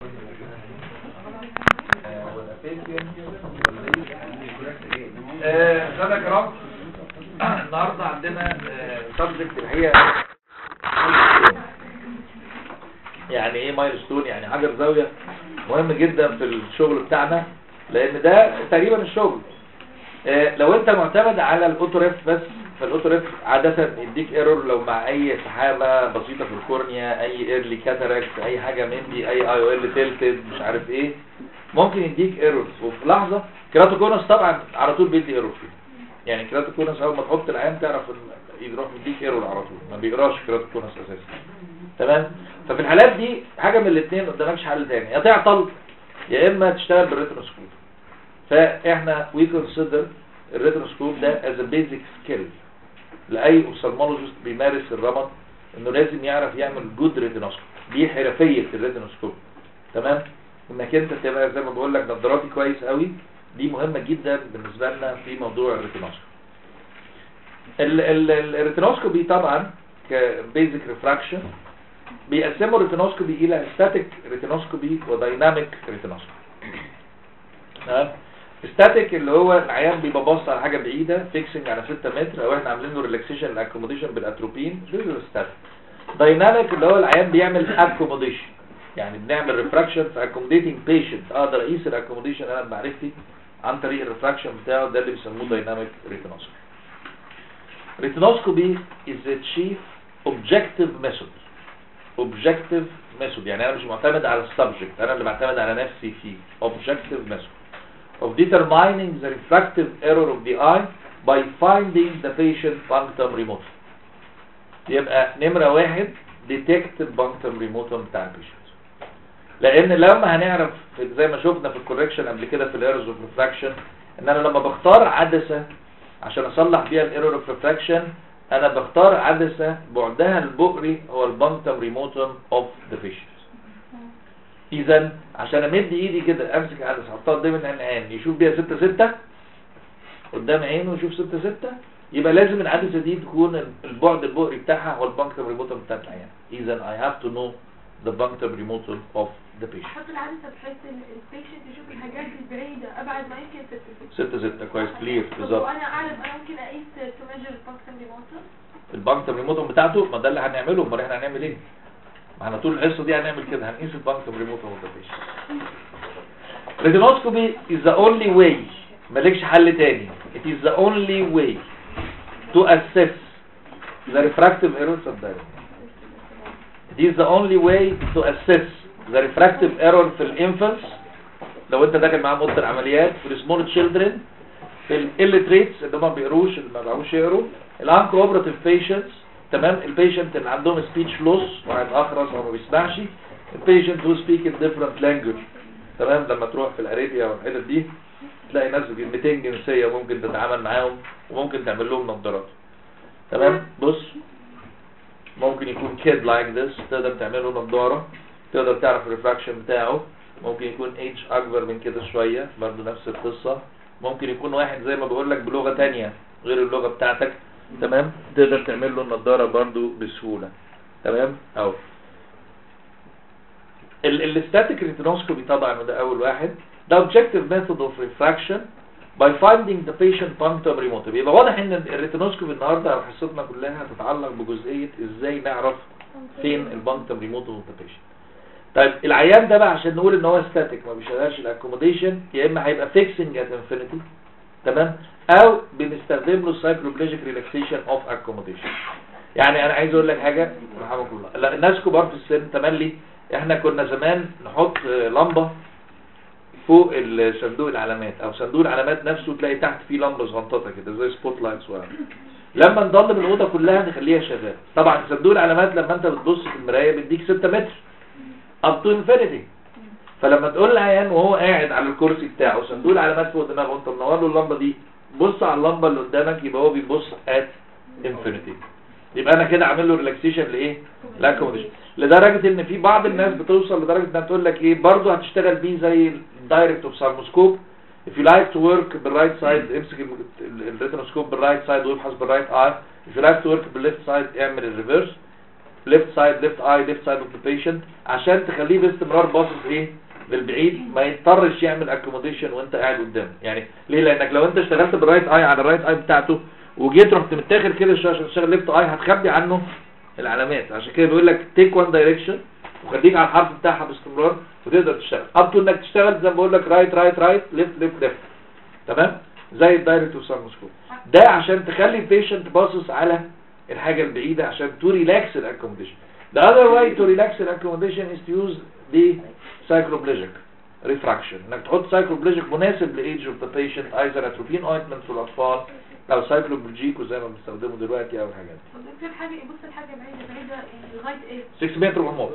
سنة كرام النهاردة عندنا سبجكت الحقيقة يعني ايه مايلستون يعني حجر زاوية مهم جدا في الشغل بتاعنا لان ده تقريبا الشغل آه، لو انت معتمد على الاوتوريف بس فالاوتوريف عادة يديك ايرور لو مع اي سحابة بسيطة في الكورنيا اي ايرلي كاتاراكت اي حاجة من دي اي اي او ال تلتد مش عارف ايه ممكن يديك ايرورز وفي لحظة كراتوكونس طبعا على طول بيدي ايرور فيه يعني كراتوكونس اول ما تحط العين تعرف ان يروح يديك ايرور على طول ما بيقراش كراتوكونس اساسا تمام ففي الحالات دي حاجة من الاثنين قدامكش حل تاني يا تعطل يا اما تشتغل بالريتروسكوب فاحنا وي كونسيدر الريتروسكوب ده از بيزك سكيل لاي اوفثالمولوجيست بيمارس الرمد انه لازم يعرف يعمل جود ريتينوسكوب دي حرفيه الريتينوسكوب تمام انك انت تبقى زي ما بقول لك نظاراتي كويس قوي دي مهمه جدا بالنسبه لنا في موضوع الريتينوسكوب الريتينوسكوبي طبعا كبيزك ريفراكشن بيقسموا الريتينوسكوبي الى ستاتيك ريتينوسكوبي ودايناميك ريتينوسكوبي تمام ستاتيك اللي هو العيان بيبقى باص على حاجه بعيده فيكسنج على 6 متر او احنا عاملين له ريلاكسيشن الاكوموديشن بالاتروبين ده ستاتيك دايناميك اللي هو العيان بيعمل اكوموديشن يعني بنعمل ريفراكشن في اكوموديتنج بيشنت اقدر اقيس الاكوموديشن انا بمعرفتي عن طريق الريفراكشن بتاعه ده اللي بيسموه دايناميك ريتينوسكوبي ريتينوسكوبي is a chief objective method objective method يعني انا مش معتمد على السبجكت انا اللي بعتمد على نفسي فيه objective method of determining the refractive error of the eye by finding the patient punctum remotum يبقى نمرة واحد detect punctum remotum بتاع البيشنت لان لما هنعرف زي ما شفنا في الكوركشن قبل كده في الايرورز اوف ريفراكشن ان انا لما بختار عدسة عشان اصلح بيها الايرور اوف ريفراكشن انا بختار عدسة بعدها البؤري هو البنكتم ريموتم اوف ذا فيشنت اذا عشان امد ايدي كده امسك عدسة احطها قدام العين يشوف بيها 6 6 قدام عينه يشوف 6 6 يبقى لازم العدسة دي تكون البعد البؤري بتاعها هو البنكتم ريموتم بتاع العين اذا I have to know the punctum remotum of the patient حط العدسة بحيث ان البيشنت يشوف الحاجات البعيدة ابعد ما يمكن ست 6 6 كويس كلير طب بالظبط وانا اعرف انا ممكن اقيس تو ميجر الباكسن ريموتر البنكتم ريموتم بتاعته ما ده اللي هنعمله امال احنا هنعمل ايه ما احنا طول الحصه دي هنعمل كده هنقيس البنكتم ريموتم اوف ذا patient retinoscopy is the only way مالكش حل تاني it is the only way to assess the refractive errors of the It is the only way to assess the refractive error في الانفants لو انت داخل معاهم اوضه العمليات في السمول تشيلدرن في الاليتريتس اللي هم ما بيقروش اللي ما بيعرفوش يقروا الانكوبراتيف بيشنتس تمام البيشنت اللي عندهم سبيتش لوس واحد اخرس او ما بيسمعش البيشنت who speak in different language تمام لما تروح في الاريبيا والحتت دي تلاقي ناس بكلمتين جنسيه ممكن تتعامل معاهم وممكن تعمل لهم نظارات تمام بص ممكن يكون كيد لايك ذس تقدر تعمل له نظاره تقدر تعرف الريفراكشن بتاعه ممكن يكون ايدج اكبر من كده شويه برضه نفس القصه ممكن يكون واحد زي ما بقول لك بلغه تانية غير اللغه بتاعتك تمام تقدر تعمل له النضاره برضه بسهوله تمام اهو الاستاتيك ريتينوسكوبي طبعا وده اول واحد ده objective method of refraction by finding the patient punctum remotum يبقى واضح ان الريتينوسكوبي النهارده او حصتنا كلها هتتعلق بجزئيه ازاي نعرف فين البنكتم ريموتم اوف ذا بيشنت طيب العيان ده بقى عشان نقول ان هو ستاتيك ما بيشغلش الاكوموديشن يا اما هيبقى فيكسنج ات انفينيتي تمام او بنستخدم له سايكلوبليجيك ريلاكسيشن اوف اكوموديشن يعني انا عايز اقول لك حاجه رحمك الله لا الناس كبار في السن تملي احنا كنا زمان نحط لمبه فوق صندوق العلامات او صندوق العلامات نفسه تلاقي تحت فيه لمبه صغنططه كده زي سبوت لايت صغيره لما نضلم الاوضه كلها نخليها شغاله طبعا صندوق العلامات لما انت بتبص في المرايه بيديك 6 متر اب تو انفينيتي فلما تقول للعيان وهو قاعد على الكرسي بتاعه صندوق العلامات فوق دماغه وانت منور له اللمبه دي بص على اللمبه اللي قدامك يبقى هو بيبص ات انفينيتي يبقى انا كده عامل له ريلاكسيشن لايه لاكوموديشن لدرجه ان في بعض الناس بتوصل لدرجه انها تقول لك ايه برضه هتشتغل بيه زي الدايركت اوفثالموسكوب if you like to work بالرايت سايد امسك الريتينوسكوب بالرايت سايد وابحث بالرايت اي if you like to work بالليفت سايد اعمل الريفرس ليفت سايد ليفت اي ليفت سايد اوف ذا بيشنت عشان تخليه باستمرار باصص ايه للبعيد ما يضطرش يعمل اكوموديشن وانت قاعد قدامه يعني ليه لانك لو انت اشتغلت بالرايت اي على الرايت اي بتاعته وجيت رحت متاخر كده عشان تشتغل ليفت اي هتخبي عنه العلامات عشان كده بيقول لك تيك وان دايركشن وخليك على الحرف بتاعها باستمرار وتقدر تشتغل اب تو انك تشتغل زي ما بقول لك رايت رايت رايت ليفت ليفت ليفت تمام زي الدايركت والسارموسكوب ده عشان تخلي البيشنت باصص على الحاجه البعيده عشان تو ريلاكس الاكوموديشن The other way to relax an accommodation is to use the cycloplegic refraction انك تحط cycloplegic مناسب لايدج اوف ذا بيشنت ايزر اتروبين اوينتمنت في الاطفال او سايكلوبلجيكو زي ما بنستخدمه دلوقتي او الحاجات دي دكتور حاجة يبص الحاجة بعيدة بعيدة لغاية ايه 6 متر ورموت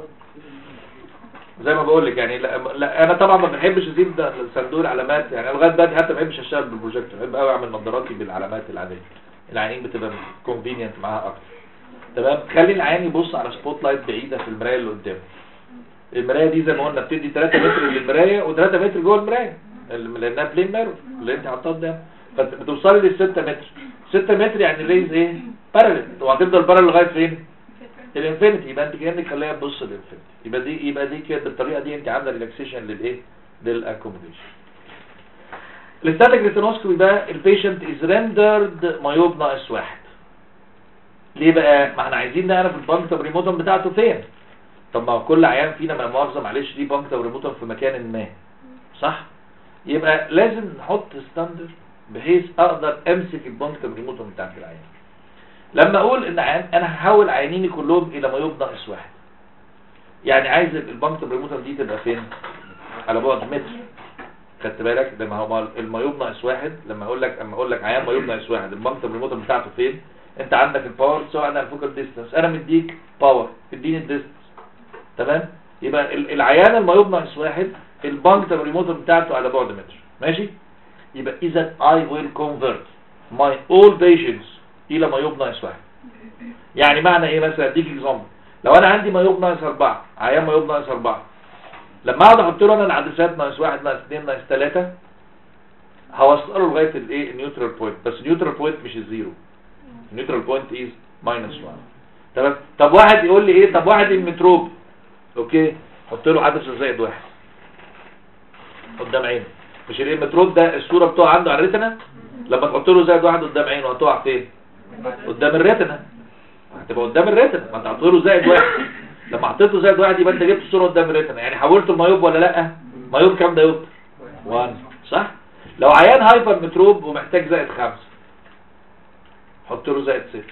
زي ما بقول لك يعني لا, لا انا طبعا ما بحبش ازيد ده- صندوق العلامات يعني لغايه دلوقتي حتى ما بحبش اشتغل بالبروجيكتور بحب قوي اعمل نظاراتي بالعلامات العاديه العينين بتبقى كونفينينت معاها اكتر تمام خلي العين يبص على سبوت لايت بعيده في المرايه اللي قدامه المرايه دي زي ما قلنا بتدي 3 متر للمرايه و3 متر جوه المرايه ال- لانها بلين ميرور اللي انت حاطاه قدام فبتوصلي لل 6 متر 6 متر يعني ريز ايه بارالل وهتفضل بارالل لغايه فين الانفينيتي يبقى انت كانك خليها تبص للانفينيتي يبقى دي يبقى دي كده بالطريقه دي انت عامله ريلاكسيشن للايه للاكوموديشن الستاتيك ريتينوسكوبي ده البيشنت از ريندرد مايوب ناقص واحد ليه بقى ما احنا عايزين نعرف البانكتم ريموتم بتاعته فين طب ما هو كل عيان فينا ما مؤاخذه معلش ليه بانكتم ريموتم في مكان ما صح يبقى لازم نحط ستاندرد بحيث اقدر امسك البانكتم ريموتم بتاعت العيان لما اقول ان عيان انا هحول عيانيني كلهم الى مايوب ناقص واحد يعني عايز البانكتم ريموتم دي تبقى فين على بعد متر خدت بالك لما هو المايوب ناقص واحد لما اقول لك اما اقول لك عيان مايوب ناقص واحد البانكتم ريموتم بتاعته فين انت عندك الباور سواء عندك الفوكال ديستانس انا مديك باور اديني الديستانس تمام يبقى ال- العيان المايوب ناقص واحد البانكتم ريموتم بتاعته على بعد متر ماشي يبقى اذا I will convert my all patients الى مايوب ناقص واحد يعني معنى ايه مثلا اديك اكزامبل لو انا عندي مايوب ناقص اربعة عيان مايوب ناقص اربعة لما اقعد احط له انا العدسات ناقص واحد ناقص اثنين ناقص ثلاثة هوصله لغايه الايه النيوترال بوينت بس النيوترال بوينت مش الزيرو النيوترال بوينت از ماينس 1 تمام طب واحد يقول لي ايه طب واحد المتروب اوكي حط له عدسه زائد واحد قدام عينه مش المتروب ده الصوره بتقع عنده على الريتنا لما تحط له زائد واحد قدام عينه هتقع فين قدام الريتنا هتبقى قدام الريتنا ما انت حطيت له زائد واحد لما حطيت له زائد واحد يبقى انت جبت الصوره قدام الريتنا يعني حولته المايوب ولا لا مايوب كام ده يوب 1 صح لو عيان هايبر متروب ومحتاج زائد خمسة حط له زائد ستة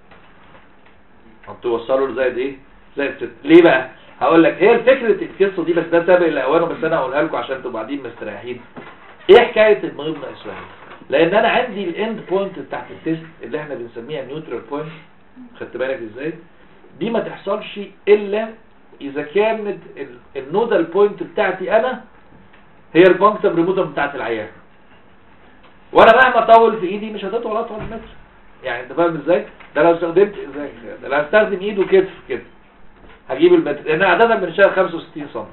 حط وصله له زائد ايه زائد ستة ليه بقى هقول لك هي فكرة القصة دي بس ده سابق الاوانه بس انا هقولها لكم عشان تبقوا قاعدين مستريحين ايه حكاية المريض ناقص واحد لان انا عندي الاند بوينت بتاعت التيست اللي احنا بنسميها نيوترال بوينت خدت بالك ازاي دي ما تحصلش الا اذا كانت ال- النودال بوينت بتاعتي انا هي البانكتم ريموتر بتاعت العيان وانا مهما اطول في ايدي مش هتطول اطول متر يعني انت فاهم ازاي ده لو استخدمت ازاي ده لو هستخدم ايد وكتف كده هجيب المتر لان عاده بنشتغل 65 سم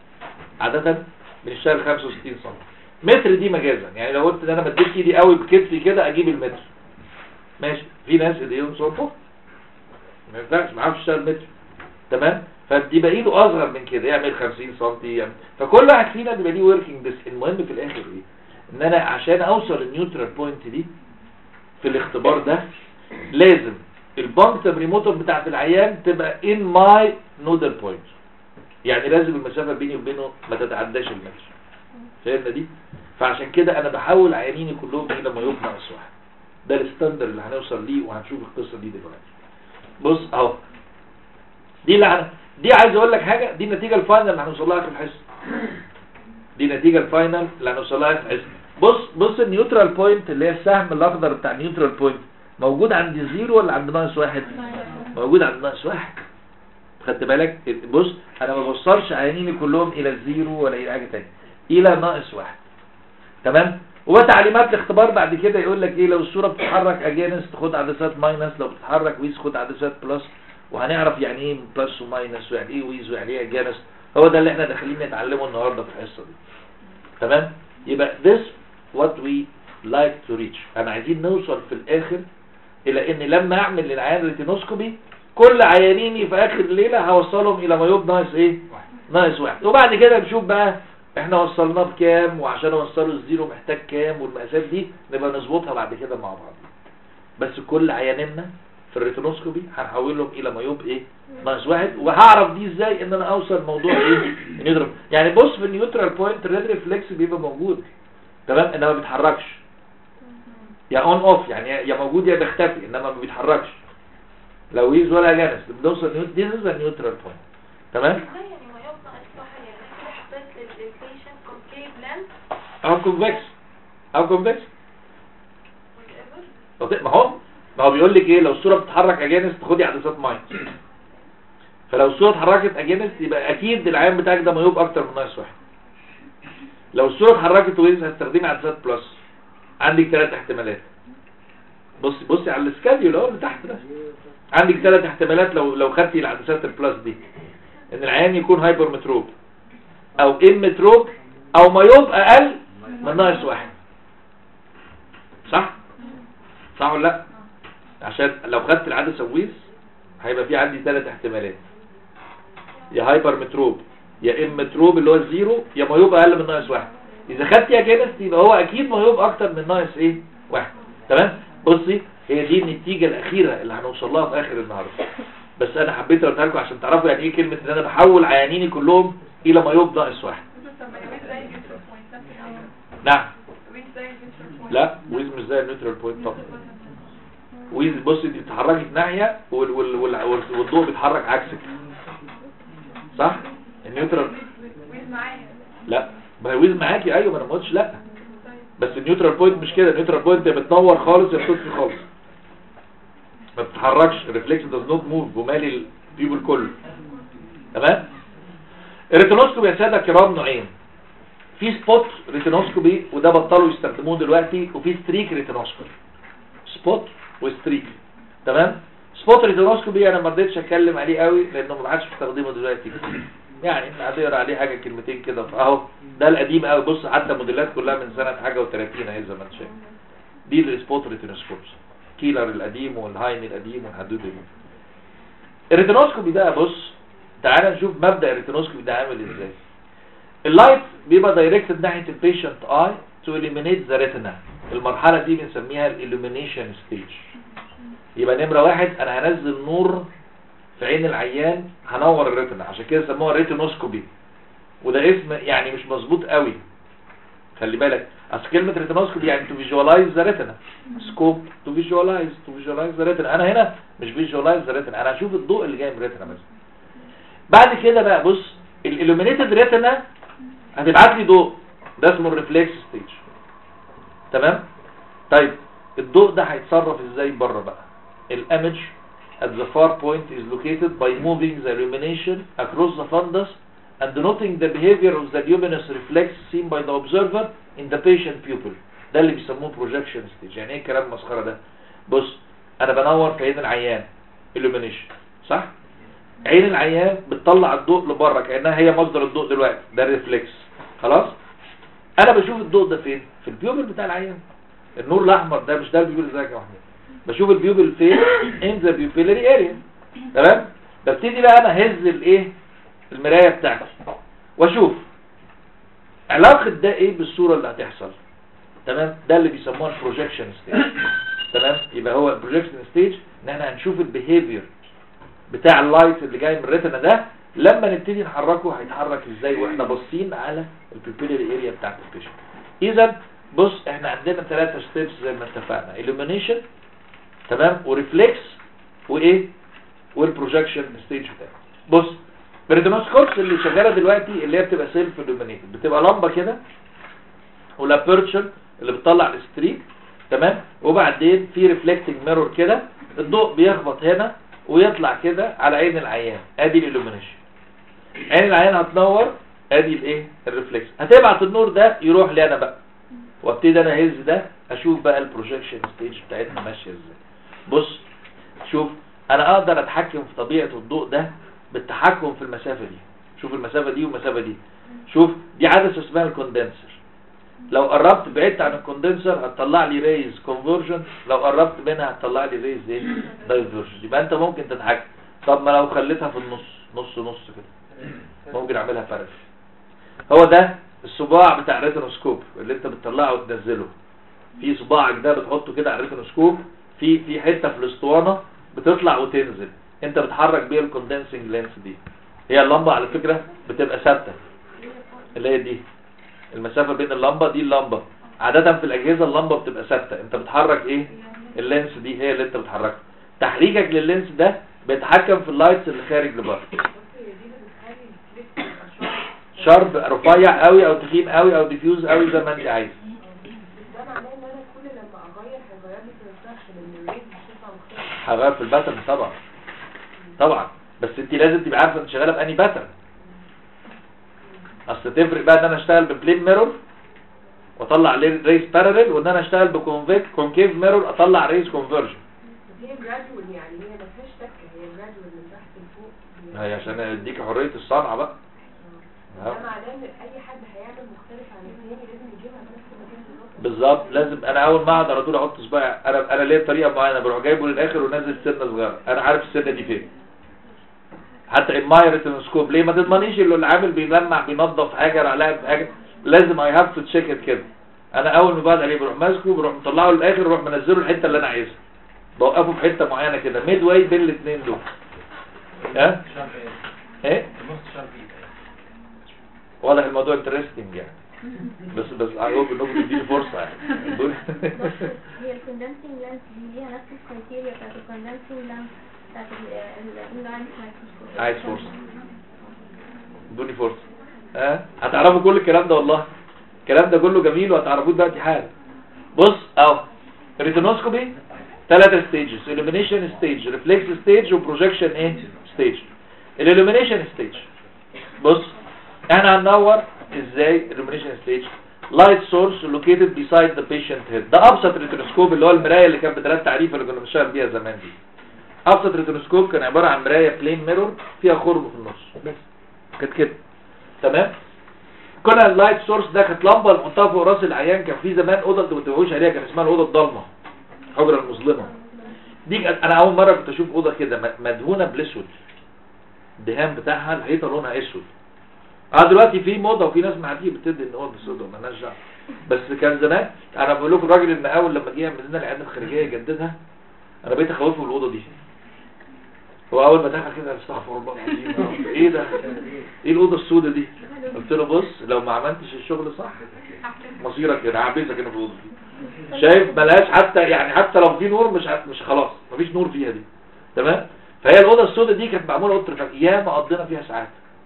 عاده بنشتغل 65 سم متر دي مجازا يعني لو قلت ان انا مديت ايدي قوي بكتفي كده اجيب المتر ماشي في ناس ايديهم صوته ما ينفعش ما عارفش يشتغل متر تمام فبيبقى ايده اصغر من كده يعمل 50 سم يعني فكل واحد فينا بيبقى ليه وركينج بس المهم في الاخر ايه ان انا عشان اوصل النيوترال بوينت دي في الاختبار ده لازم البانكتم ريموتر بتاعت العيان تبقى ان ماي نودال بوينت يعني لازم المسافه بيني وبينه ما تتعداش المتر فهمنا دي فعشان كده انا بحول عيانيني كلهم الى ما يبقى ناقص واحد ده الستاندر اللي هنوصل ليه وهنشوف القصه دي دلوقتي بص اهو دي اللي هن... دي عايز اقول لك حاجه دي النتيجه الفاينل اللي هنوصل لها في الحصه دي النتيجه الفاينل اللي هنوصل لها في الحصه بص بص النيوترال بوينت اللي هي السهم الاخضر بتاع النيوترال بوينت موجود عند زيرو ولا عند ناقص واحد موجود عند ناقص واحد خدت بالك بص انا ما بوصلش عيانيني كلهم الى الزيرو ولا الى حاجه ثانيه الى ناقص واحد تمام وتعليمات الاختبار بعد كده يقول لك ايه لو الصوره بتتحرك اجينست خد عدسات ماينس لو بتتحرك ويز خد عدسات بلس وهنعرف يعني ايه بلس وماينس ويعني ايه ويز ويعني ايه اجينست هو ده اللي احنا داخلين نتعلمه النهارده في الحصه دي تمام يبقى this what we like to reach انا عايزين نوصل في الاخر الى ان لما اعمل للعيان ريتينوسكوبي كل عيانيني في اخر الليله هوصلهم الى مايوب ناقص ايه ناقص واحد وبعد كده نشوف بقى احنا وصلناه بكام وعشان اوصله الزيرو محتاج كام والمقاسات دي نبقى نظبطها بعد كده مع بعض بس كل عيانينا في الريتينوسكوبي هنحولهم الى مايوب ايه ناقص واحد وهعرف دي ازاي ان انا اوصل موضوع ايه النيوترال يعني بص في النيوترال بوينت الريد ريفلكس بيبقى موجود تمام انما ما بيتحركش يا اون اوف يعني يا موجود يا بيختفي انما ما بيتحركش لو ويز ولا جانس بنوصل نيوت دي از نيوترال بوينت تمام ازاي يعني ما يبقى اصبح يعني انا كده حطيت للبيشنت كونكيف لانس او كونفكس او كونفكس whatever ما هو ما هو بيقول لك ايه لو الصوره بتتحرك اجانس تاخدي عدسات ماين فلو الصوره اتحركت اجانس يبقى اكيد العيان بتاعك ده مايوب اكتر من ناقص واحد لو الصوره اتحركت ويز هتستخدمي عدسات بلس عندك ثلاث احتمالات بصي بصي على السكاديول اهو اللي تحت ده عندك ثلاث احتمالات لو لو خدتي العدسات البلس دي ان العيان يكون هايبر متروب او ام متروب او مايوب اقل من ناقص واحد صح صح ولا لا عشان لو خدت العدسه ويز هيبقى في عندي ثلاث احتمالات يا هايبر متروب يا ام متروب اللي هو الزيرو يا مايوب اقل من ناقص واحد اذا خدت يا جينس يبقى هو اكيد مايوب اكتر من ناقص ايه واحد تمام بصي هي دي النتيجه الاخيره اللي هنوصل لها في اخر النهارده بس انا حبيت اقولها لكم عشان تعرفوا يعني ايه كلمه ان انا بحول عيانيني كلهم الى مايوب ناقص واحد طب ما يا زي النيوترال بوينت نفس الأمر. نعم ويز زي النيوترال بوينت لا ويز مش زي النيوترال بوينت طبعا ويز بص دي بتتحركي في ناحيه وال وال وال وال- والضوء بيتحرك عكسك صح النيوترال ويز معايا لا ما هي ويز معاكي ايوه ما انا ما قلتش لا طيب بس النيوترال بوينت مش كده النيوترال بوينت يا بتنور خالص يا بتطفي خالص ما بتتحركش الريفلكس داز نوت موف ومالي البيبل كله تمام الريتينوسكوبي يا ساده كرام نوعين في سبوت ريتينوسكوبي وده بطلوا يستخدموه دلوقتي وفي ستريك ريتينوسكوبي سبوت وستريك تمام سبوت ريتينوسكوبي انا ما رضيتش اتكلم عليه قوي لانه ما عادش بستخدمه دلوقتي يعني هتقرا عليه حاجه كلمتين كده اهو ده القديم قوي بص حتى الموديلات كلها من سنه حاجه و30 اهي زي ما انت شايف دي السبوت ريتينوسكوبس كيلر القديم والهاين القديم والحدود دي الريتينوسكوبي ده بص تعال نشوف مبدا الريتينوسكوبي ده عامل ازاي اللايت بيبقى دايركتد ناحيه البيشنت اي تو اليمينيت ذا ريتنا المرحله دي بنسميها الالومينيشن ستيج يبقى نمره واحد انا هنزل نور في عين العيان هنور الريتنا عشان كده سموها ريتينوسكوبي وده اسم يعني مش مظبوط قوي خلي بالك اصل كلمه ريتينوسكوبي يعني تو فيجواليز ذا ريتنا سكوب تو فيجواليز تو فيجواليز ذا ريتنا انا هنا مش فيجواليز ذا ريتنا انا هشوف الضوء اللي جاي من الريتنا بس بعد كده بقى بص الالومينيتد ريتنا هتبعت لي ضوء ده اسمه الريفلكس ستيج تمام طيب الضوء ده هيتصرف ازاي بره بقى الايمج at the far point is located by moving the illumination across the fundus and noting the behavior of the luminous reflex seen by the observer in the patient pupil ده اللي بيسموه projection stage يعني ايه كلام مسخره ده بص انا بنور في عين العيان illumination صح عين العيان بتطلع الضوء لبره كانها هي مصدر الضوء دلوقتي ده الريفلكس خلاص انا بشوف الضوء ده فين في البيوبل بتاع العيان النور الاحمر ده مش ده البيوبل ازيك يا محمود بشوف البيوبل فين ان ذا بيوبيلري اريا تمام ببتدي بقى انا اهز الايه المرايه بتاعتي واشوف علاقه ده ايه بالصوره اللي هتحصل تمام ده اللي بيسموها البروجكشن ستيج تمام يبقى هو البروجكشن ستيج ان احنا هنشوف البيهيفير بتاع اللايت اللي جاي من الريتنا ده لما نبتدي نحركه هيتحرك ازاي واحنا باصين على البيبيلري اريا بتاعت البيشنت اذا بص احنا عندنا ثلاثة ستيبس زي ما اتفقنا illumination تمام وريفلكس وايه والبروجكشن ستيج بتاعه بص الريتينوسكوبس اللي شغاله دلوقتي اللي هي بتبقى سيلف illuminated بتبقى لمبه كده والابيرتشر اللي بتطلع الستريك تمام وبعدين في ريفلكتنج ميرور كده الضوء بيخبط هنا ويطلع كده على عين العيان ادي الالومينيشن عين العيان هتنور ادي الايه الريفلكس هتبعت النور ده يروح لي انا بقى وابتدي انا اهز ده اشوف بقى البروجكشن ستيج بتاعتنا ماشيه ازاي بص شوف انا اقدر اتحكم في طبيعه الضوء ده بالتحكم في المسافه دي شوف المسافه دي والمسافه دي شوف دي عدسه اسمها الكوندنسر لو قربت بعدت عن الكوندنسر هتطلع لي ريز كونفرجن لو قربت منها هتطلع لي ريز ايه دايفرجن يبقى انت ممكن تتحكم طب ما لو خليتها في النص نص نص كده ممكن اعملها فرش هو ده الصباع بتاع الريتنوسكوب اللي انت بتطلعه وتنزله في صباعك ده بتحطه كده على الريتنوسكوب في في حته في الاسطوانه بتطلع وتنزل انت بتحرك بيها الكوندنسنج لينس دي هي اللمبه على فكره بتبقى ثابته اللي هي دي المسافه بين اللمبه دي اللمبه عاده في الاجهزه اللمبه بتبقى ثابته انت بتحرك ايه اللينس دي هي اللي انت بتحركها تحريكك لللينس ده بيتحكم في اللايتس اللي خارج لبره شارب رفيع قوي او تخين قوي او ديفيوز قوي زي ما انت عايز ده معناه ان انا كل لما اغير هيغير لي في الريفراكشن ان الريت بتطلع مختلف هغير في الباترن طبعا طبعا بس انت لازم تبقى عارفه انت شغاله باني باترن اصل تفرق بقى ان انا اشتغل ببلين ميرور واطلع ريس باراليل وان انا اشتغل بكونفيك كونكيف ميرور اطلع ريس كونفرجن بس هي جرادوال يعني هي ما فيهاش تكه هي جرادوال من تحت لفوق هي عشان اديك حريه الصنعه بقى ده معناه ان اي حد هيعمل مختلف عن الثاني لازم يجيبها في نفس المكان بالظبط بالظبط لازم انا اول ما اقعد على طول احط صباعي انا انا ليا طريقه معينه بروح جايبه للاخر ونازل سنه صغيره انا عارف السنه دي فين حتى الماير تلسكوب ليه ما تضمنيش اللي العامل بيلمع بينظف حاجه ولا لاعب حاجه لازم اي هاف تو تشيك ات كده انا اول ما بعد عليه بروح ماسكه بروح مطلعه للاخر بروح منزله الحته اللي انا عايزها بوقفه في حته معينه كده ميد واي بين الاثنين دول ها ايه واضح الموضوع انترستنج يعني بس بس اقول انكم تديني فرصه يعني هي الكوندنسنج لانس دي ليها نفس الكرايتيريا بتاعت الكوندنسنج لانس بتاعت الانلاين مايكروسكوب عايز فرصه ادوني فرصه ها هتعرفوا كل الكلام ده والله الكلام ده كله جميل وهتعرفوه دلوقتي حالا بص اهو ريتينوسكوبي ثلاثة ستيجز illumination ستيج ريفلكس ستيج وبروجكشن ايه ستيج الالومينيشن ستيج بص احنا هننور ازاي illumination ستيج لايت سورس located beside the patient head ده ابسط ريتينوسكوب اللي هو المرايه اللي كانت بثلاث تعريف اللي كنا بنشتغل بيها زمان دي ابسط ريتينوسكوب كان عباره عن مرايه بلين ميرور فيها خرم في النص بس كانت كده تمام كنا اللايت سورس ده كانت لمبه نحطها فوق راس العيان كان في زمان اوضه انتوا ما بتبقوش عليها كان اسمها الاوضه الضلمه الحجره المظلمه دي كانت انا اول مره كنت اشوف اوضه كده م- مدهونه بالاسود الدهان بتاعها الحيطه لونها اسود اه دلوقتي في موضه وفي ناس معديه بتدي ان هو بسود مالناش دعوه بس كان زمان انا بقول لكم الراجل ان اول لما جه يعمل لنا العيادة الخارجيه يجددها انا بقيت اخوفه من الاوضه دي هو اول ما دخل كده استغفر الله العظيم يا رب، ايه ده ايه الاوضه السوداء دي قلت له بص لو ما عملتش الشغل صح مصيرك كده هعبسك هنا في الاوضه دي شايف ملهاش حتى يعني حتى لو في نور مش ه- مش خلاص مفيش نور فيها دي تمام فهي الاوضه السوداء دي كانت معموله اوضه رفاق ياما قضينا فيها ساعات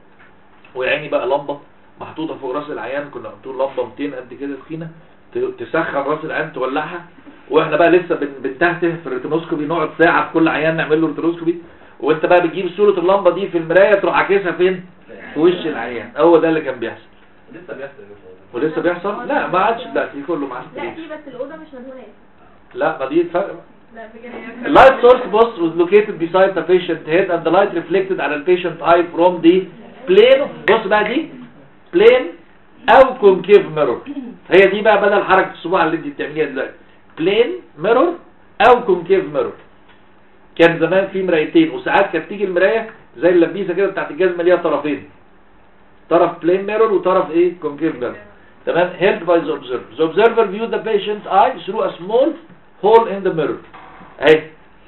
ويعني بقى لمبه محطوطه فوق راس العيان كنا بنقول لمبه 200 قد كده تخينه ت- تسخن راس العيان تولعها واحنا بقى لسه بن- بنتهته في الريتينوسكوبي نقعد ساعه في كل عيان نعمل له ريتينوسكوبي وانت بقى بتجيب صوره اللمبه دي في المرايه تروح عاكسها فين في وش العيان هو ده اللي كان بيحصل لسه بيحصل ولسه بيحصل لا ما عادش دلوقتي كله مع لا في بس الاوضه مش مدهونه اسود لا ما دي الفرق بقى. لا بجد The light source box was located beside the patient head and the light reflected على البيشنت eye from the plane بص بقى دي plane او concave mirror هي دي بقى بدل حركة الصباع اللي انت بتعمليها دلوقتي plane mirror او concave mirror كان زمان في مرايتين وساعات كانت تيجي المراية زي اللبيسة كده بتاعت الجزمة ليها طرفين طرف plane mirror وطرف ايه concave mirror تمام held by the observer the observer viewed the patient's eye through a small hole in the mirror اهي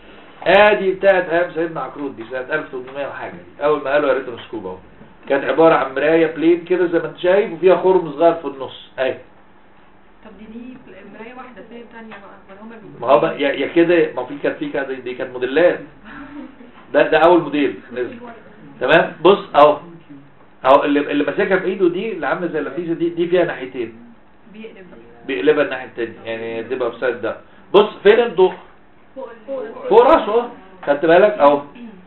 ادي بتاعت ايام سيدنا عكرود دي سنه 1800 وحاجه اول ما قالوا يا ريتنوسكوب اهو كانت عباره عن مرايه بلين كده زي ما انت شايف وفيها خرم صغير في النص اهي طب دي دي مرايه واحده فين تانية بقى ولا هما بيبقوا ما هو بقى يا يا كده ما في كانت في كده دي كانت موديلات ده ده اول موديل نزل تمام بص اهو اهو اللي اللي ماسكها في ايده دي اللي عامله زي اللفيسه دي دي فيها ناحيتين بيقلب بقى. بيقلبها الناحيه التانيه يعني تبقى بسايد ده بص فين الضوء فوق ال- فوق راسه اهو خدت بالك اهو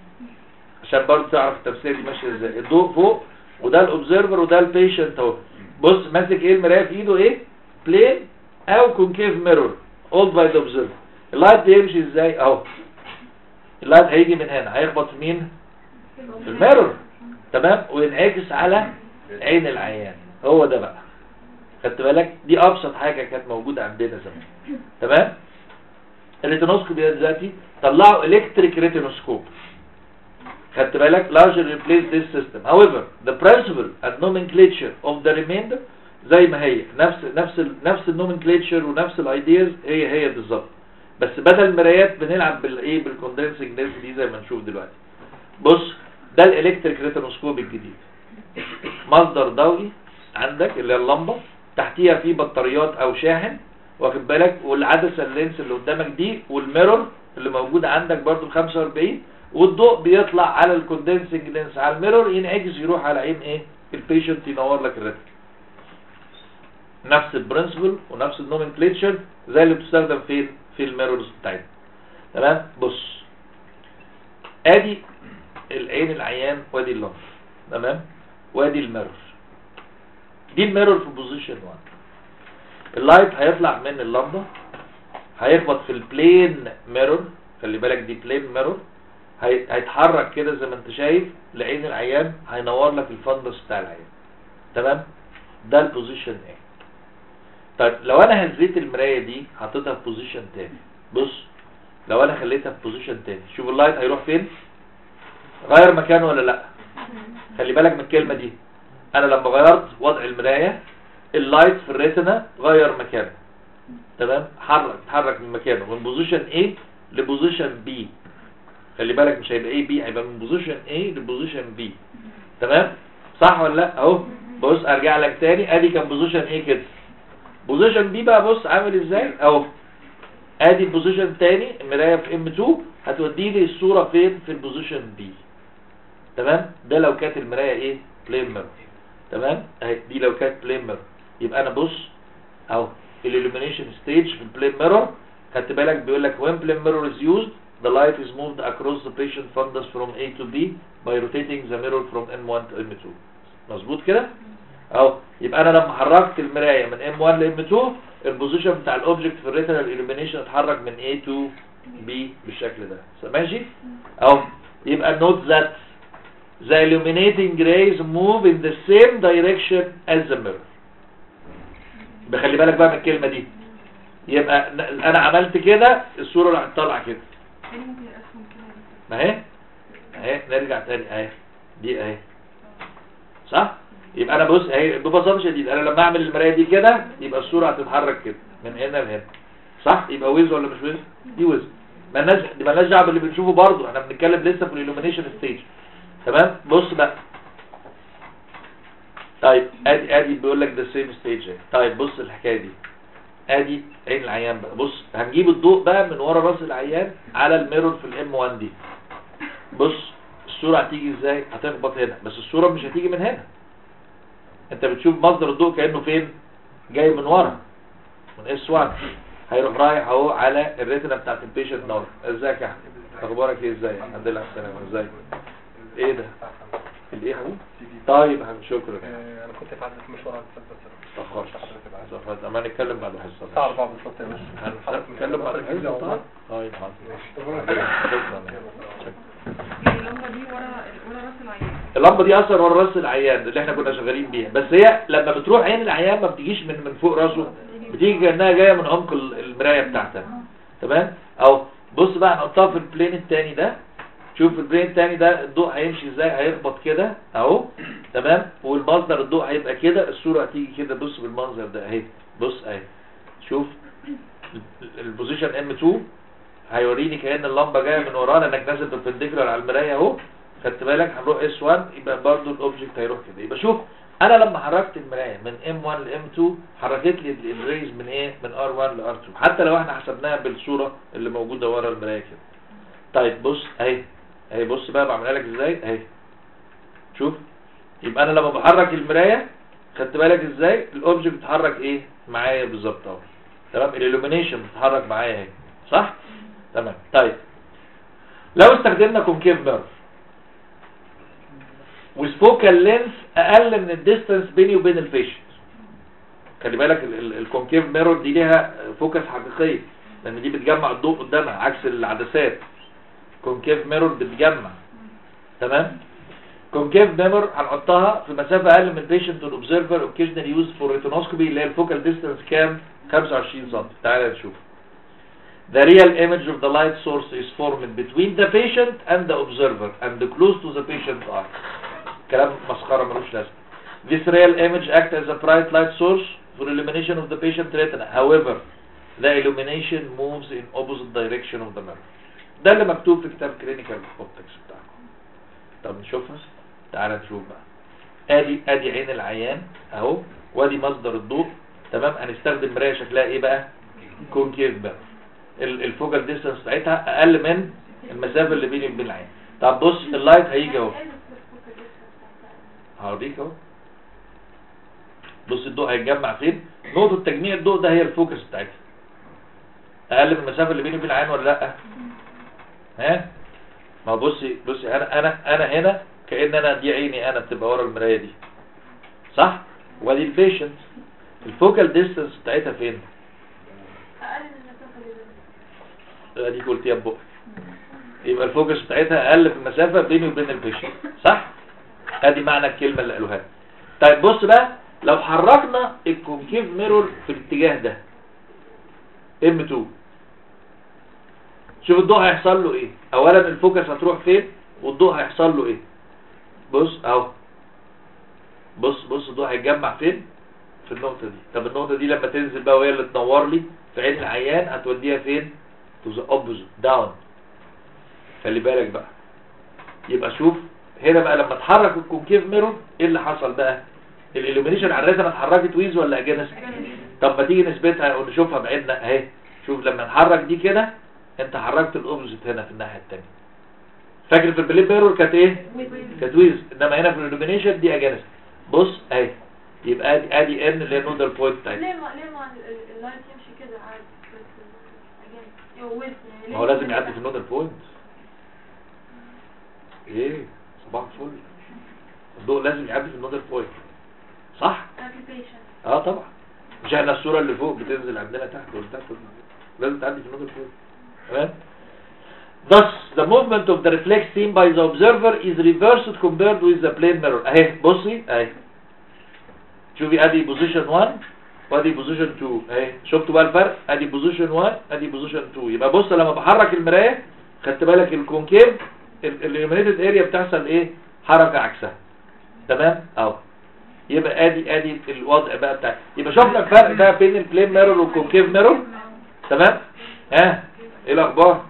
عشان برضه تعرف التفسير دي ماشيه ازاي الضوء فوق وده الاوبزرفر وده البيشنت اهو بص ماسك ايه المرايه في ايده ايه بلين او كونكيف ميرور اولد باي ذا اوبزرفر اللايت بيمشي ازاي اهو اللايت هيجي من هنا هيخبط في مين في الميرور تمام وينعكس على عين العيان هو ده بقى خدت بالك دي ابسط حاجه كانت موجوده عندنا زمان تمام الريتينوسكوب دلوقتي طلعوا الكتريك ريتينوسكوب خدت بالك largely replace this system however the principle and nomenclature of the remainder زي ما هي نفس نفس ال نفس النومنكليتشر ونفس الايدياز هي هي بالظبط بس بدل مرايات بنلعب بالايه بالكوندنسنج لينس دي زي ما نشوف دلوقتي بص ده الالكتريك ريتينوسكوب الجديد مصدر ضوئي عندك اللي هي اللمبه تحتيها في بطاريات او شاحن واخد بالك والعدسه اللينس اللي قدامك دي والميرور اللي موجود عندك برضو ال 45 والضوء بيطلع على الكوندنسنج لينس على الميرور ينعكس يروح على عين ايه البيشنت ينور لك الريتنا نفس البرنسبل ونفس النومنكليتشر زي اللي بتستخدم فين في الميرورز بتاعتنا تمام بص ادي العين العيان وادي اللمبه تمام وادي الميرور دي الميرور في بوزيشن 1 اللايت هيطلع من اللمبه هيخبط في البلين ميرور خلي بالك دي بلين ميرور هي- هيتحرك كده زي ما انت شايف لعين العيان هينور لك الفندس بتاع العيان تمام ده البوزيشن ايه طيب لو انا هزيت المرايه دي حطيتها في بوزيشن تاني بص لو انا خليتها في بوزيشن تاني شوف اللايت هيروح فين غير مكانه ولا لا خلي بالك من الكلمه دي انا لما غيرت وضع المرايه اللايت في الريتنا غير مكانه تمام حرك اتحرك من مكانه من بوزيشن A لبوزيشن B خلي بالك مش هيبقى A B هيبقى من بوزيشن A لبوزيشن B تمام صح ولا لا اهو بص ارجع لك تاني ادي كان بوزيشن A كده بوزيشن B بقى بص عامل ازاي اهو ادي البوزيشن تاني المرايه في M2 هتودي لي الصوره فين في البوزيشن B تمام ده لو كانت المرايه ايه بلين ميرور تمام اهي دي لو كانت بلين ميرور يبقى انا بص اهو الالومينيشن ستيج في البلين ميرور خدت بالك بيقول لك when plane mirror is used the light is moved across the patient fundus from A to B by rotating the mirror from M1 to M2 مظبوط كده اهو يبقى انا لما حركت المرايه من M1 ل M2 البوزيشن بتاع الاوبجكت في الريتنال illumination اتحرك من A to B بالشكل ده ماشي اهو يبقى note that the illuminating rays move in the same direction as the mirror بخلي بالك بقى من الكلمة دي يبقى ن- انا عملت كده الصورة راح طالعة كده يعني ممكن افهم كده ما اهي اهي نرجع تاني اهي دي اهي صح يبقى انا بص اهي ببساطة شديدة انا لما اعمل المراية دي كده يبقى الصورة هتتحرك كده من هنا لهنا صح يبقى ويز ولا مش ويز دي ويز مالناش دي مالناش دعوه باللي بنشوفه برضه احنا بنتكلم لسه في الالومينيشن ستيج تمام بص بقى طيب ادي ادي بيقول لك ده سيم ستيج طيب بص الحكايه دي ادي عين العيان بقى بص هنجيب الضوء بقى من ورا راس العيان على الميرور في الام 1 دي بص الصوره هتيجي ازاي هتخبط هنا بس الصوره مش هتيجي من هنا انت بتشوف مصدر الضوء كانه فين جاي من ورا من اس 1 هيروح رايح اهو على الريتنا بتاعت البيشنت نور ازيك يا احمد اخبارك ايه ازاي الحمد لله على السلامه ازيك ايه ده الايه يا حبيبي طيب يا حبيبي شكرا آه، انا كنت في عدد مشوار عن الفجر بس اتاخرت حضرتك بعد اتاخرت اما نتكلم بعد الحصه الساعة 4 بالظبط يا باشا حضرتك هنتكلم بعد حضرتك الحصه والله. طيب حاضر شكرا شكرا يعني اللمبه دي ورا ورا راس العيان اللمبه دي اثر ورا راس العيان اللي احنا كنا شغالين بيها بس هي لما بتروح عين العيان ما بتجيش من من فوق راسه بتيجي كانها جايه من عمق ال- المرايه بتاعتها تمام او بص بقى نحطها في البلين التاني ده شوف البلين التاني ده الضوء هيمشي ازاي هيخبط كده اهو تمام والمصدر الضوء هيبقى كده الصوره هتيجي كده بص بالمنظر ده اهي بص اهي شوف البوزيشن ام 2 هيوريني كأن اللمبة جاية من ورانا انك نازل بالبنديكولار على المراية اهو خدت بالك هنروح اس 1 يبقى برضو الاوبجكت هيروح كده يبقى شوف انا لما حركت المراية من ام 1 ل ام 2 حركت لي الريز من ايه من ار 1 ل ار 2 حتى لو احنا حسبناها بالصورة اللي موجودة ورا المراية كده طيب بص اهي اهي بص بقى بعملها لك ازاي اهي شوف يبقى انا لما بحرك المراية خدت بالك ازاي الاوبجكت بيتحرك ايه معايا بالظبط اهو تمام الالومينيشن بتتحرك معايا اهي صح تمام طيب لو استخدمنا كونكيف نيرف وسبوكال لينس اقل من الديستانس بيني وبين البيشنت خلي بالك ال- ال- الكونكيف ميرور دي ليها فوكس حقيقيه لان دي بتجمع الضوء قدامها عكس العدسات كونكيف ميرور بتجمع تمام كونكيف ميرور هنحطها في مسافه اقل من البيشنت والاوبزرفر اوكيجنال يوز فور ريتينوسكوبي اللي هي الفوكال ديستانس كام 25 سم تعالى نشوف the real image of the light source is formed between the patient and the observer and close to the patient eye كلام مسخرة ملوش لازمة this real image acts as a bright light source for illumination of the patient retina however the illumination moves in opposite direction of the mirror ده اللي مكتوب في كتاب clinical optics بتاعكم طب نشوفها تعال نشوف بقى ادي ادي عين العيان اهو وادي مصدر الضوء تمام هنستخدم مرايه شكلها ايه بقى كونكيف بقى ال- الفوكال ديستانس بتاعتها اقل من المسافه اللي بيني وبين العين طب بص اللايت هيجي اهو هوريك اهو بص الضوء هيتجمع فين نقطه تجميع الضوء ده هي الفوكس بتاعتها اقل من المسافه اللي بيني وبين العين ولا لا ها ما هو بصي بصي انا انا انا هنا كأن انا دي عيني انا بتبقى ورا المرايه دي صح وادي البيشنت الفوكال ديستانس بتاعتها فين اقل من المسافه اللي بينهم اديك قلتيها ببقك يبقى الفوكس بتاعتها اقل في المسافه بيني وبين البيشنت صح ادي معنى الكلمه اللي قالوها لي. طيب بص بقى لو حركنا الكونكيف ميرور في الاتجاه ده ام 2 شوف الضوء هيحصل له ايه اولا الفوكس هتروح فين والضوء هيحصل له ايه بص اهو بص بص الضوء هيتجمع فين في النقطه دي طب النقطه دي لما تنزل بقى وهي اللي تنور لي في عين العيان هتوديها فين to the opposite down خلي بالك بقى يبقى شوف هنا بقى لما اتحرك الكونكيف ميرور ايه اللي حصل بقى الالومينيشن على الريتنا اتحركت ويز ولا اجنس طب ما تيجي نثبتها ونشوفها بعيننا اهي شوف لما نحرك دي كده انت حركت الاوبزيت هنا في الناحيه الثانيه فاكر في البليب ميرور كانت ايه كانت ويز انما هنا في الالومينيشن دي اجنس بص اهي يبقى ادي ادي ان اللي هي النودال بوينت بتاعتها ليه ما ليه ما ال- اللايت يمشي كده عادي بس again يوز يعني ما هو لازم يعدي في النودال بوينت ايه صباح الفل الضوء لازم يعدي في النودال بوينت صح application اه طبعا مش احنا الصوره اللي فوق بتنزل عندنا تحت ولا تحت لازم تعدي في النودال بوينت تمام Thus, the movement of the reflex seen by the observer is reversed compared with the plane mirror. اهي بصي اهي شوفي ادي position 1 وادي position 2 اهي شفتوا بقى الفرق ادي position 1 ادي position 2 يبقى بص لما بحرك المرايه خدت بالك الكونكيف الاليمينيتد اريا بتحصل ايه حركه عكسها تمام اهو يبقى ادي ادي الوضع بقى بتاع يبقى شفنا الفرق بقى بين البلين ميرور والكونكيف ميرور تمام ها ايه الاخبار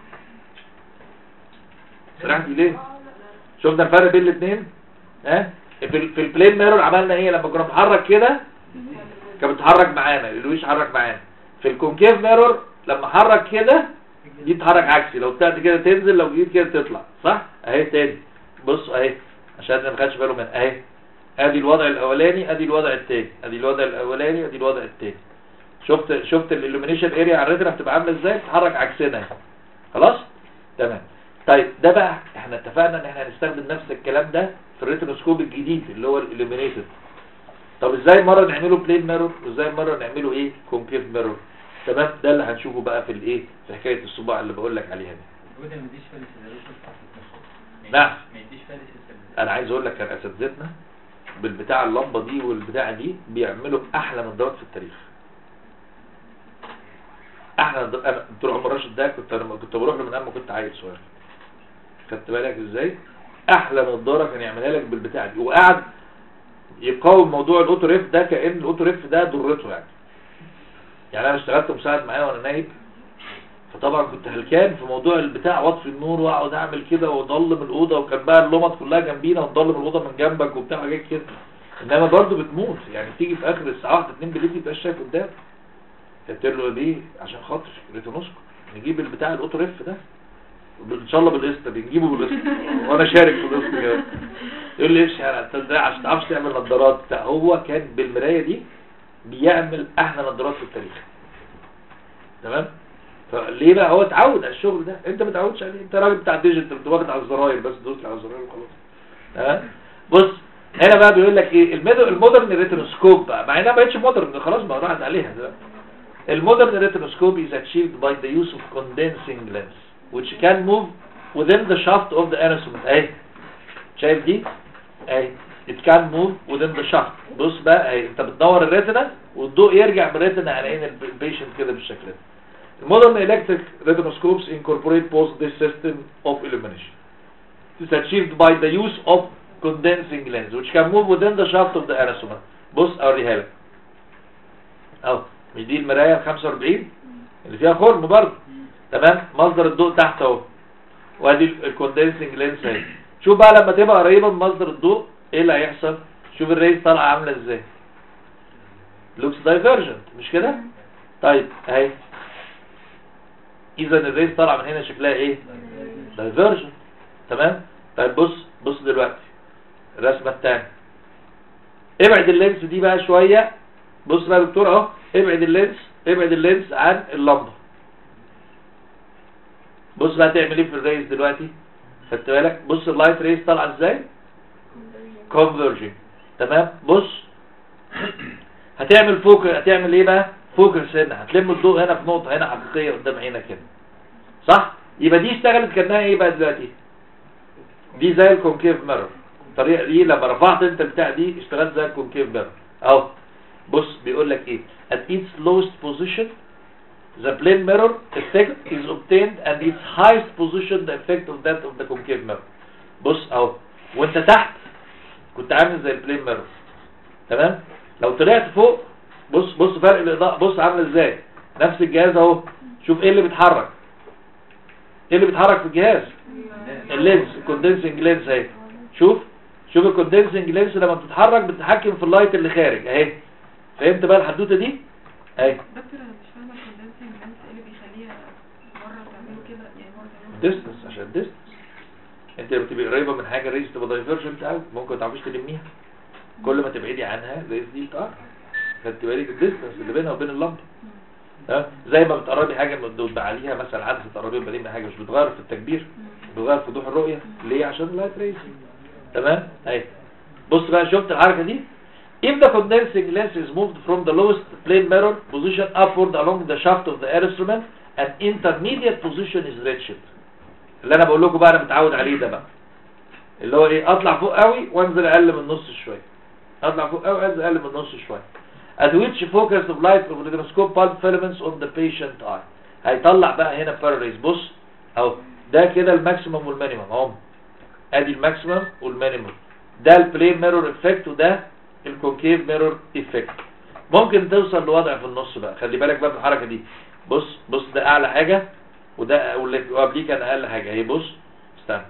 سرحتي ليه شفنا الفرق بين الاثنين ها في ال- في البلين ميرور عملنا ايه لما كنا بنحرك كده كان بتتحرك معانا لويش حرك معانا في الكونكيف ميرور لما حرك كده دي تتحرك عكسي لو طلعت كده تنزل لو جيت كده تطلع صح اهي تاني بص اهي عشان ما خدش باله من اهي ادي الوضع الاولاني ادي الوضع التاني ادي الوضع الاولاني ادي الوضع التاني شفت شفت الالومينيشن اريا على الريتنا بتبقى عامله ازاي بتتحرك عكسنا اهي. خلاص تمام طيب ده بقى احنا اتفقنا ان احنا هنستخدم نفس الكلام ده في الريتنوسكوب الجديد اللي هو الالومينيتد طب ازاي مره نعمله بلين ميرور وازاي مره نعمله ايه كونكيف ميرور تمام ده اللي هنشوفه بقى في الايه في حكايه الصباع اللي بقول لك عليها دي وده ما يديش فارس الزلوش نعم. ما يديش فارس الزلوش انا عايز اقول لك كان اساتذتنا بالبتاع اللمبه دي والبتاع دي بيعملوا احلى نظارات في التاريخ احلى نظارات انا دكتور عمر راشد ده كنت انا كنت بروح له من اما كنت عيل صغير خدت بالك ازاي احلى نظاره كان يعملها لك بالبتاع دي وقعد يقاوم موضوع الاوتو ريف ده كان الاوتو ريف ده ضرته يعني يعني انا اشتغلت مساعد معاه وانا نايم فطبعا كنت هلكان في موضوع البتاع واطفي النور واقعد اعمل كده واضلم الاوضه وكان بقى اللمط كلها جنبينا وتضلم الاوضه من جنبك وبتاع حاجات كده انما برضه بتموت يعني تيجي في اخر الساعه 1 2 بالليل تبقاش شايف قدام قلت له ليه عشان خاطر ريتونوسكو نجيب البتاع الاوتو ريف ده ان شاء الله بالقسط بنجيبه بالقسط وانا شارك في القسط كده يقول لي ايش يعني انت ازاي عشان تعرفش تعمل نظارات بتاع هو كان بالمرايه دي بيعمل احلى نظارات في التاريخ تمام فليه بقى هو اتعود على الشغل ده انت ما اتعودش عليه انت راجل بتاع ديجيتال انت واخد على الزراير بس دوس على الزراير وخلاص ها بص هنا بقى بيقول لك ايه الميدو- المودرن ريتينوسكوب بقى مع انها ما بقتش مودرن خلاص ما راحت عليها دلوقتي المودرن ريتينوسكوب is achieved by the use of condensing lens which can move within the shaft of the instrument اهي شايف دي اهي it can move within the shaft بص بقى اهي انت بتدور الريتنا والضوء يرجع من الريتنا على عين البيشنت كده بالشكل ده Modern electric retinoscopes incorporate both this system of illumination. It is achieved by the use of condensing lens which can move within the shaft of the anastomer. بص اوريها لك. اهو مش دي المرايه ال 45 اللي فيها خرم برضه تمام مصدر الضوء تحت اهو وادي الكوندنسنج لينس اهي شوف بقى لما تبقى قريبه من مصدر الضوء ايه اللي هيحصل شوف الريز طالعه عامله ازاي لوكس دايفرجنت مش كده طيب اهي اذا الريز طالعه من هنا شكلها ايه دايفرجنت تمام طيب بص بص دلوقتي الرسمه الثانيه ابعد اللينس دي بقى شويه بص بقى يا دكتور اهو ابعد اللينس ابعد اللينس عن اللمبه بص بقى تعمل ايه في الريز دلوقتي خدت بالك بص اللايت ريز طالعه ازاي كونفرجنج تمام بص هتعمل فوكس هتعمل ايه بقى فوكس هنا هتلم الضوء هنا في نقطه هنا حقيقيه قدام عينك هنا صح يبقى دي اشتغلت كانها ايه بقى دلوقتي دي زي الكونكيف ميرور الطريقه دي لما رفعت انت البتاع دي اشتغلت زي الكونكيف ميرور اهو بص بيقول لك ايه at its lowest position the plane mirror effect is obtained and its highest position the effect of that of the concave mirror بص اهو وانت تحت كنت عامل زي البلين ميرور تمام لو طلعت فوق بص بص فرق الاضاءه بص عامل ازاي نفس الجهاز اهو شوف ايه اللي بيتحرك ايه اللي بيتحرك في الجهاز اللينس الكوندنسنج لينس اهي شوف شوف الكوندنسنج لينس لما بتتحرك بتتحكم في اللايت اللي خارج اهي فهمت بقى الحدوته دي اهي دكتور انا مش فاهمه الكوندنسنج لينس ايه اللي بيخليها مره تعمله كده يعني مره تعمله ديستنس عشان ديستنس انت لما تبقى قريبه من حاجه الريس تبقى دايفرجنت قوي ممكن ما تعرفيش تلميها كل ما تبعدي عنها الريس دي تقرب خدت بالك الديستنس اللي بينها وبين اللمبه ها زي ما بتقربي حاجه من بتبقى عليها مثلا عدسه تقربي بعدين من حاجه مش بتغير في التكبير بتغير في وضوح الرؤيه ليه عشان اللايت ريس تمام اهي بص بقى شفت الحركه دي If the condensing lens is moved from the lowest plane mirror position upward along the shaft of the instrument, an intermediate position is reached. اللي انا بقول لكم بقى انا متعود عليه ده بقى اللي هو ايه اطلع فوق قوي وانزل اقل من نص شويه اطلع فوق قوي وانزل اقل من نص شويه at which focus of light of retinoscope bulb filaments on the patient eye هيطلع بقى هنا باراليز بص اهو ده كده الماكسيمم والمينيمم اهو ادي الماكسيمم والمينيمم ده البلين ميرور افكت وده الكونكيف ميرور افكت ممكن توصل لوضع في النص بقى خلي بالك بقى من الحركه دي بص بص ده اعلى حاجه وده واللي قبليه كان اقل حاجه اهي بص استنى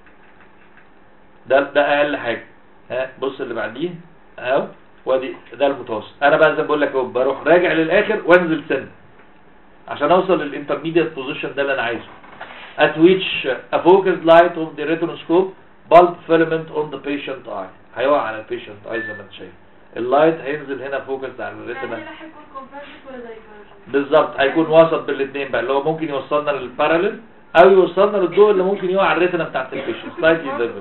ده ده اقل حاجه ها بص اللي بعديه اهو وادي ده المتوسط انا بقى زي ما بقول لك اهو بروح راجع للاخر وانزل سن عشان اوصل للانترميديت بوزيشن ده اللي انا عايزه at which a focused light of the retinoscope bulb filament on the patient eye هيقع على البيشنت اي زي ما انت شايف اللايت هينزل هنا فوكس على يعني الريتنا ده هيكون كونفرجنت ولا دايفرجنت بالظبط هيكون وسط بالاثنين بقى اللي هو ممكن يوصلنا للبارالل او يوصلنا للضوء اللي ممكن يقع على الريتنا بتاعت البيشنت سلايتلي ديفل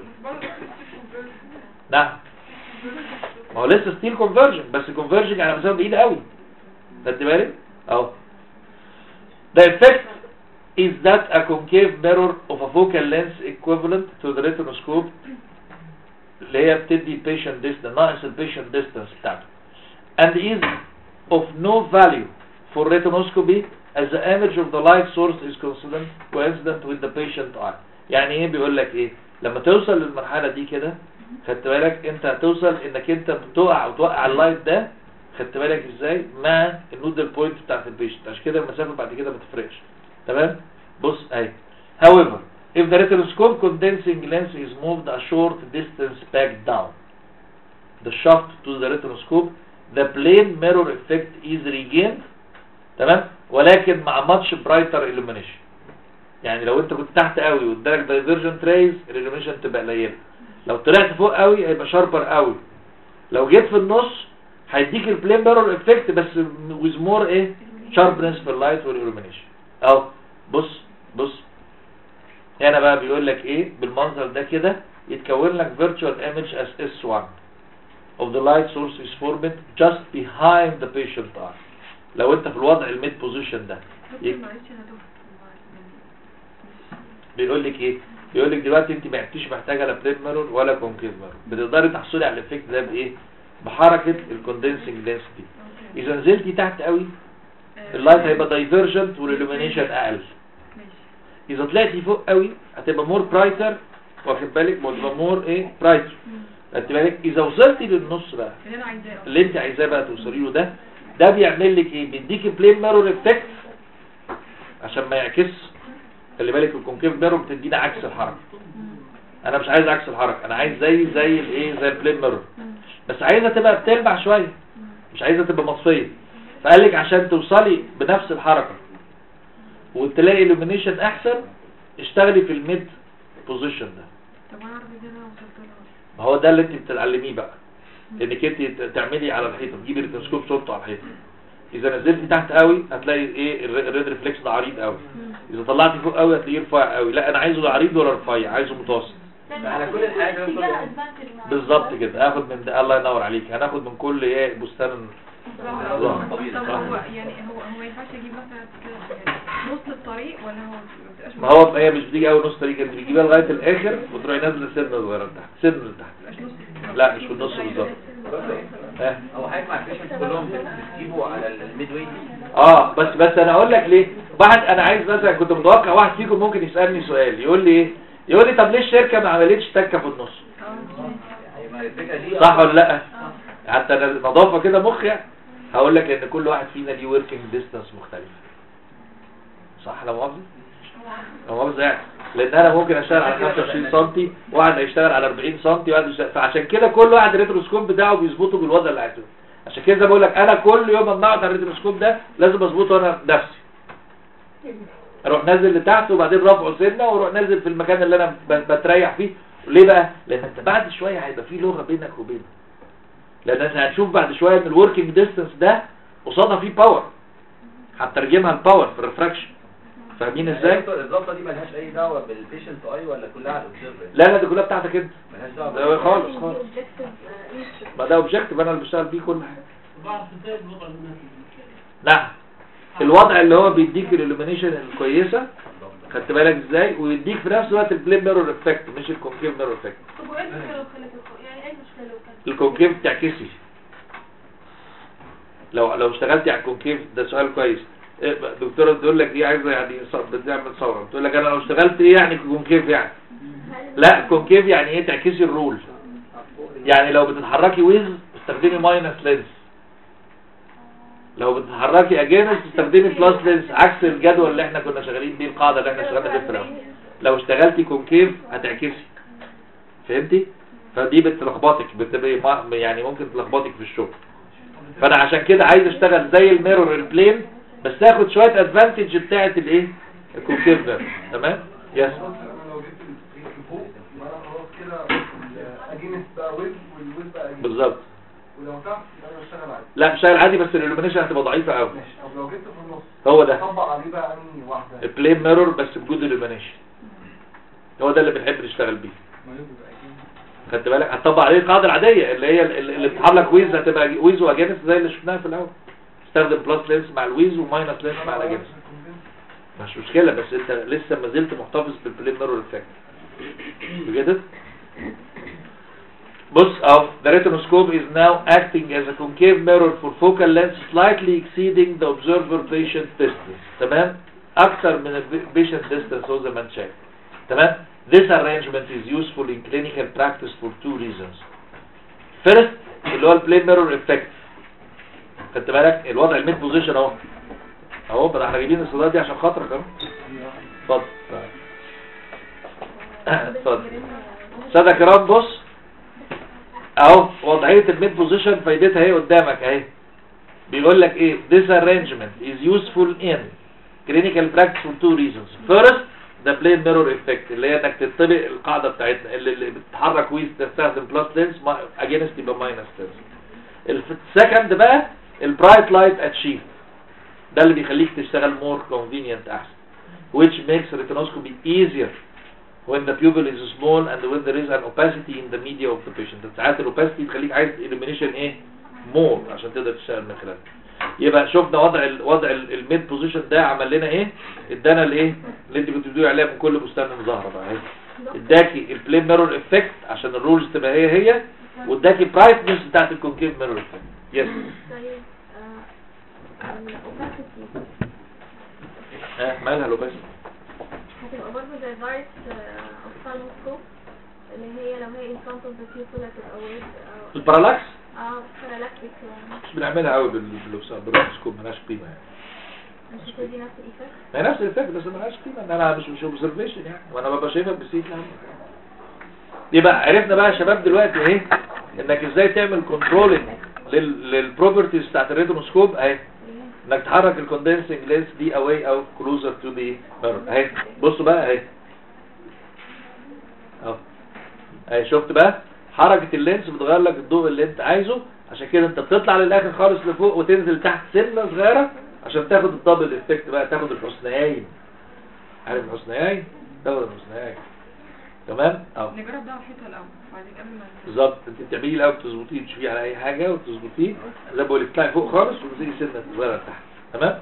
نعم ما هو لسه ستيل كونفرجن بس كونفرجن على مسافه بعيده قوي خدت بالك اهو The effect is that a concave mirror of a focal length equivalent to the retinoscope اللي هي بتدي patient distance ناقص ال patient distance بتاعته and is of no value for retinoscopy as the image of the light source is coincident coincident with the patient eye يعني ايه بيقول لك ايه لما توصل للمرحله دي كده خدت بالك انت هتوصل انك انت بتقع وتوقع اللايت ده خدت بالك ازاي مع النودل بوينت بتاعت البيشنت عشان كده المسافه بعد كده ما تفرقش تمام بص اهي however if the retinoscope condensing lens is moved a short distance back down the shaft to the retinoscope the plane mirror effect is regained تمام ولكن مع much brighter illumination يعني لو انت كنت تحت قوي وادالك divergent rays الillumination تبقى قليله لو طلعت فوق قوي هيبقى شاربر قوي لو جيت في النص هيديك البلين ميرور افكت بس with more ايه sharpness في اللايت والillumination اهو بص بص هنا بقى بيقول لك ايه بالمنظر ده كده يتكون لك virtual image as S1 of the light source is formed just behind the patient eye لو انت في الوضع الميد بوزيشن ده دكتور يك- معلش انا دكتور بيقول لك ايه بيقول لك دلوقتي انت ما عدتيش محتاجه لا بلين ميرور ولا كونكيف ميرور بتقدري تحصلي على الايفكت ده بايه بحركه الكوندنسنج لينس دي اذا نزلتي تحت قوي اللايت هيبقى دايفرجنت والالومينيشن اقل اذا طلعتي فوق قوي هتبقى مور برايتر واخد بالك هتبقى مور ايه برايتر خدت بالك اذا وصلتي للنص بقى اللي انا عايزاه اللي انت عايزاه بقى توصلي له ده ده بيعمل لك ايه بيديكي بلين ميرور افكت عشان ما يعكس خلي بالك الكونكيف ميرور بتدينا عكس الحركه انا مش عايز عكس الحركه انا عايز زي زي الايه زي البلين ميرور بس عايزها تبقى بتلمع شويه مش عايزها تبقى مطفيه فقال لك عشان توصلي بنفس الحركه وتلاقي illumination احسن اشتغلي في الميد بوزيشن ده طب انا اعرف ازاي انا وصلت لها ما هو ده اللي انت بتتعلميه بقى انك انت تعملي على الحيطه تجيبي التلسكوب صورته على الحيطه اذا نزلتي تحت قوي هتلاقي ايه الر- الريد ريفلكس ده عريض قوي اذا طلعتي فوق قوي هتلاقيه رفيع قوي لا انا عايزه لا عريض ولا رفيع عايزه متوسط على كل الحاجة اتجاه كلها. advantage معاه. بالظبط كده اخد من ده الله ينور عليك هناخد من كل ايه بستان ظهر. طب صح. هو يعني هو هو ما ينفعش اجيب مثلا كده يعني نص الطريق ولا هو ما بتبقاش ما هو هي مش بتيجي قوي نص طريق انت بتجيبها لغايه الاخر وتروحي نازله سنه صغيره لتحت سنه لتحت بتبقاش نص لا مش في النص بالظبط ها هو حضرتك مع البيشنت كلهم بتجيبوا على الميد ويت اه بس بس انا اقول لك ليه واحد انا عايز مثلا كنت متوقع واحد فيكم ممكن يسالني سؤال يقول لي ايه يقول لي طب ليه الشركه ما عملتش تكه في النص ما الفكرة دي صح ولا لا حتى أنا نظافه كده مخ يعني هقول لك ان كل واحد فينا ليه وركينج ديستانس مختلف صح لا مؤاخذه لا مؤاخذه يعني لان انا ممكن اشتغل على 25 سم واحد هيشتغل على 40 سم واحد يشتغل فعشان كده كل واحد الريتروسكوب بتاعه بيظبطه بالوضع اللي عايزه عشان كده زي ما بقول لك انا كل يوم اما اقعد على الريتروسكوب ده لازم اظبطه انا بنفسي اروح نازل لتحت وبعدين رافعه سنه واروح نازل في المكان اللي انا ب- بتريح فيه ليه بقى لان انت بعد شويه هيبقى في لغه بينك وبينه لان انت هتشوف بعد شويه ان الوركينج ديستانس ده قصادها فيه باور هترجمها الباور في الريفراكشن فاهمين ازاي الظبطة دي ملهاش أي دعوة بالبيشنت أي ولا كلها على الأوبزرفر لا لا دي كلها بتاعتك انت ملهاش دعوة ده بال- خالص خالص ما ده اوبجكتيف انا اللي بشتغل بيه كل حاجه نعم الوضع اللي هو بيديك الالومينيشن الكويسه خدت بالك ازاي ويديك في نفس الوقت البلين ميرور افكت مش الكونكيف ميرور افكت طب وايه المشكلة لو خلت الخ- يعني ايه المشكلة لو كان الكونكيف تعكسي لو لو اشتغلتي على الكونكيف ده سؤال كويس إيه بقى، الدكتوره تقول لك ايه عايزه يعني ص- بتعمل ثوره بتقول لك انا لو اشتغلت ايه يعني كونكيف يعني لا كونكيف يعني ايه تعكسي الرول يعني لو بتتحركي ويز استخدمي ماينس لينس لو بتتحركي اجينس استخدمي بلس لينس عكس الجدول اللي احنا كنا شغالين بيه القاعده اللي احنا اشتغلنا بيها في الاول لو اشتغلتي كونكيف هتعكسي فهمتي فدي بتلخبطك بتبقى ما- يعني ممكن تلخبطك في الشغل فانا عشان كده عايز اشتغل زي الميرور البلين بس اخد شويه ادفانتج بتاعه الايه الكونكيف ده تمام يس انا لو جبت الفريق فوق يبقى انا خلاص كده اجينس بقى ويب والويب بقى اجينس بالظبط ولو تحت يبقى انا بشتغل عادي لا بشتغل عادي بس الالومينيشن هتبقى ضعيفه قوي ماشي طب لو جبت في النص هو ده طبق عليه بقى انهي واحده البلين ميرور بس بجود الالومينيشن هو ده اللي بنحب نشتغل بيه خدت بالك هتطبق عليه القاعده العاديه اللي هي ال- اللي بتحرك ويز هتبقى ويز واجانس زي اللي شفناها في الاول استخدم بلس لينس مع الويز وماينس لينس مع الاجانس مش مشكله بس انت لسه ما زلت محتفظ بالبلين ميرور افكت بجد بص اهو the retinoscope is now acting as a concave mirror for focal length slightly exceeding the observer patient distance تمام اكتر من ال patient distance هو زي ما انت شايف تمام this arrangement is useful in clinical practice for two reasons first اللي هو البلين ميرور افكت خدت بالك الوضع الميد بوزيشن اهو اهو بقى احنا جايبين الصدات دي عشان خاطرك اهو اتفضل اتفضل سادة كرام بص اهو وضعية الميد بوزيشن فايدتها ايه قدامك اهي بيقول لك ايه this arrangement is useful in clinical practice for two reasons first the plane mirror effect اللي هي انك تطبق القاعدة بتاعتنا اللي, اللي بتتحرك ويز تستخدم بلس لينس against يبقى ماينس لينس السكند بقى البرايت لايت اتشيف ده اللي بيخليك تشتغل more convenient احسن which makes retinoscopy easier when the pupil is small and when there is an opacity in the media of the patient ساعات الاوباسيتي تخليك عايز illumination ايه more عشان تقدر تشتغل من خلالها يبقى شفنا وضع ال وضع الميد بوزيشن ده عمل لنا ايه ادانا الايه اللي انت كنت بتقولي عليها من كل بستان ظهر بقى اهي اداكي البلين ميرور افكت عشان الرولز تبقى هي هي واداكي برايتنس بتاعت الكونكيف ميرور افكت يس طيب آه، الاوباسيتي ها مالها لو بس هتبقى برضه زي فيروس اوفثالموسكوب اللي هي لو هي in front of the pupil هتبقى ويب او البارالاكس اه parallaxic يعني مش بنعملها قوي بالبروسكوب ملهاش قيمه يعني مش بتدي نفس الايفكت هي نفس الفكره بس ملهاش قيمه ان انا مش مش اوبزرفيشن يعني وانا ببقى شايفها بالسيت يعني يبقى عرفنا بقى يا شباب دلوقتي ايه انك ازاي تعمل كنترولنج للبروبرتيز بتاعت الريتنوسكوب اهي انك تحرك الكوندنسنج لينس دي اواي او كلوزر تو دي ميرور اهي بصوا بقى اهي اهو اهي شفت بقى حركة اللينس بتغير لك الضوء اللي انت عايزه عشان كده انت بتطلع للاخر خالص لفوق وتنزل تحت سنة صغيرة عشان تاخد الدبل افكت بقى تاخد الحسنيين عارف الحسنيين تاخد الحسنيين تمام اهو نجرب ده على الحيطه الاول وبعدين قبل ما بالظبط انت بتعمليه الاول تظبطيه تشوفيه على اي حاجه وتظبطيه زي ما بقول لك تطلعي فوق خالص وتيجي سنه صغيره تحت تمام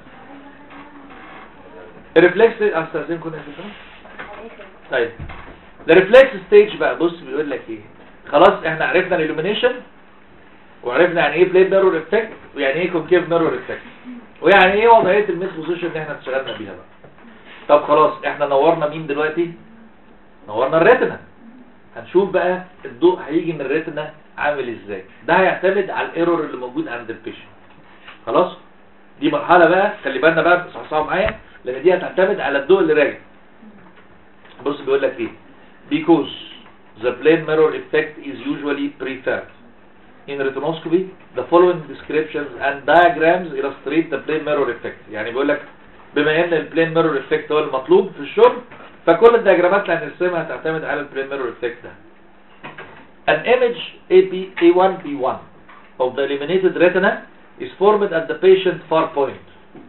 الريفلكس استاذنكم يا شباب طيب الريفلكس ستيج بقى بص بيقول لك ايه خلاص احنا عرفنا الالومينيشن وعرفنا يعني ايه بليد ميرور افكت ويعني ايه كونكيف ميرور افكت ويعني ايه وضعيه الميد بوزيشن اللي احنا اشتغلنا بيها بقى طب خلاص احنا نورنا مين دلوقتي نورنا الريتنا هنشوف بقى الضوء هيجي من الريتنا عامل ازاي ده هيعتمد على الايرور اللي موجود عند البيشنت خلاص دي مرحله بقى خلي بالنا بقى تصحصحوا معايا لان دي هتعتمد على الضوء اللي راجع بص بيقول لك ايه because the plane mirror effect is usually preferred in retinoscopy the following descriptions and diagrams illustrate the plane mirror effect يعني بيقول لك بما ان البلين ميرور افكت هو المطلوب في الشغل فكل الدياجرامات اللي هنرسمها هتعتمد على البلين ميرور افكت ده An image AP A1B1 of the illuminated retina is formed at the patient far point.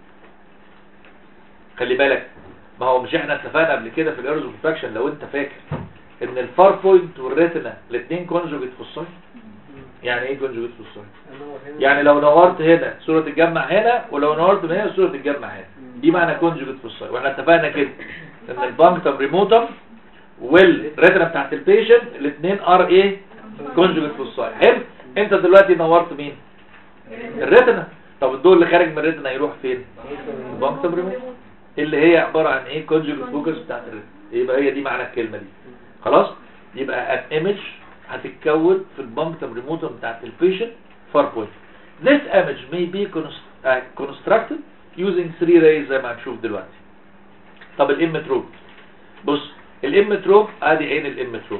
خلي بالك ما هو مش احنا اتفقنا قبل كده في الايرز اوف لو انت فاكر ان الفار بوينت والريتنا الاثنين كونجوجيت فوساي يعني ايه كونجوجيت فوساي يعني لو نورت هنا صورة تتجمع هنا ولو نورت من هنا صورة تتجمع هنا دي معنى كونجوجيت فوساي واحنا اتفقنا كده ان البانكتم ريموتم والريتنا بتاعت البيشنت الاثنين ار ايه كونجوجيت فوساي حلو انت دلوقتي نورت مين الريتنا طب الضوء اللي خارج من الريتنا يروح فين البانكتم ريموتم اللي هي عبارة عن ايه كونجوجيت فوكس بتاعت الريتنا يبقى هي دي معنى الكلمة دي خلاص يبقى an image هتتكون في البانكتم ريموتم بتاعت البيشنت far point this image may be const- uh, constructed using three rays زي ما هنشوف دلوقتي طب الامتروب بص الامتروب ادي عين الامتروب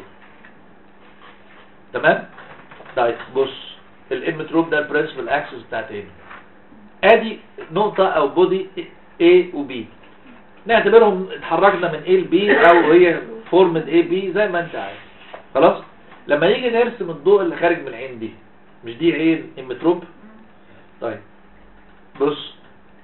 تمام طيب بص الامتروب ده البرنسبل اكسس بتاعت عينه ادي نقطة او بودي A و B نعتبرهم اتحركنا من A ل B او هي فورمد A B زي ما انت عايز خلاص لما يجي نرسم الضوء اللي خارج من العين دي مش دي عين امتروب طيب بص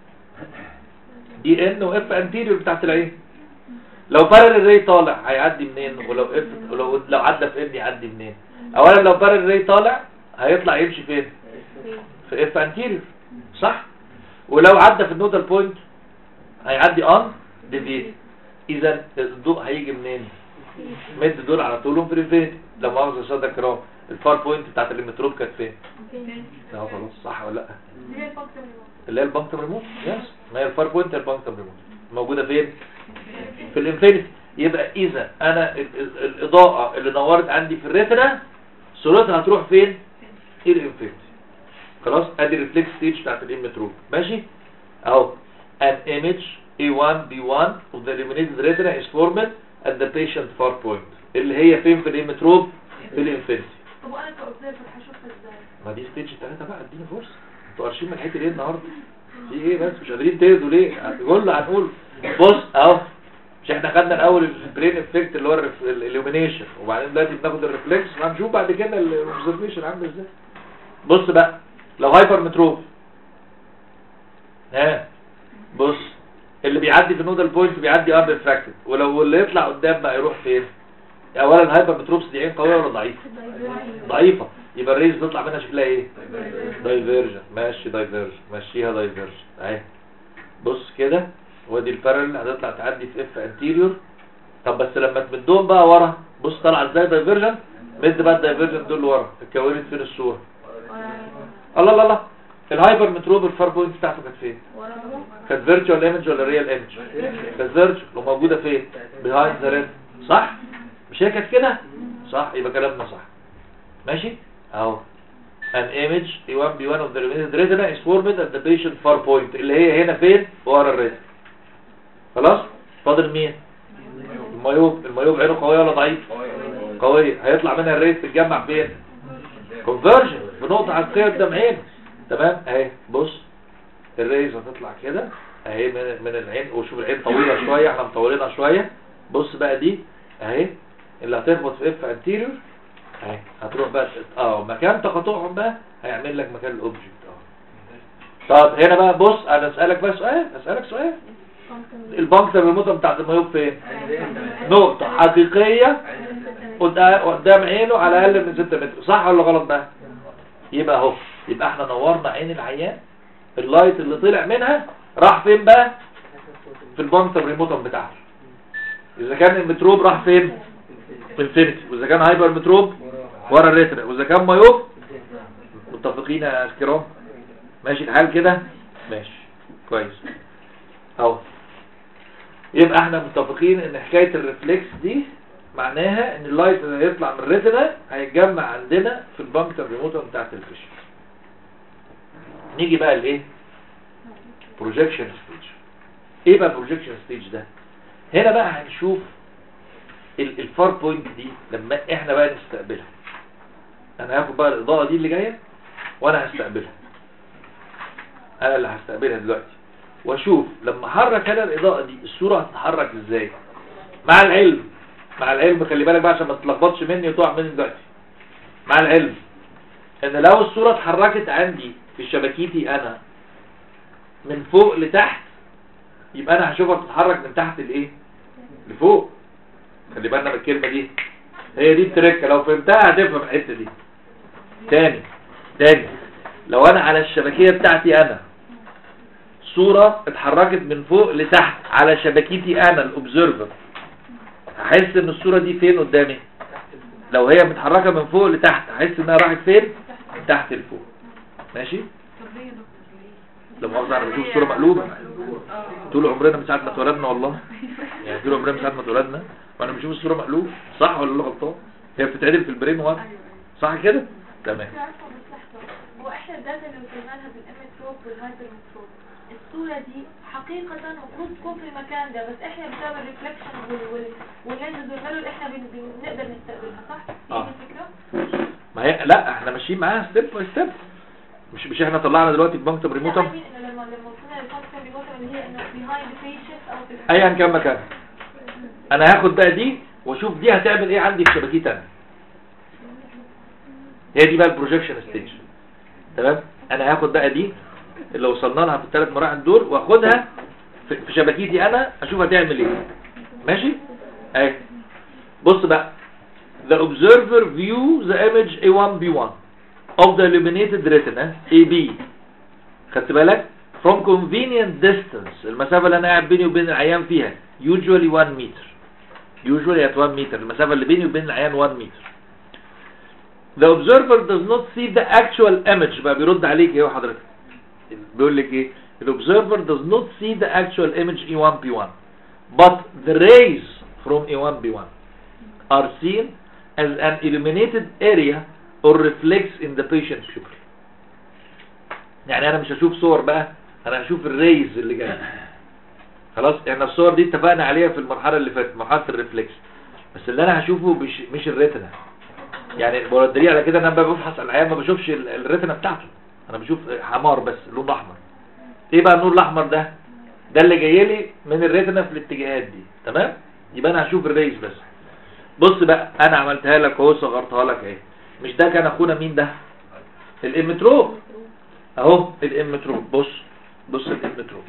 دي ان واف انتيريور بتاعت العين لو بارل ري طالع هيعدي منين ولو اف ولو لو عدى في ان يعدي منين اولا لو بارل ري طالع هيطلع يمشي فين في اف انتيريور صح ولو عدى في النودال بوينت هيعدي ان ديفيت اذا الضوء هيجي منين مد دول على طولهم في الفين لو مؤاخذه يا ساده الكرام الفار بوينت بتاعت المتروب كانت فين لا خلاص صح ولا لا اللي هي الفانكشن ريموت اللي هي البانكتم ريموت يس ما هي الفار بوينت البانكتم ريموت موجوده فين في الانفينيتي يبقى اذا انا ال- ال- الاضاءه اللي نورت عندي في الريتنا صورتها هتروح فين الانفينيتي خلاص ادي الريفلكس ستيج بتاعت الامتروب ماشي اهو an image A1 B1 of the illuminated retina is formed at the patient far point اللي هي فين في الامتروب في الانفينيتي طب وانا كاوبزرفر هشوفها ازاي ما دي ستيج الثلاثة بقى اديني فرصة انتوا قارشين من الحته ليه النهارده في ايه بس مش قادرين تهدوا ليه هنقول هنقول بص اهو مش احنا خدنا الاول البرين افكت اللي هو الالومينيشن وبعدين دلوقتي بناخد الريفلكس وهنشوف بعد كده الاوبزرفيشن عامل ازاي بص بقى لو هايبر متروب ها بص اللي بيعدي في النودال بوينت بيعدي اب ريفراكتد ولو اللي يطلع قدام بقى يروح فين اولا الهايبر متروبس دي عين قويه ولا ضعيفه ضعيفه يبقى الريز بيطلع منها شكلها ايه دايفيرجن ماشي دايفيرجن ماشيها دايفيرجن اهي بص كده وادي البارل هتطلع تعدي في اف انتيريور طب بس لما تمدهم بقى ورا بص طالعه ازاي دايفيرجن مد بقى الدايفيرجن دول ورا اتكونت فين الصوره الله الله الله الهايبر متروب الفار بوينت بتاعته كانت فين كانت فيرتشوال ايمج ولا ريال ايمج كانت فيرتشوال وموجوده فين بيهايند ذا ريد صح مش هي كانت كده صح يبقى كلامنا صح ماشي اهو an image A1 B1 of the limited retina is formed at the patient far point اللي هي هنا فين ورا الريتنا خلاص فاضل مين المايوب المايوب عينه قويه ولا ضعيف قويه هيطلع منها الريت تتجمع فين كونفرجن بنقطه عكسيه قدام عينه تمام اهي بص الريز هتطلع كده اهي من من العين وشوف العين طويله شويه احنا مطولينها شويه بص بقى دي اهي اللي هتخبط في اف انتيريور اهي هتروح بقى تت- اه مكان تقاطعهم بقى هيعمل لك مكان الاوبجكت اه طب هنا بقى بص انا اسالك بقى سؤال اسالك سؤال البنكتر الموتر بتاعت المايوب فين نقطه حقيقيه قد- قدام عينه على اقل من 6 متر صح ولا غلط بقى يبقى اهو يبقى احنا نورنا عين العيان اللايت اللي طلع منها راح فين بقى في البنكتر ريموتر بتاعته اذا كان المتروب راح فين في انفينيتي واذا كان هايبر متروب ورا الريتنا واذا كان مايوب متفقين يا الكرام ماشي الحال كده ماشي كويس اهو يبقى احنا متفقين ان حكايه الريفلكس دي معناها ان اللايت اللي هيطلع من الريتنا هيتجمع عندنا في البنكتر ريموتر بتاعت الفيشن نيجي بقى لايه بروجيكشن ستيج ايه بقى بروجيكشن ستيج ده هنا بقى هنشوف ال- الفار بوينت دي لما احنا بقى نستقبلها انا هاخد بقى الاضاءه دي اللي جايه وانا هستقبلها انا اللي هستقبلها دلوقتي واشوف لما احرك انا الاضاءه دي الصوره هتتحرك ازاي مع العلم مع العلم خلي بالك بقى عشان ما تتلخبطش مني وتقع مني دلوقتي مع العلم ان لو الصوره اتحركت عندي في شبكيتي انا من فوق لتحت يبقى انا هشوفها بتتحرك من تحت لايه لفوق خلي بالنا من الكلمه دي هي دي التركه لو فهمتها هتفهم الحته دي تاني تاني لو انا على الشبكيه بتاعتي انا صورة اتحركت من فوق لتحت على شبكيتي انا الاوبزرفر هحس ان الصورة دي فين قدامي لو هي متحركة من فوق لتحت هحس انها راحت فين من تحت لفوق ماشي طب ليه يا دكتور ليه؟ لو مؤاخذة انا بشوف صورة مقلوبة طول عمرنا من ساعة ما اتولدنا والله يعني طول عمرنا من ساعة ما اتولدنا وانا بشوف الصورة مقلوبة صح ولا لا غلطان هي بتتعدل في البرين وات صح كده تمام مش عارفة بس لحظة هو احنا الداتا اللي وصلنا لها بالامتروب والهايبرمتروب الصورة دي حقيقة المفروض تكون في المكان ده بس احنا بسبب الريفلكشن وال وال واللينز والميرور احنا بن بن- بنقدر نستقبلها صح؟ هي آه. دي الفكرة؟ ما هي لا احنا ماشيين معاها ستيب باي ستيب مش مش احنا طلعنا دلوقتي البنكتب ريموتر لا I mean انه لما لما وصلنا للفانكشن ريموتر اللي هي انه behind the patient او في ايا كان مكانها انا هاخد بقى دي واشوف دي هتعمل ايه عندي في شبكيتي انا هي دي بقى البروجيكشن ستيج تمام انا هاخد بقى دي اللي وصلنا لها في الثلاث مراحل دول واخدها في في شبكيتي انا اشوف هتعمل ايه ماشي اهي بص بقى the observer view the image A1B1 of the illuminated retina AB خدت بالك from convenient distance المسافة اللي انا قاعد بيني وبين العيان فيها usually 1 meter usually at 1 meter المسافة اللي بيني وبين العيان 1 meter the observer does not see the actual image بقى بيرد عليك ايه حضرتك بيقول لك ايه the observer does not see the actual image E1P1 but the rays from E1B1 are seen as an illuminated area or reflects in the patient's pupil يعني انا مش هشوف صور بقى انا هشوف الريز اللي جايه خلاص احنا الصور دي اتفقنا عليها في المرحله اللي فاتت مرحله الريفلكس بس اللي انا هشوفه مش مش الريتنا يعني الدليل على كده ان انا ببحث عن العيان ما بشوفش ال- الريتنا بتاعته انا بشوف حمار بس لون احمر ايه بقى النور الاحمر ده ده اللي جاي لي من الريتنا في الاتجاهات دي تمام يبقى انا هشوف الريز بس بص بقى انا عملتها لك اهو صغرتها لك اهي مش ده كان اخونا مين ده الامتروب اهو الامتروب بص بص الامتروب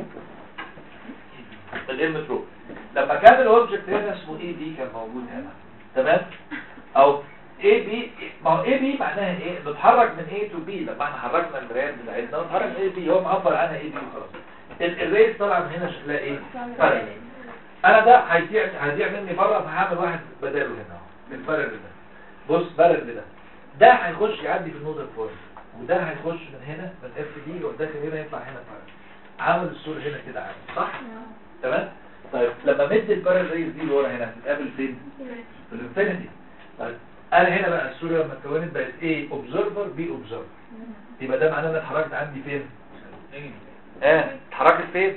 الامتروب لما كان الاوبجكت هنا اسمه اي بي كان موجود هنا تمام او اي بي ما هو اي بي معناها ايه بتحرك من اي تو بي لما احنا حركنا المرايات بتاعتنا بتحرك من اي بي هو معبر عنها اي بي وخلاص ال- الريس طالعه من هنا شكلها ايه فرق انا ده هيضيع هيضيع مني بره فهعمل واحد بداله هنا اهو الفرق ده بص فرق ده ده هيخش يعدي في النودل بوينت وده هيخش من هنا من اف دي يروح داخل هنا يطلع هنا فعلا عامل الصورة هنا كده عامل صح؟ تمام؟ طيب لما مد البارل ريز دي لورا هنا هتتقابل فين؟ في الانفينيتي طيب انا هنا بقى الصورة لما اتكونت بقت ايه؟ اوبزرفر بي اوبزرفر يبقى ده معناه ان اتحركت عندي فين؟ اه اتحركت فين؟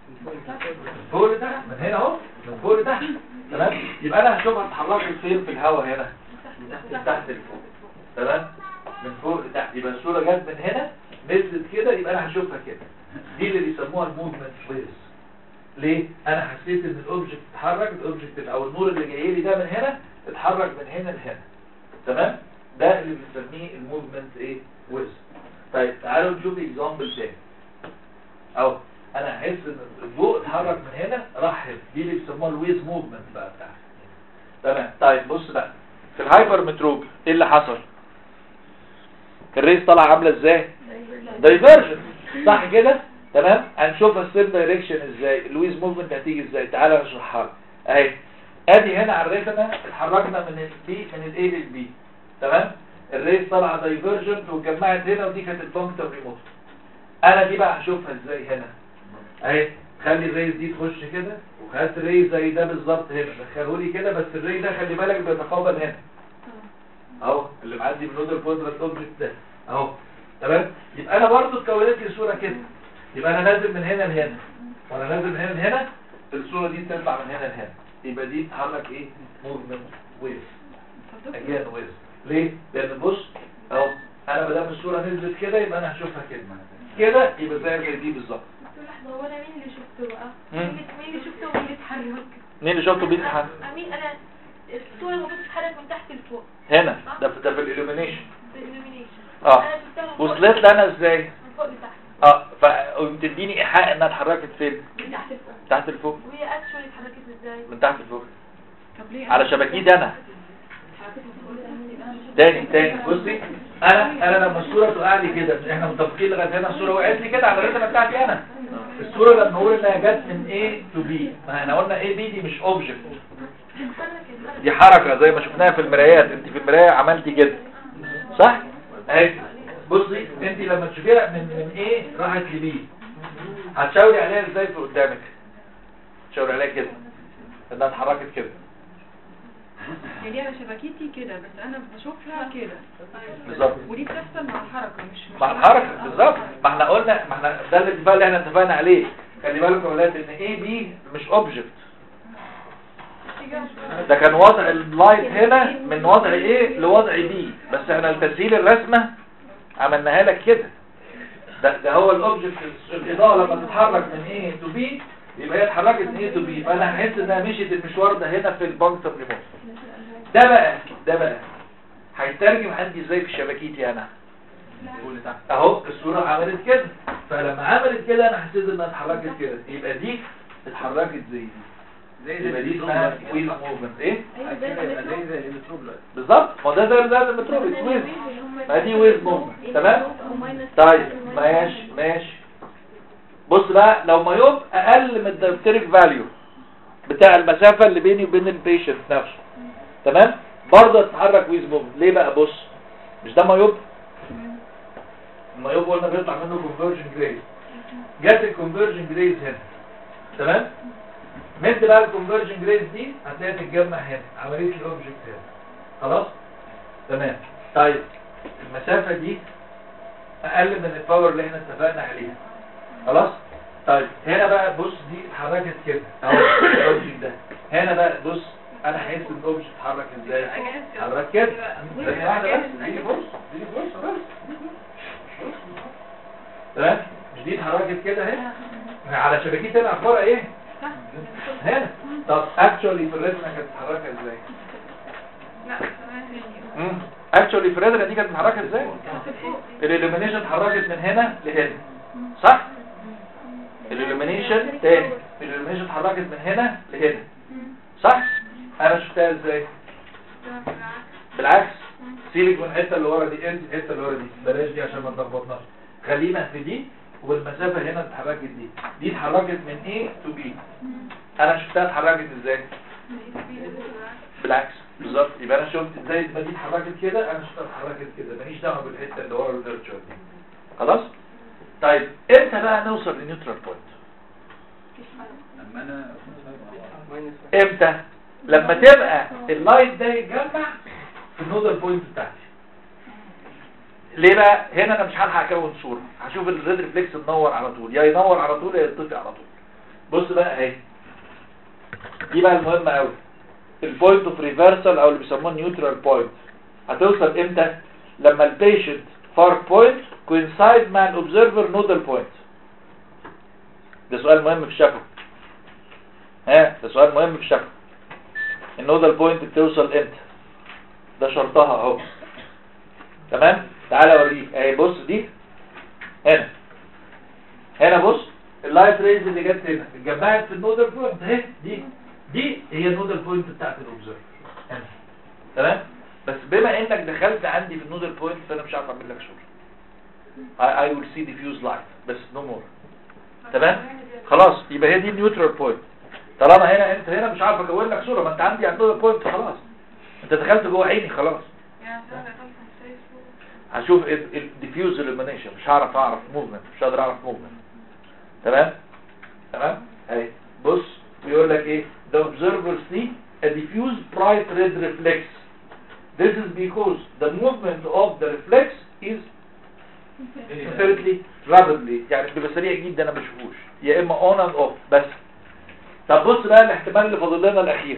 من فوق لتحت من هنا اهو من فوق لتحت تمام يبقى انا هشوفها اتحركت فين في الهواء هنا من تحت لفوق تمام من فوق لتحت يبقى الصوره جت من هنا نزلت كده يبقى انا هشوفها كده دي اللي بيسموها الموفمنت ويز ليه انا حسيت ان الاوبجكت اتحرك الاوبجكت او النور اللي جاي لي ده من هنا اتحرك من هنا لهنا تمام ده اللي بنسميه الموفمنت ايه ويز طيب تعالوا نشوف اكزامبل تاني اهو انا هحس ان الضوء اتحرك من هنا راح هنا دي اللي بيسموها الويز موفمنت بقى بتاعتي تمام طيب بص بقى في الهايبر متروب ايه اللي حصل الريس طالعه عامله ازاي دايفرجن صح كده تمام هنشوف السيل دايركشن ازاي الويز موفمنت هتيجي ازاي تعالى نشرحها لك. اهي ادي هنا على الريتنا اتحركنا من البي من الاي للبي تمام الريس طالعه دايفرجنت واتجمعت هنا ودي كانت البانكتر ريموت انا دي بقى هشوفها ازاي هنا اهي خلي الريز دي تخش كده وخدت ريز زي ده بالظبط هنا دخله لي كده بس الري ده خلي بالك بيتقابل هنا اهو اللي معدي من نودل كوادرات اوبجكت ده اهو تمام يبقى انا برضو اتكونت لي صوره كده يبقى انا نازل من هنا لهنا وانا نازل من هنا لهنا الصوره دي تطلع من هنا لهنا يبقى دي تتحرك ايه موفمنت ويف اجين ويف ليه لان بص اهو انا ما دام الصوره نزلت كده يبقى انا هشوفها كده كده يبقى زي زي دي بالظبط دكتور لحظة هو انا مين اللي شفته بقى؟ مم. مين اللي- مين اللي شفته ومين اللي اتحرك؟ مين اللي شفته بيتحرك امين انا الصورة المفروض تتحرك من تحت لفوق هنا ده في ده في الالومينيشن بالإلومينيشن اه انا شفتها من فوق وصلت لي انا ازاي من فوق لتحت اه فبتديني ايحاء انها اتحركت فين من تحت لفوق تحت لفوق وهي اكشولي اتحركت ازاي؟ من تحت لفوق طب ليه على شبكيت انا تاني تاني بصي انا انا لما الصوره تقع لي كده احنا متفقين لغايه هنا الصوره وقعت لي كده على الرسمه بتاعتي انا الصوره لما اقول انها جت من A to B ما احنا قلنا A B دي مش اوبجكت دي حركه زي ما شفناها في المرايات انت في المرايه عملتي كده صح اهي بصي انت لما تشوفيها من من A راحت ل B هتشاوري عليها ازاي في قدامك تشاوري عليها كده انها اتحركت كده يعني انا شبكتي كده بس انا بشوفها كده بالظبط ودي بتحصل مع الحركه مش مش مع الحركة بالظبط ما احنا قلنا ما احنا ده الاتفاق اللي احنا اتفقنا عليه خلي بالكم يا ولاد ان اي بي مش اوبجكت ده كان وضع اللايت هنا من وضع ايه لوضع بي بس احنا لتسهيل الرسمة عملناها لك كده ده, ده هو الاوبجكت الاضاءة لما تتحرك من ايه تو بي يبقى هي اتحركت من ايه تو بي فانا هحس انها مشيت المشوار ده هنا في البانكتر ريموت ده بقى ده بقى هيترجم عندي ازاي في شبكيتي انا اهو الصورة عملت كده فلما عملت كده انا حسيت انها اتحركت كده يبقى دي اتحركت زي دي زي يبقى دي اسمها ويل موفمنت ايه ايوه زي كده يبقى المترو. زي زي الانتروبلر بالظبط ما ده زي زي المتروبيس ويز ما دي ويز موفمنت تمام طيب ماشي ماشي بص بقى لو مايوب اقل من الدايبتريك فاليو بتاع المسافة اللي بيني وبين البيشنت نفسه تمام برضه اتحرك ويز موفمنت ليه بقى بص مش ده مايوب المايوب قلنا بيطلع منه كونفرجن جريز جت الكونفرجن جريز هنا تمام مد بقى الكونفرجن جريز دي هتلاقيها تتجمع هنا عمليه الاوبجكت هنا خلاص تمام طيب المسافه دي اقل من الباور اللي احنا اتفقنا عليها خلاص طيب هنا بقى بص دي اتحركت كده اهو الاوبجكت ده هنا بقى بص انا هحس ان الاوبجكت اتحرك ازاي اتحرك كده ثانيه واحده بس دي فرصه دي فرصه بس تمام مش دي اتحركت كده اهي ما هي على شبكيه هنا اخبارها ايه هنا طب اكشولي في الريتنا كانت متحركه ازاي لا ثواني اكشولي في الريتنا دي كانت متحركه ازاي الالومينيشن اتحركت من هنا لهنا صح الالومينيشن تاني الالومينيشن اتحركت من هنا لهنا صح انا شفتها ازاي بالعكس سيبك من الحته اللي ورا دي انت الحته اللي ورا دي بلاش دي عشان ما تلخبطناش خلينا في دي والمسافه هنا اتحركت دي دي اتحركت من A to B انا شفتها اتحركت ازاي بالعكس بالظبط يبقى انا شفت زي ما دي اتحركت كده انا شفتها اتحركت كده ماليش دعوه بالحته اللي ورا الفيرتشوال دي خلاص طيب امتى بقى نوصل لنيوترال بوينت لما انا امتى لما تبقى اللايت ده يتجمع في النودال بوينت بتاعتي ليه بقى هنا انا مش هلحق اكون صوره هشوف الريد ريفلكس منور على طول يا ينور على طول يا يطفي على طول بص بقى اهي دي بقى المهمه قوي البوينت اوف ريفرسال او اللي بيسموه نيوترال بوينت هتوصل امتى لما البيشنت فار بوينت كوينسايد مع الاوبزرفر نودال بوينت ده سؤال مهم في الشفوي ها ده سؤال مهم في الشفوي النودال بوينت بتوصل امتى ده شرطها اهو تمام تعالى اوريك اهي بص دي هنا هنا بص اللايت ريز اللي جت هنا اتجمعت في النودال بوينت اهي دي دي هي النودال بوينت بتاعت الاوبزرفر هنا تمام بس بما انك دخلت عندي في النودال بوينت فانا مش عارف اعمل لك صوره I, I will see diffuse light بس no more تمام خلاص يبقى هي دي النيوترال بوينت طالما هنا انت هنا مش عارف اكون لك صوره ما انت عندي النودال بوينت خلاص انت دخلت جوه عيني خلاص يعني أنا دخلت في السيف هشوف الديفيوز illumination مش هعرف اعرف موفمنت مش هقدر اعرف موفمنت تمام تمام اهي بص بيقول لك ايه the observer see a diffuse bright red reflex this is because the movement of the reflex is infinitely rapidly يعني بيبقى سريع جدا انا ما بشوفوش يا اما on and off بس طب بص بقى الاحتمال اللي فاضل لنا الاخير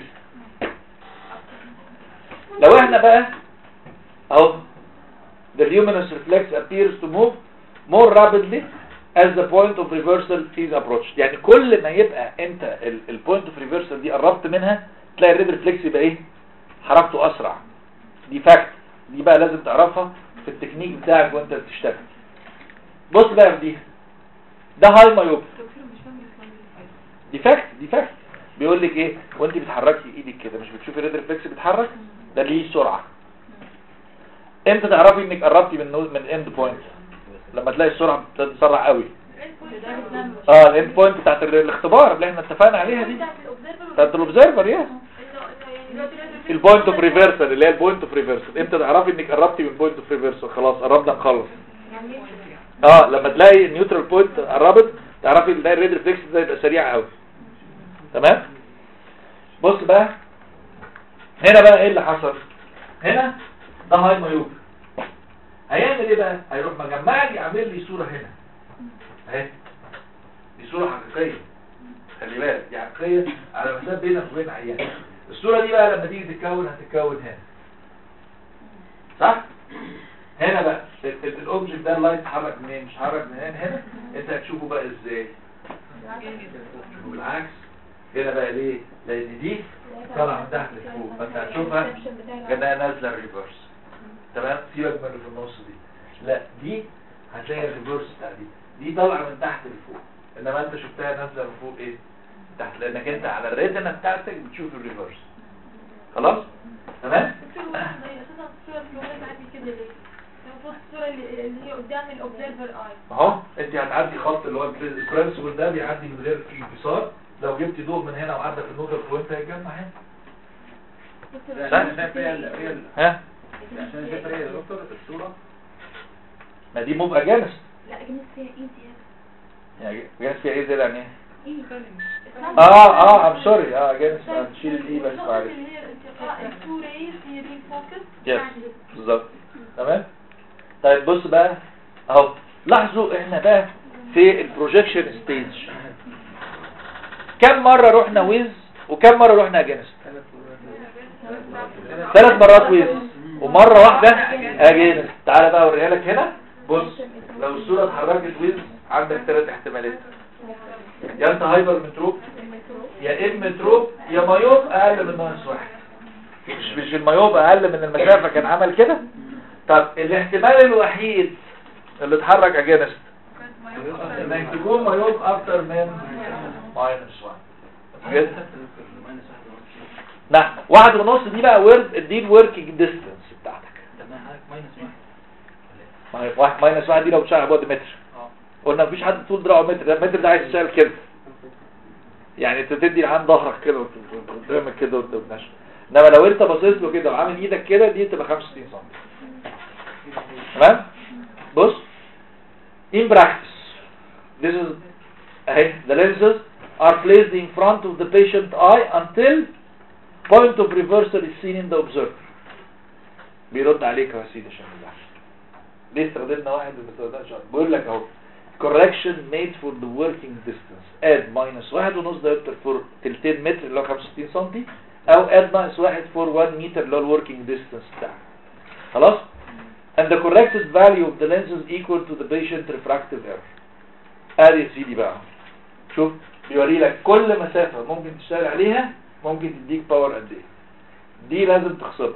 لو احنا بقى اهو the luminous reflex appears to move more rapidly as the point of reversal is approached يعني كل ما يبقى انت البوينت اوف ريفرسال دي قربت منها تلاقي الريد ريفلكس يبقى ايه حركته اسرع دي فاكت دي بقى لازم تعرفها في التكنيك بتاعك وانت بتشتغل بص بقى في دي ده هاي مايوب الدكتور مش فاهم الكلام ده. دي فاكت دي فاكت بيقول لك ايه وانت بتحركي ايدك كده مش بتشوفي الريد ريفلكس بيتحرك ده ليه سرعه امتى تعرفي انك قربتي من نو- من الاند بوينت لما تلاقي السرعه بتتسرع قوي اه الاند بوينت بتاعت ال- الاختبار اللي احنا اتفقنا عليها دي بتاعت الاوبزرفر يا البوينت اوف ريفرسال اللي هي البوينت اوف ريفرسال امتى تعرفي انك قربتي من البوينت اوف ريفرسال خلاص قربنا نخلص اه لما تلاقي النيوترال بوينت قربت تعرفي تلاقي الريد ريفلكس ده يبقى سريع قوي تمام بص بقى هنا بقى ايه اللي حصل هنا ده هاي مايوب هيعمل ايه بقى هيروح مجمع لي عامل لي صوره هنا اهي دي صوره حقيقيه خلي بالك دي حقيقيه على مسافه بينك وبين عيان الصوره دي بقى لما تيجي تتكون هتتكون هنا صح هنا بقى ال- ال- الاوبجكت ده اللايت اتحرك منين مش اتحرك من هنا هنا انت هتشوفه بقى ازاي بالعكس هنا بقى ليه لان دي طالعه من تحت لفوق فانت هتشوفها كانها نازله الريفرس تمام سيبك من اللي في النص دي لا دي هتلاقي الريفرس بتاع دي دي طالعه من تحت لفوق انما انت شفتها نازله من فوق ايه تحت لانك انت على الريتنا بتاعتك بتشوف الريفرس خلاص تمام دكتور هو زي اساسا الصورة الفلوية بعدي كده ليه؟ المفروض الصورة اللي اللي هي قدام الاوبزرفر اي اهو انت هتعدي خط اللي هو البرنسبل ده بيعدي من غير انكسار لو جبت ضوء من هنا وعدى في النقطه بوينت هيتجمع هنا عشان شايف هي ال- هي ال- ها عشان شايف هي يا دكتور الصورة ما دي موف اجانس لا جنس فيها ايزي يعني اجانس فيها ايه زي يعني ايه بتكلم. اه اه ام سوري اه اجانس هنشيل الاي بس معلش اللي هي الانتقاء التو ريز هي دي الفوكس يس بالظبط تمام طيب بص بقى اهو لاحظوا احنا بقى في البروجيكشن ستيج كم مرة رحنا ويز وكم مرة رحنا اجينست ثلاث مرات ويز ومرة واحدة اجينست تعالى بقى اوريها لك هنا بص لو الصورة اتحركت ويز عندك ثلاث احتمالات يا انت هايبر متروب يا ام متروب يا مايوب اقل من ناقص واحد مش مش المايوب اقل من المسافة كان عمل كده طب الاحتمال الوحيد اللي اتحرك اجينست انك تكون مايوب اكتر من ماينس 1 جد نعم واحد ونص دي بقى ورد دي الوركينج ديستنس بتاعتك ما هي واحد ماينس واحد دي لو بتشتغل بعد متر قلنا مفيش حد طول دراعه متر ده المتر ده عايز يشتغل كده يعني انت تدي العين ظهرك كده وتعمل كده وانت بتمشي انما لو انت باصص له كده وعامل ايدك كده دي تبقى 65 سم تمام بص in practice this is اهي the lenses are placed in front of the patient eye until point of reversal is seen in the observer بيرد عليك يا سيدي عشان الله ليه استخدمنا واحد ما استخدمناش واحد؟ بيقول لك اهو correction made for the working distance add minus واحد ونص diopter for تلتين متر اللي هو 65 سم او add minus واحد for 1 meter اللي هو الوركينج distance بتاعك خلاص and the corrected value of the lens is equal to the patient refractive error ادي يا سيدي بقى شوف بيوري لك كل مسافة ممكن تشتغل عليها ممكن تديك باور قد ايه دي لازم تخسرها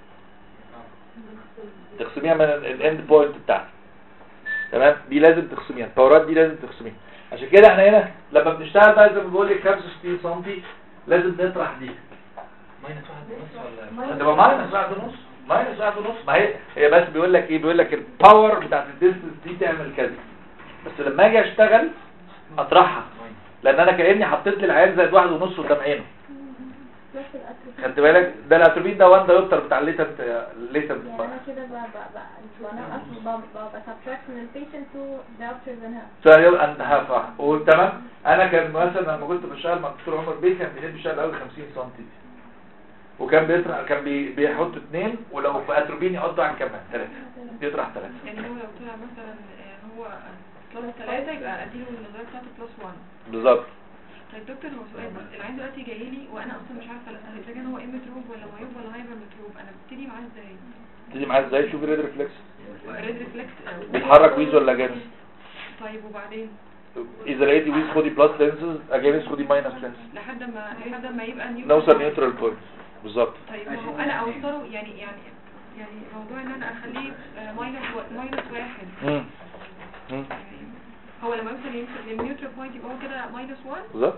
تقسميها من الاند بوينت بتاعتك تمام دي لازم تقسميها الباورات دي لازم تقسميها عشان كده احنا هنا لما بنشتغل بقى زي ما بقول لك 65 سم لازم نطرح دي ماينس واحد ونص ولا هتبقى ماينس واحد ونص ماينس واحد ونص ما هي هي بس بيقول لك ايه بيقول لك الباور بتاعت الديستنس دي تعمل كذا بس لما اجي اشتغل اطرحها لان انا كاني حطيت لي العيان زائد واحد ونص قدام عينه نفس الأتروفي خدت بالك ده الاتروبين ده وان دايوبتر بتاع الليتنت ليتنت يعني أنا كده ب ب ب وأنا أصلا ب ب بسبتراكت من البيشنت تو دكتورز and her سؤال انت هفا وتمام انا كان مثلا لما كنت بشتغل مع الدكتور عمر بيه كان بيحب يشتغل اول 50 سم وكان بيطرح كان بي بيحط اثنين ولو في اتروبين يقضي عن كمان ثلاثه يطرح ثلاثه يعني هو لو طلع مثلا آه، هو بلس 3 يبقى اديله النظريه بتاعته بلس 1 بالظبط طيب دكتور هو سؤال بس العين دلوقتي جاي لي وانا اصلا مش عارفه اذا كان هو ايمتروب ولا مايوب ولا هايبر متروب انا ببتدي معاه ازاي؟ تيجي معايا ازاي شوف الريد ريفلكس ريد ريفلكس بيتحرك ويز ولا جانس طيب وبعدين اذا لقيتي ويز خدي بلس لينسز اجانس خدي ماينس لينسز لحد ما لحد ما يبقى نيوترال نوصل نيوترال بوينت بالظبط طيب ما هو انا اوصله يعني يعني يعني موضوع ان انا اخليه ماينس ماينس واحد مم. مم. يعني هو لما يوصل يمكن للنيوترال بوينت يبقى هو كده ماينس 1 بالظبط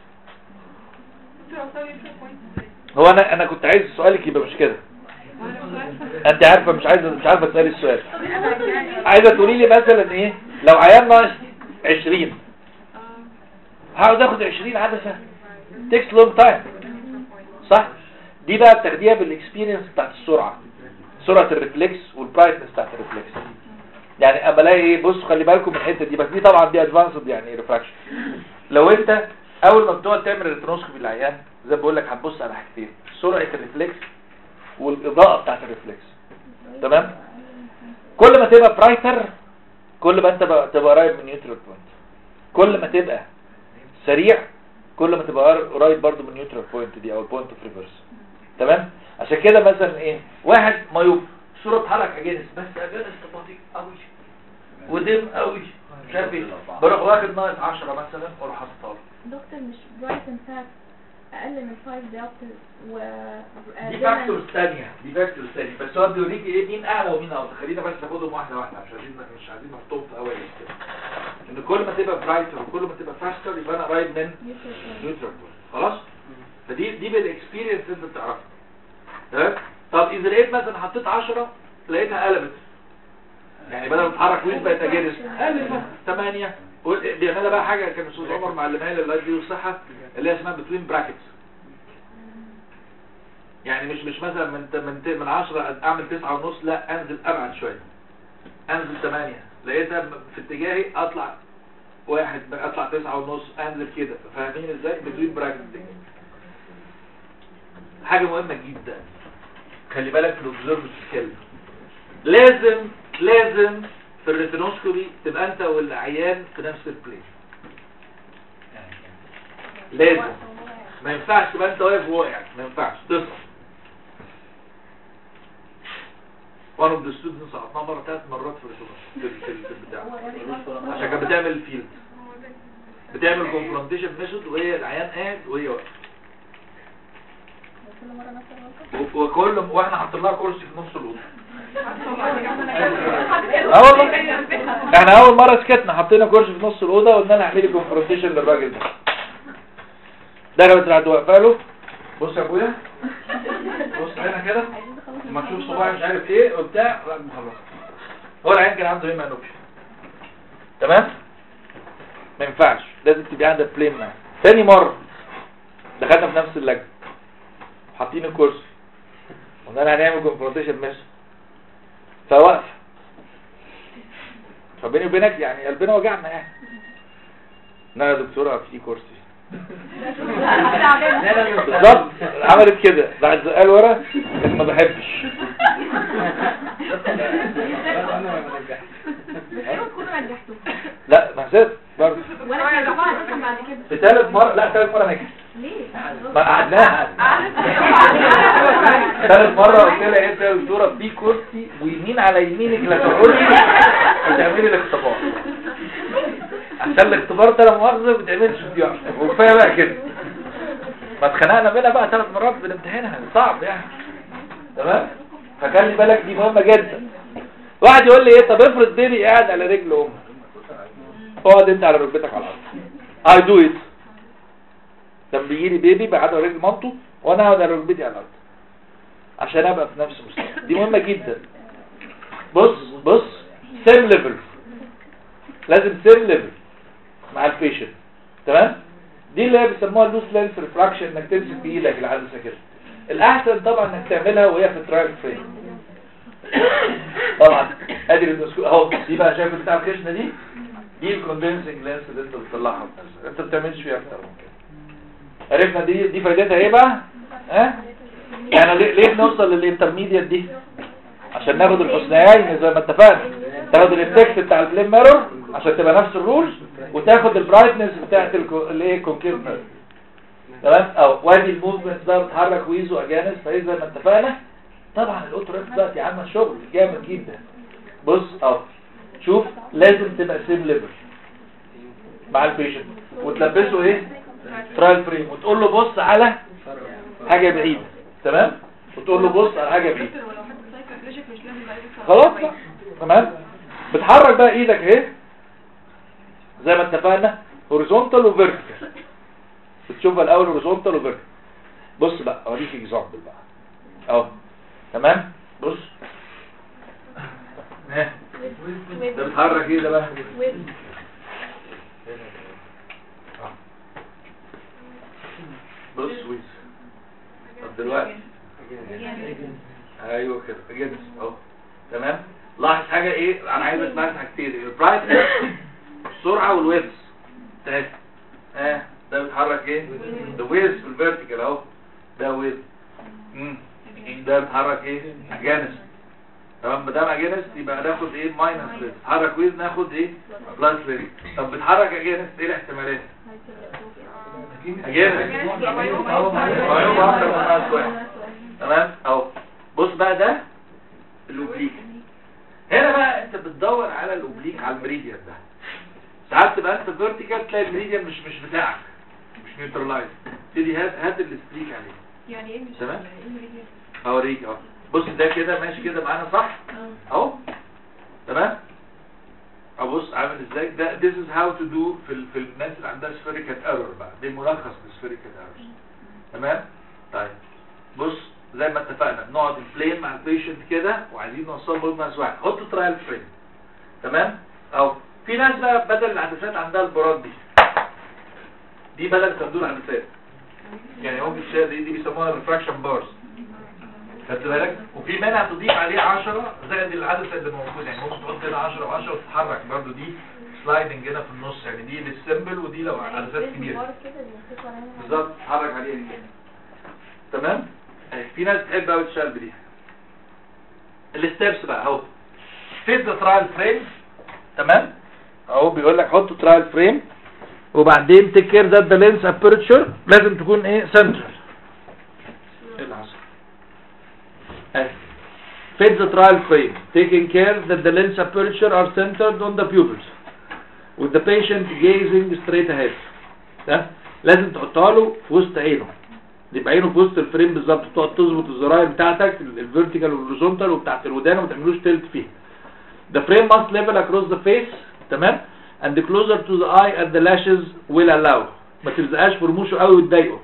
دكتور اوصل نيوترال بوينت ازاي هو انا انا كنت عايز سؤالك يبقى مش كده وانا مش عارفه انت عارفه مش عايزه مش عارفه تسالي السؤال عايزه تقولي لي مثلا ايه لو عيان ناقص 20 اه هقعد اخد 20 عدسه تكس لونج تايم صح دي بقى بتاخديها بالاكسبيرينس بتاعت السرعه سرعه الريفلكس والبرايتنس بتاعت الريفلكس يعني اما الاقي ايه بصوا خلي بالكم من الحته دي بس دي طبعا دي ادفانسد يعني ريفراكشن لو انت اول ما بتقعد تعمل الريتنوسكوبي للعيان زي ما بقول لك هتبص على حاجتين سرعه الريفلكس والاضاءه بتاعت الريفلكس تمام كل ما تبقى برايتر كل ما انت بقى تبقى قريب من نيوترال بوينت كل ما تبقى سريع كل ما تبقى قريب برضو من نيوترال بوينت دي او البوينت اوف ريفرس تمام عشان كده مثلا ايه واحد مايوب صوره اتحرك اجانس بس اجانس بطيء قوي ودم قوي مش عارف ايه بروح واخد ناقص 10 مثلا واروح حاططها له دكتور مش برايت ان فاكت أقل من 5 دكتور و دي فاكتورز ثانيه دي فاكتورز ثانيه بس هو بيوريك ايه مين اعلى ومين اوطى خلينا بس ناخدهم واحده واحده مش عايزين مش عايزين نحطهم في اوائل كده ان كل ما تبقى برايتر وكل ما تبقى فاستر يبقى انا قريب من نيوترال بوينت خلاص فدي دي بالاكسبيرينس انت بتعرفها تمام طب اذا لقيت مثلا حطيت 10 لقيتها قلبت يعني بدل ما تتحرك ويز بقت اجانس قلبت 8 بيعملها بقى حاجه كان الاستاذ عمر معلمها لي الله يديله الصحه اللي هي اسمها بتوين براكتس يعني مش مش مثلا من من من 10 اعمل 9 ونص لا انزل ابعد شويه انزل 8 لقيتها في اتجاهي اطلع واحد اطلع 9 ونص انزل كده فاهمين ازاي بتوين براكتس حاجه مهمه جدا خلي بالك في الاوبزرف سكيل لازم لازم في الريتينوسكوبي تبقى انت والعيان في نفس البليس لازم ما ينفعش تبقى انت واقف واقع ما ينفعش تسقط one of the students سقطناه مرة ثلاث مرات في الريتينوسكوبي في في البتاع عشان كانت بتعمل الفيلد بتعمل كونفرونتيشن ميثود وهي العيان قاعد وهي واقفه كل مرة نفس الوقت وكل واحنا حاطين لها كرسي في نص الاوضه اه والله احنا اول مره سكتنا حطينا كرسي في نص الاوضه وقلنا لها اعملي كونفرونتيشن للراجل ده دخلت راحت واقفه له بص يا ابويا بص هنا كده لما تشوف صباعي مش عارف ايه وبتاع لا مخلص هو العيان كان عنده هيما نوبشن تمام ما ينفعش لازم تبقى عندك بلين معاه تاني مره دخلنا في نفس اللجنه حاطين الكرسي قلنا هنعمل كونفرونتيشن ميشن فواقف فبيني وبينك يعني قلبنا وجعنا يعني لا يا دكتوره في كرسي بالظبط عملت كده بعد قال ورا إن ما بحبش بس حلو تكونوا نجحتوا لا ما زلت برضه ولا نجحوا اساسا بعد كده في ثالث مرة لا ثالث مرة نجحت ليه؟ ما قعدناها ثالث مرة قلت لها ايه يا دكتورة في كرسي ويمين على يمينك لا تقولي وتعملي الاختبار عشان الاختبار ده لا مؤاخذة ما بتعملش اختيار وكفاية بقى كده ما اتخنقنا منها بقى ثلاث مرات بنمتحنها صعب يعني تمام فخلي بالك دي مهمة جدا واحد يقول لي ايه طب افرض بيبي قاعد على رجل امك اقعد انت على ركبتك على الارض I do it كان بيجي لي بيبي بعد رجل مامته وانا اقعد على ركبتي على الارض عشان ابقى في نفس المستوى دي مهمه جدا بص بص سيم ليفل لازم سيم ليفل مع البيشنت تمام دي اللي هي بيسموها اللوس لينس ريفراكشن انك تمسك بايدك العدسه كده الاحسن طبعا انك تعملها وهي في ترايل فريم طبعا ادي المسكو اهو دي بقى شايف بتاع الخشنه دي دي الكوندنسنج لينس اللي انت بتطلعها بنفسك انت ما بتعملش فيها اكتر من كده عرفنا دي دي فايدتها ايه بقى ها يعني ليه, ليه بنوصل للانترميديت دي عشان ناخد الحسنيين زي ما اتفقنا تاخد الافكت بتاع الفليم ميرور عشان تبقى نفس الرولز وتاخد البرايتنس بتاعت الايه كونكيف ميرور تمام او وادي الموفمنت بقى بتحرك ويزو اجانس فايه زي ما اتفقنا طبعا الاوتو ريف دلوقتي عامل شغل جامد جدا بص اهو شوف لازم تبقى سيم ليفل مع البيشنت وتلبسه ايه ترايل فريم وتقول له بص على حاجه بعيده تمام وتقول له بص على حاجه بعيده دكتور ولو حد سايكوبليجيك مش لازم بقى يدفع خلاص بقى تمام بتحرك بقى ايدك اهي زي ما اتفقنا هوريزونتال وفيرتيكال بتشوفها الاول هوريزونتال وفيرتيكال بص بقى اوريك اكزامبل بقى اهو تمام بص ها. ده بتحرك ايه ده بقى بص ويز طب دلوقتي ايوه كده جنس اهو تمام لاحظ حاجه ايه انا عايز اسمعها حاجتين البرايتنس السرعه والويدز تاني اه ده بيتحرك ايه ده ويز في الفيرتيكال اهو ده ويز امم ده بيتحرك ايه اجانس تمام ما دام اجانس يبقى ناخد ايه ماينس ويز تحرك ويز ناخد ايه بلس ويز طب بتحرك اجانس ايه الاحتمالات اجانس معلومه اكتر من ناس واحد تمام اهو بص بقى ده الاوبليك هنا بقى انت بتدور على الاوبليك على المريديان ده ساعات تبقى انت فيرتيكال تلاقي المريديان مش مش بتاعك مش نيوترلايز تبتدي هات هات الستريك عليه يعني ايه مش تمام. ايه المريديان؟ اوريك اهو بص ده كده ماشي كده معانا صح اهو تمام ابص عامل ازاي ده this is how to do في ال- في الناس اللي عندها spherical error بقى دي ملخص للspherical errors تمام طيب بص زي ما اتفقنا بنقعد البلين مع البيشنت كده وعايزين نوصله بنفس واحد حط ترايل فريم تمام اهو في ناس بقى بدل العدسات عندها البراد دي دي بدل صندوق العدسات يعني هم الشيء دي, دي بيسموها ريفراكشن بارز خدت بالك وفي منها تضيف عليه 10 زائد العدسه اللي موجوده يعني ممكن تحط هنا 10 و10 وتتحرك برضو دي سلايدنج هنا في النص يعني دي للسمبل ودي لو عدسات كبيره بالظبط تتحرك عليها كده تمام أهي، في ناس بتحب قوي تشتغل بدي الستبس بقى اهو فيت ذا ترايل فريم تمام اهو بيقول لك حط ترايل فريم وبعدين تيك كير ذات ذا لينس ابيرتشر لازم تكون ايه سنترال ايه اللي حصل اهي fit the trial frame taking care that the lens aperture are centered on the pupils with the patient gazing straight ahead ده لازم تحطها له في وسط عينه يبقى عينه في وسط الفريم بالظبط تقعد تظبط الزراير بتاعتك الفيرتيكال والهوريزونتال وبتاعت الودان وما تعملوش تلت فيها the frame must level across the face تمام and closer to the eye and the lashes will allow ما تلزقهاش في رموشه قوي وتضايقه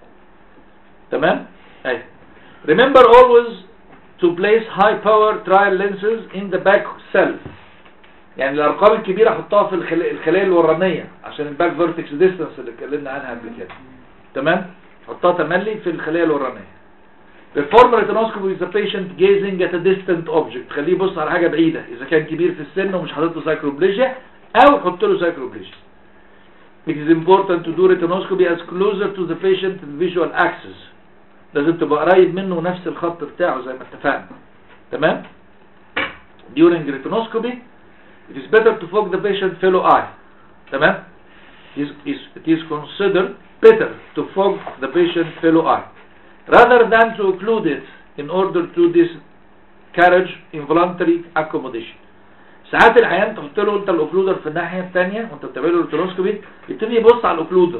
تمام اهي remember always to place high power trial lenses in the back cell يعني الارقام الكبيره احطها في الخل- الخلايا الورانيه عشان الباك فيرتكس ديستانس اللي اتكلمنا عنها قبل كده تمام حطها تملي في الخلايا الورانيه perform retinoscopy with the patient gazing at a distant object خليه يبص على حاجة بعيدة إذا كان كبير في السن ومش حاطط له سايكلوبليجيا أو يحط له سايكلوبليجيا It is important to do retinoscopy as closer to the patient visual axis لازم تبقى قريب منه نفس الخط بتاعه زي ما اتفقنا تمام during retinoscopy it is better to focus the patient fellow eye تمام it is, is- it is considered better to focus the patient fellow eye rather than to occlude it in order to discourage involuntary accommodation ساعات العيان تحط له انت الاوكلودر في الناحيه الثانيه وانت بتعمل له التروسكوبي يبتدي يبص على الاوكلودر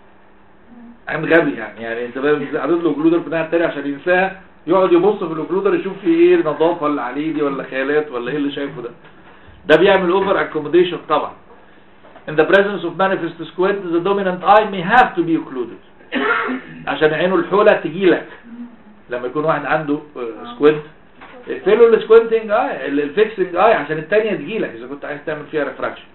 عين غبي يعني يعني انت فاهم ازاي؟ حاطط له اوكلودر في الناحيه الثانيه عشان ينساها يقعد يبص في الاوكلودر يشوف في ايه النظافه اللي عليه دي ولا خيالات ولا ايه اللي شايفه ده ده بيعمل اوفر اكوموديشن طبعا in the presence of manifest squint the dominant eye may have to be occluded عشان عينه الحولة تجيلك لما يكون واحد عنده سكوينت اقفله السكوينتنج اي الفيكسنج اي عشان التانية تجيلك اذا كنت عايز تعمل فيها ريفراكشن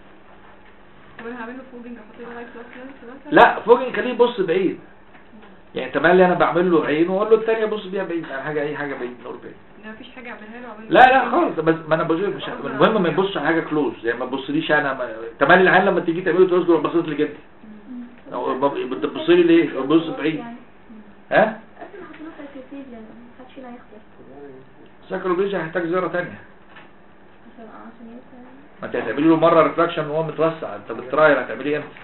طب انا هعمل له فوجنج احط له هاي كلاس لينس مثلا لا فوق خليه يبص بعيد يعني تملي انا بعمل له عين واقول له التانية بص بيها بعيد يعني حاجة اي حاجة بعيد نور بعيد ان مفيش حاجه اعملها له اعمل لا لا خالص بس ما انا بقول مش المهم ما يبصش على حاجه كلوز يعني ما تبصليش انا ما... تملي العين لما تيجي تعمله تذكر بصيت لي جدا أو ب- بتبص لي ليه بص بعيد ها أصلا حطينا سايكلوبيد لأن محدش فينا يخطر سايكلوبيجيا هيحتاج زياره ثانيه عشان اه عشان يوصل ما انت هتعملي له مره ريفراكشن وهو متوسع انت بالترايل هتعمليه امتى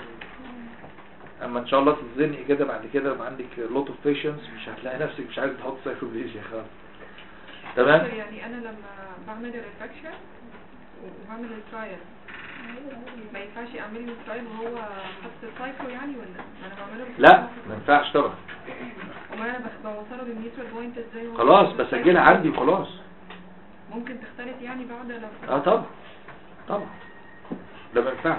اما ان شاء الله تتزنقي كده بعد كده يبقى عندك لوت اوف بيشنس مش هتلاقي نفسك مش عايز تحط سايكلوبيجيا خالص تمام دكتور، يعني انا لما بعمل الريفراكشن وبعمل الترايل ما ينفعش اعمل له ترايل وهو حاطط السايكو يعني ولا انا بعمله لا ما ينفعش طبعا وما انا بخ- بوصله بالنيوترال بوينت ازاي هو خلاص حاطط بسجلها السايكو؟ عندي وخلاص ممكن تختلف يعني بعد لو اه طبعا طبعا ده ما ينفعش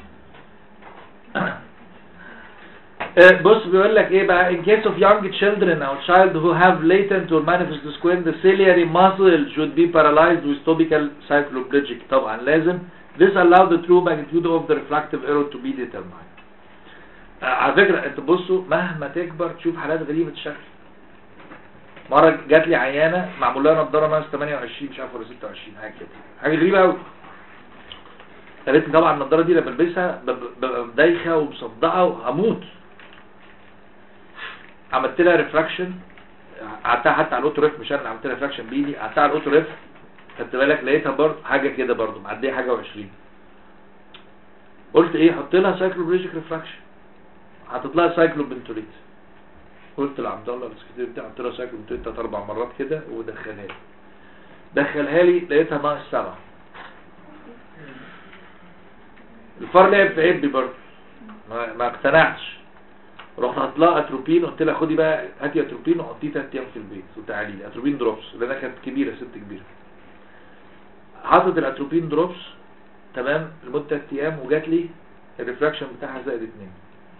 آه، بص بيقول لك ايه بقى in case of young children or child who have latent or manifest squint the ciliary muscle should be paralyzed with topical cycloplegic طبعا لازم this allow the true magnitude of the refractive error to be determined آه، على فكرة انت بصوا مهما تكبر تشوف حالات غريبة الشكل مرة جات لي عيانة معمول لها نضارة ناقص 28 مش عارف ولا 26 حاجة كده حاجة غريبة قوي قالت لي طبعا النضارة دي لما بلبسها ببقى ببقى دايخة ومصدعة وهموت عملت لها ريفراكشن قعدتها حتى على الاوتو ريف مش انا اللي عملت لها ريفراكشن بايدي قعدتها على الاوتو ريف خدت بالك لقيتها برضه حاجة كده برضه معدية حاجة و20 قلت ايه حط لها سايكلوبريجيك ريفراكشن حطيت لها سايكلوبنتوليت قلت لعبد الله السكرتير بتاعي قلت له سايكل قلت ثلاث اربع مرات كده ودخلها لي دخلها لي لقيتها ناقص سبعه الفار لعب في عبي برضه ما, ما اقتنعتش رحت حاطط لها اتروبين قلت لها خدي بقى هاتي اتروبين وحطيه ثلاث ايام في البيت وتعالي لي اتروبين دروبس لانها كانت كبيره ست كبيره حطت الاتروبين دروبس تمام لمده ثلاث ايام وجات لي الريفراكشن بتاعها زائد اتنين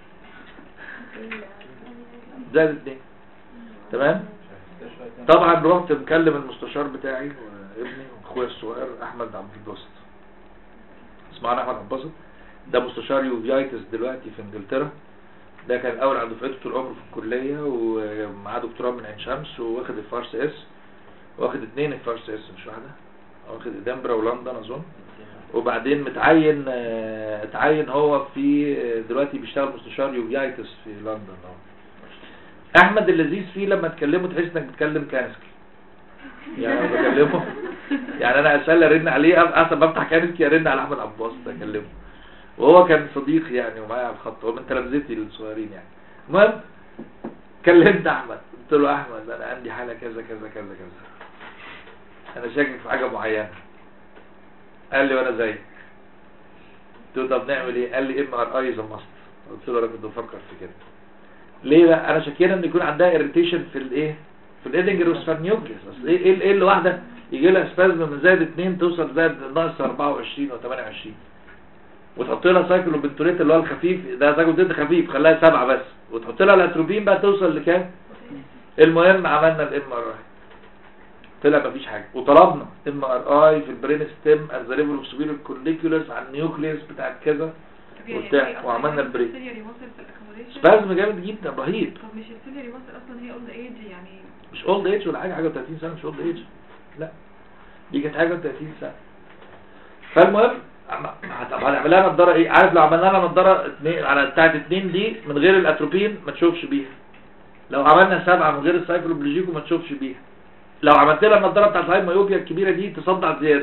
زائد اتنين تمام طبعا رحت مكلم المستشار بتاعي وابني واخويا الصغير احمد عبد الباسط اسمعنا احمد عبد الباسط ده مستشار يوفيايتس دلوقتي في انجلترا ده كان الاول على دفعته طول عمره في الكليه ومعاه دكتوراه من عين شمس واخد الفارس اس واخد اتنين الفارس اس مش واحده واخد ادنبرا ولندن اظن وبعدين متعين آه، اتعين هو في آه، دلوقتي بيشتغل مستشار يوفيايتس في لندن اهو احمد اللذيذ فيه لما تكلمه تحس انك بتكلم كانسكي يعني لما بكلمه يعني انا اسال ارن عليه اصلا بفتح كانسكي ارن على احمد عباس اكلمه وهو كان صديق يعني ومعايا على الخط هو من تلامذتي الصغيرين يعني المهم كلمت احمد قلت له احمد انا عندي حاله كذا كذا كذا كذا انا شاكك في حاجه معينه قال لي وانا زيك قلت له طب نعمل ايه قال لي ام ار اي ذا ماست قلت له انا كنت بفكر في كده ليه بقى انا شاكينا ان يكون عندها اريتيشن في الايه في الادنجر والسفرنيوكليس اصل ايه ايه ايه اللي واحده يجي لها سبازم من زائد 2 توصل زائد ناقص 24 او 28 وتحط لها سايكلوبنتوليت اللي هو الخفيف ده سايكلوبنتوليت خفيف خلاها سبعة بس وتحط لها الاتروبين بقى توصل لكام المهم عملنا الام ار اي طلع مفيش حاجه وطلبنا ام ار اي في البرين ستيم از ذا ليفل اوف سوبيريور كوليكولس على النيوكليس بتاع كذا وبتاع وعملنا البريك السيلياري وصل في الاكوموديشن سبازم جامد جدا رهيب طب مش السيلياري وصل اصلا هي اولد ايج يعني مش اولد ايج ولا حاجه حاجه 30 سنه مش اولد ايج لا دي كانت حاجه 30 سنه فالمهم عم- طب هنعمل لها نضاره ايه عارف لو عملنا لها نضاره اتنين على بتاعه اتنين دي من غير الاتروبين ما تشوفش بيها لو عملنا سبعه من غير السايكلوبلوجيكو ما تشوفش بيها لو عملت لها النضاره بتاعت الهاي مايوبيا الكبيره دي تصدع زياده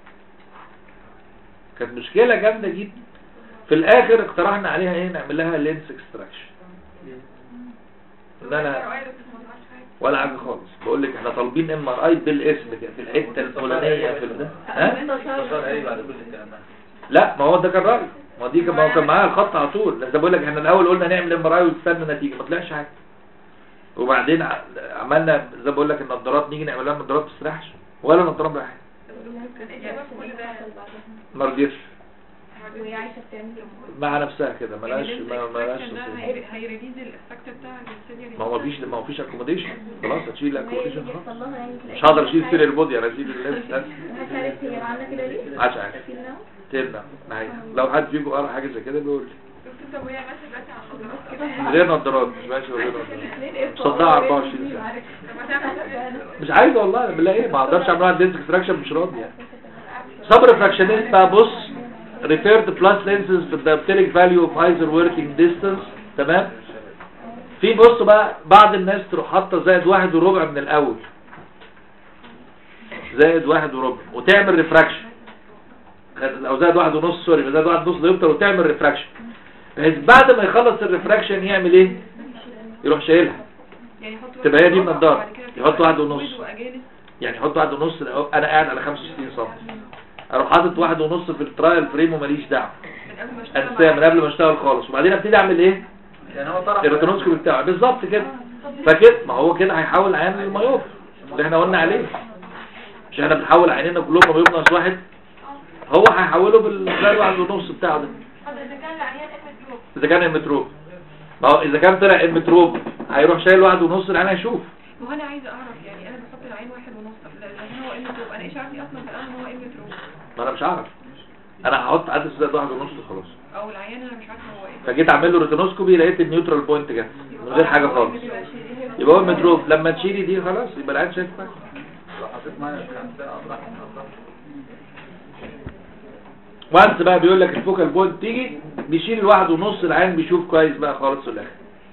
كانت مشكله جامده جدا في الاخر اقترحنا عليها ايه نعمل لها لينس اكستراكشن ان انا ولا حاجه خالص بقول لك احنا طالبين ام ار اي بالاسم كده في الحته الفلانيه في ال- ها اتصال ايه بعد كل الكلام ده لا ما هو ده كان رايي ما دي كان ما هو كان معاها الخط على طول ده بقول لك احنا الاول قلنا نعمل ام ار اي ونستنى نتيجه ما طلعش حاجه وبعدين ع- عملنا زي ما بقول لك النضارات نيجي نعمل لها نضارات ما تسرحش ولا نضارات راحت ما رضيتش وهي عايشة بتعمل مع نفسها كده ملهاش ما- ملهاش ده نصيب. هي- هيريليز الافكت بتاع السيريال ما هو مفيش ما هو فيش اكوموديشن خلاص هتشيل الاكوموديشن خلاص بيحصل لها يعني في مش هقدر اشيل سيريال بودي انا اشيل اللبس بس مش عارف هي عاملة كده ليه؟ مش عارف شيلناها؟ تمنع معايا لو حد فيكم قرا حاجه زي كده بيقول لي دكتور طب وهي ماشيه دلوقتي على الخضروات كده من غير نظارات مش ماشي من غير نظارات مصدعه 24 ساعه طب ما تعمل كده مش عايز والله بالله ايه ما اقدرش اعمل واحد لينس اكستراكشن مش راضي يعني سب ريفراكشنست بقى بص referred plus lenses في الدايبتريك فاليو اوف هايزر وركينج ديستانس تمام في بص بقى بعض الناس تروح حاطه زائد واحد وربع من الاول زائد واحد وربع وتعمل ريفراكشن او زائد واحد ونص سوري زائد واحد ونص ديوبتر وتعمل ريفراكشن بحيث بعد ما يخلص الريفراكشن يعمل ايه يروح شايلها يعني يحط واحد تبقى هي دي وربع، النضارة. وبعد كده يحط واحد تبقى ونص. وأجانس. يعني حط واحد ونص انا قاعد على 65 سم اروح حاطط واحد ونص في الترايل فريم وماليش دعوه من قبل ما اشتغل انساه من قبل ما اشتغل خالص وبعدين ابتدي اعمل ايه يعني هو طرح الريتنوسكوبي بتاعه بالظبط كده فكده ما هو كده هيحول عين للمايوب اللي احنا قلنا عليه مش احنا بنحول عينينا كلهم مايوب ناقص واحد هو هيحوله بالزائد واحد ونص بتاعه ده طب اذا كان العيان ام دروب اذا كان المتروب ما هو اذا كان طلع المتروب هيروح شايل واحد ونص العين هيشوف ما هو انا عايزه اعرف يعني انا بحط العين واحد ونص طب لا- لكن هو ام تروب انا ايش عارفني اصلا في الان هو ام تروب ما انا مش عارف انا هحط عدد زائد واحد ونص وخلاص او العيان انا مش عارفه هو ايه فجيت اعمل له ريتنوسكوبي لقيت النيوترال بوينت جت من غير حاجه خالص يبقى هو المتروب لما تشيلي دي خلاص يبقى العين شايف كويس. لو حطيت معايا في الخمسين اطرح اطرح وانس بقى بيقول لك الفوكال بوينت تيجي بيشيل الواحد ونص العين بيشوف كويس بقى خالص في الاخر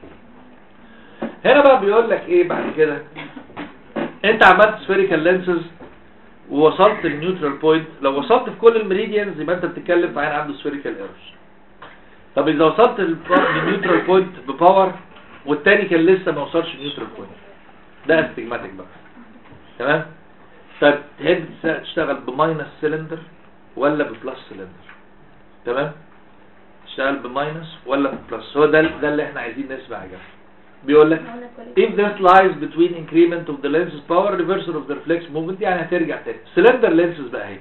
هنا بقى بيقول لك ايه بعد كده انت عملت سفيريكال لينسز ووصلت النيوترال بوينت لو وصلت في كل الميريديانز يبقى انت بتتكلم في عين عنده سفيريكال ايرورز طب اذا وصلت للنيوترال بوينت بباور والتاني كان لسه ما وصلش النيوترال بوينت ده استجماتيك بقى تمام طب تحب تشتغل بماينس سيلندر ولا ببلس سيلندر تمام تشتغل بماينس ولا ببلس هو ده ده اللي احنا عايزين نسمع يا جماعه بيقول لك if this lies between increment of the lens's power reversal of the reflex movement يعني هترجع تاني cylinder lenses بقى اهي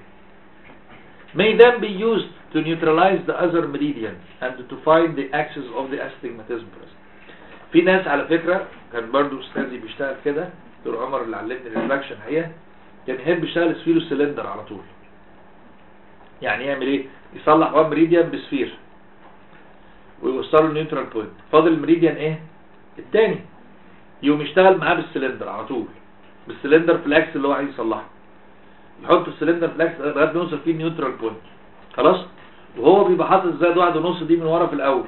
may then be used to neutralize the other meridian and to find the axis of the astigmatism present في ناس على فكرة كان برضو استاذي بيشتغل كده دكتور عمر اللي علمني الريفراكشن هي كان يحب يشتغل سفيرو سيلندر على طول يعني يعمل ايه يصلح وان مريديان بسفير ويوصله النيوترال بوينت فاضل المريديان ايه التاني يقوم يشتغل معاه بالسلندر على طول بالسلندر في الاكس اللي هو عايز يصلحه يحط السلندر في الاكس لغايه ما يوصل فيه النيوترال بوينت خلاص وهو بيبقى حاطط الزائد واحد ونص دي من ورا في الاول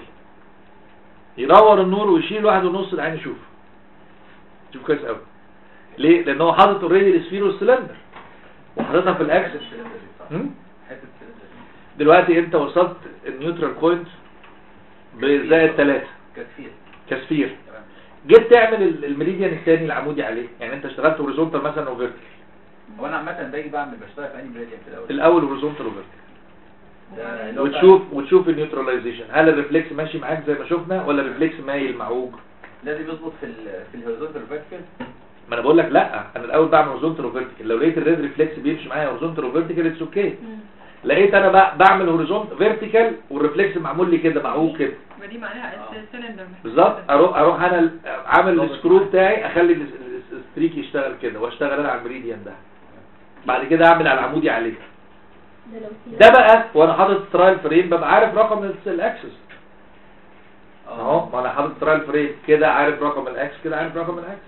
ينور النور ويشيل واحد ونص العين يشوف شوف كويس قوي ليه لان هو حاطط اوريدي السفير والسلندر وحاططها في الاكس هم؟ حته السلندر دلوقتي انت وصلت النيوترال بوينت بزائد ثلاثة كتفير كسفير تمام جيت تعمل ال- الميريديان الثاني العمودي عليه يعني انت اشتغلت هوريزونتال مثلا وفيرتيكال هو انا عامه باجي بعمل بشتغل في انهي ميريديان في الاول الاول هوريزونتال وفيرتيكال ده اللي هو بتاع- وتشوف وتشوف النيوتراليزيشن هل الريفلكس ماشي معاك زي ما شفنا ولا الريفلكس مايل معوج لازم يظبط في ال في الهوريزونتال فيرتيكال ما انا بقول لك لا انا الاول بعمل هوريزونتال وفيرتيكال لو لقيت الريد ريفلكس بيمشي معايا هوريزونتال وفيرتيكال اتس اوكي لقيت انا بقى بعمل هوريزونتال فيرتيكال والريفلكس معمول لي كده معوج كده يبقى دي معناها السلندر بالظبط اروح اروح انا ال- عامل السكرو بتاعي اخلي ال- ال- الستريك يشتغل كده واشتغل انا على المريديان ده بعد كده اعمل على العمودي عليه ده لو سيرة ده بقى وانا حاطط ترايل فريم ببقى عارف رقم ال- الاكسس اهو ما انا حاطط ترايل فريم كده عارف رقم الاكس كده عارف رقم الاكس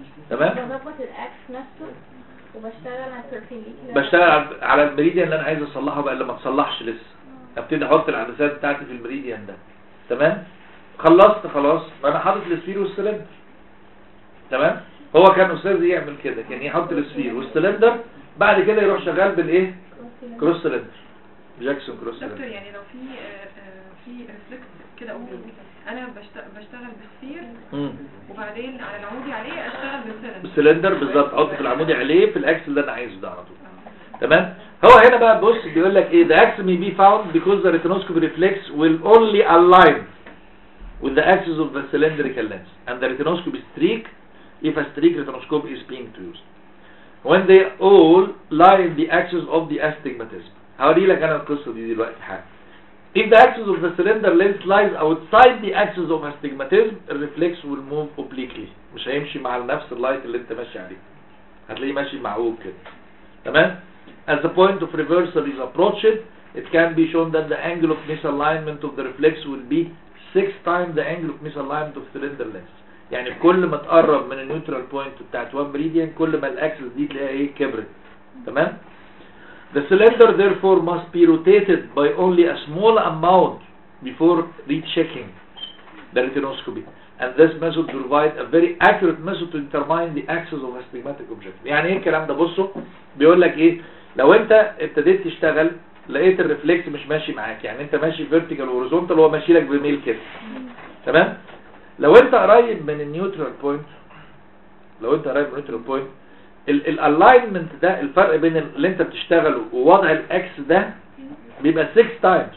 تمام بظبط الاكس نفسه وبشتغل على perpendicular بشتغل على- على المريديان اللي انا عايز اصلحه بقى اللي ما اتصلحش لسه ابتدي احط العدسات بتاعتي في المريديان ده تمام خلصت خلاص ما انا حاطط السفير والسلندر تمام هو كان استاذ يعمل كده كان يحط السفير والسلندر بعد كده يروح شغال بالايه كروس سلندر جاكسون كروس دكتور سلندر يعني لو في آه، آه، في ريفلكس كده اوبليك انا بشت- بشتغل بالسير مم. وبعدين على العمودي عليه اشتغل بالسلم بالسلندر بالظبط احط في العمودي عليه في الاكس اللي انا عايزه ده على طول تمام هو هنا بقى بص بيقول لك ايه the axis may be found because the retinoscope reflex will only align with the axis of the cylindrical lens and the retinoscope is streak if a streak retinoscope is being used when they all lie in the axis of the astigmatism هوري لك انا القصه دي دلوقتي حاجه If the axis of the cylinder lens lies outside the axis of astigmatism, the reflex will move obliquely. مش هيمشي مع نفس اللايت اللي انت ماشي عليه. هتلاقيه ماشي معوج كده. تمام؟ As the point of reversal is approached, it can be shown that the angle of misalignment of the reflex will be six times the angle of misalignment of cylinder lens. يعني كل ما تقرب من النيوترال بوينت بتاعت 1 meridian كل ما الاكسس دي تلاقيها ايه كبرت. تمام؟ The cylinder therefore must be rotated by only a small amount before rechecking the retinoscopy. And this method provide a very accurate method to determine the axis of astigmatic objective. يعني ايه الكلام ده بصوا بيقول لك ايه لو انت ابتديت تشتغل لقيت الريفلكس مش ماشي معاك يعني انت ماشي فيرتيكال وهوريزونتال وهو ماشي لك بميل كده تمام لو انت قريب من النيوترال بوينت لو انت قريب من النيوترال بوينت الالاينمنت ده الفرق بين اللي انت بتشتغله ووضع الاكس ده بيبقى 6 تايمز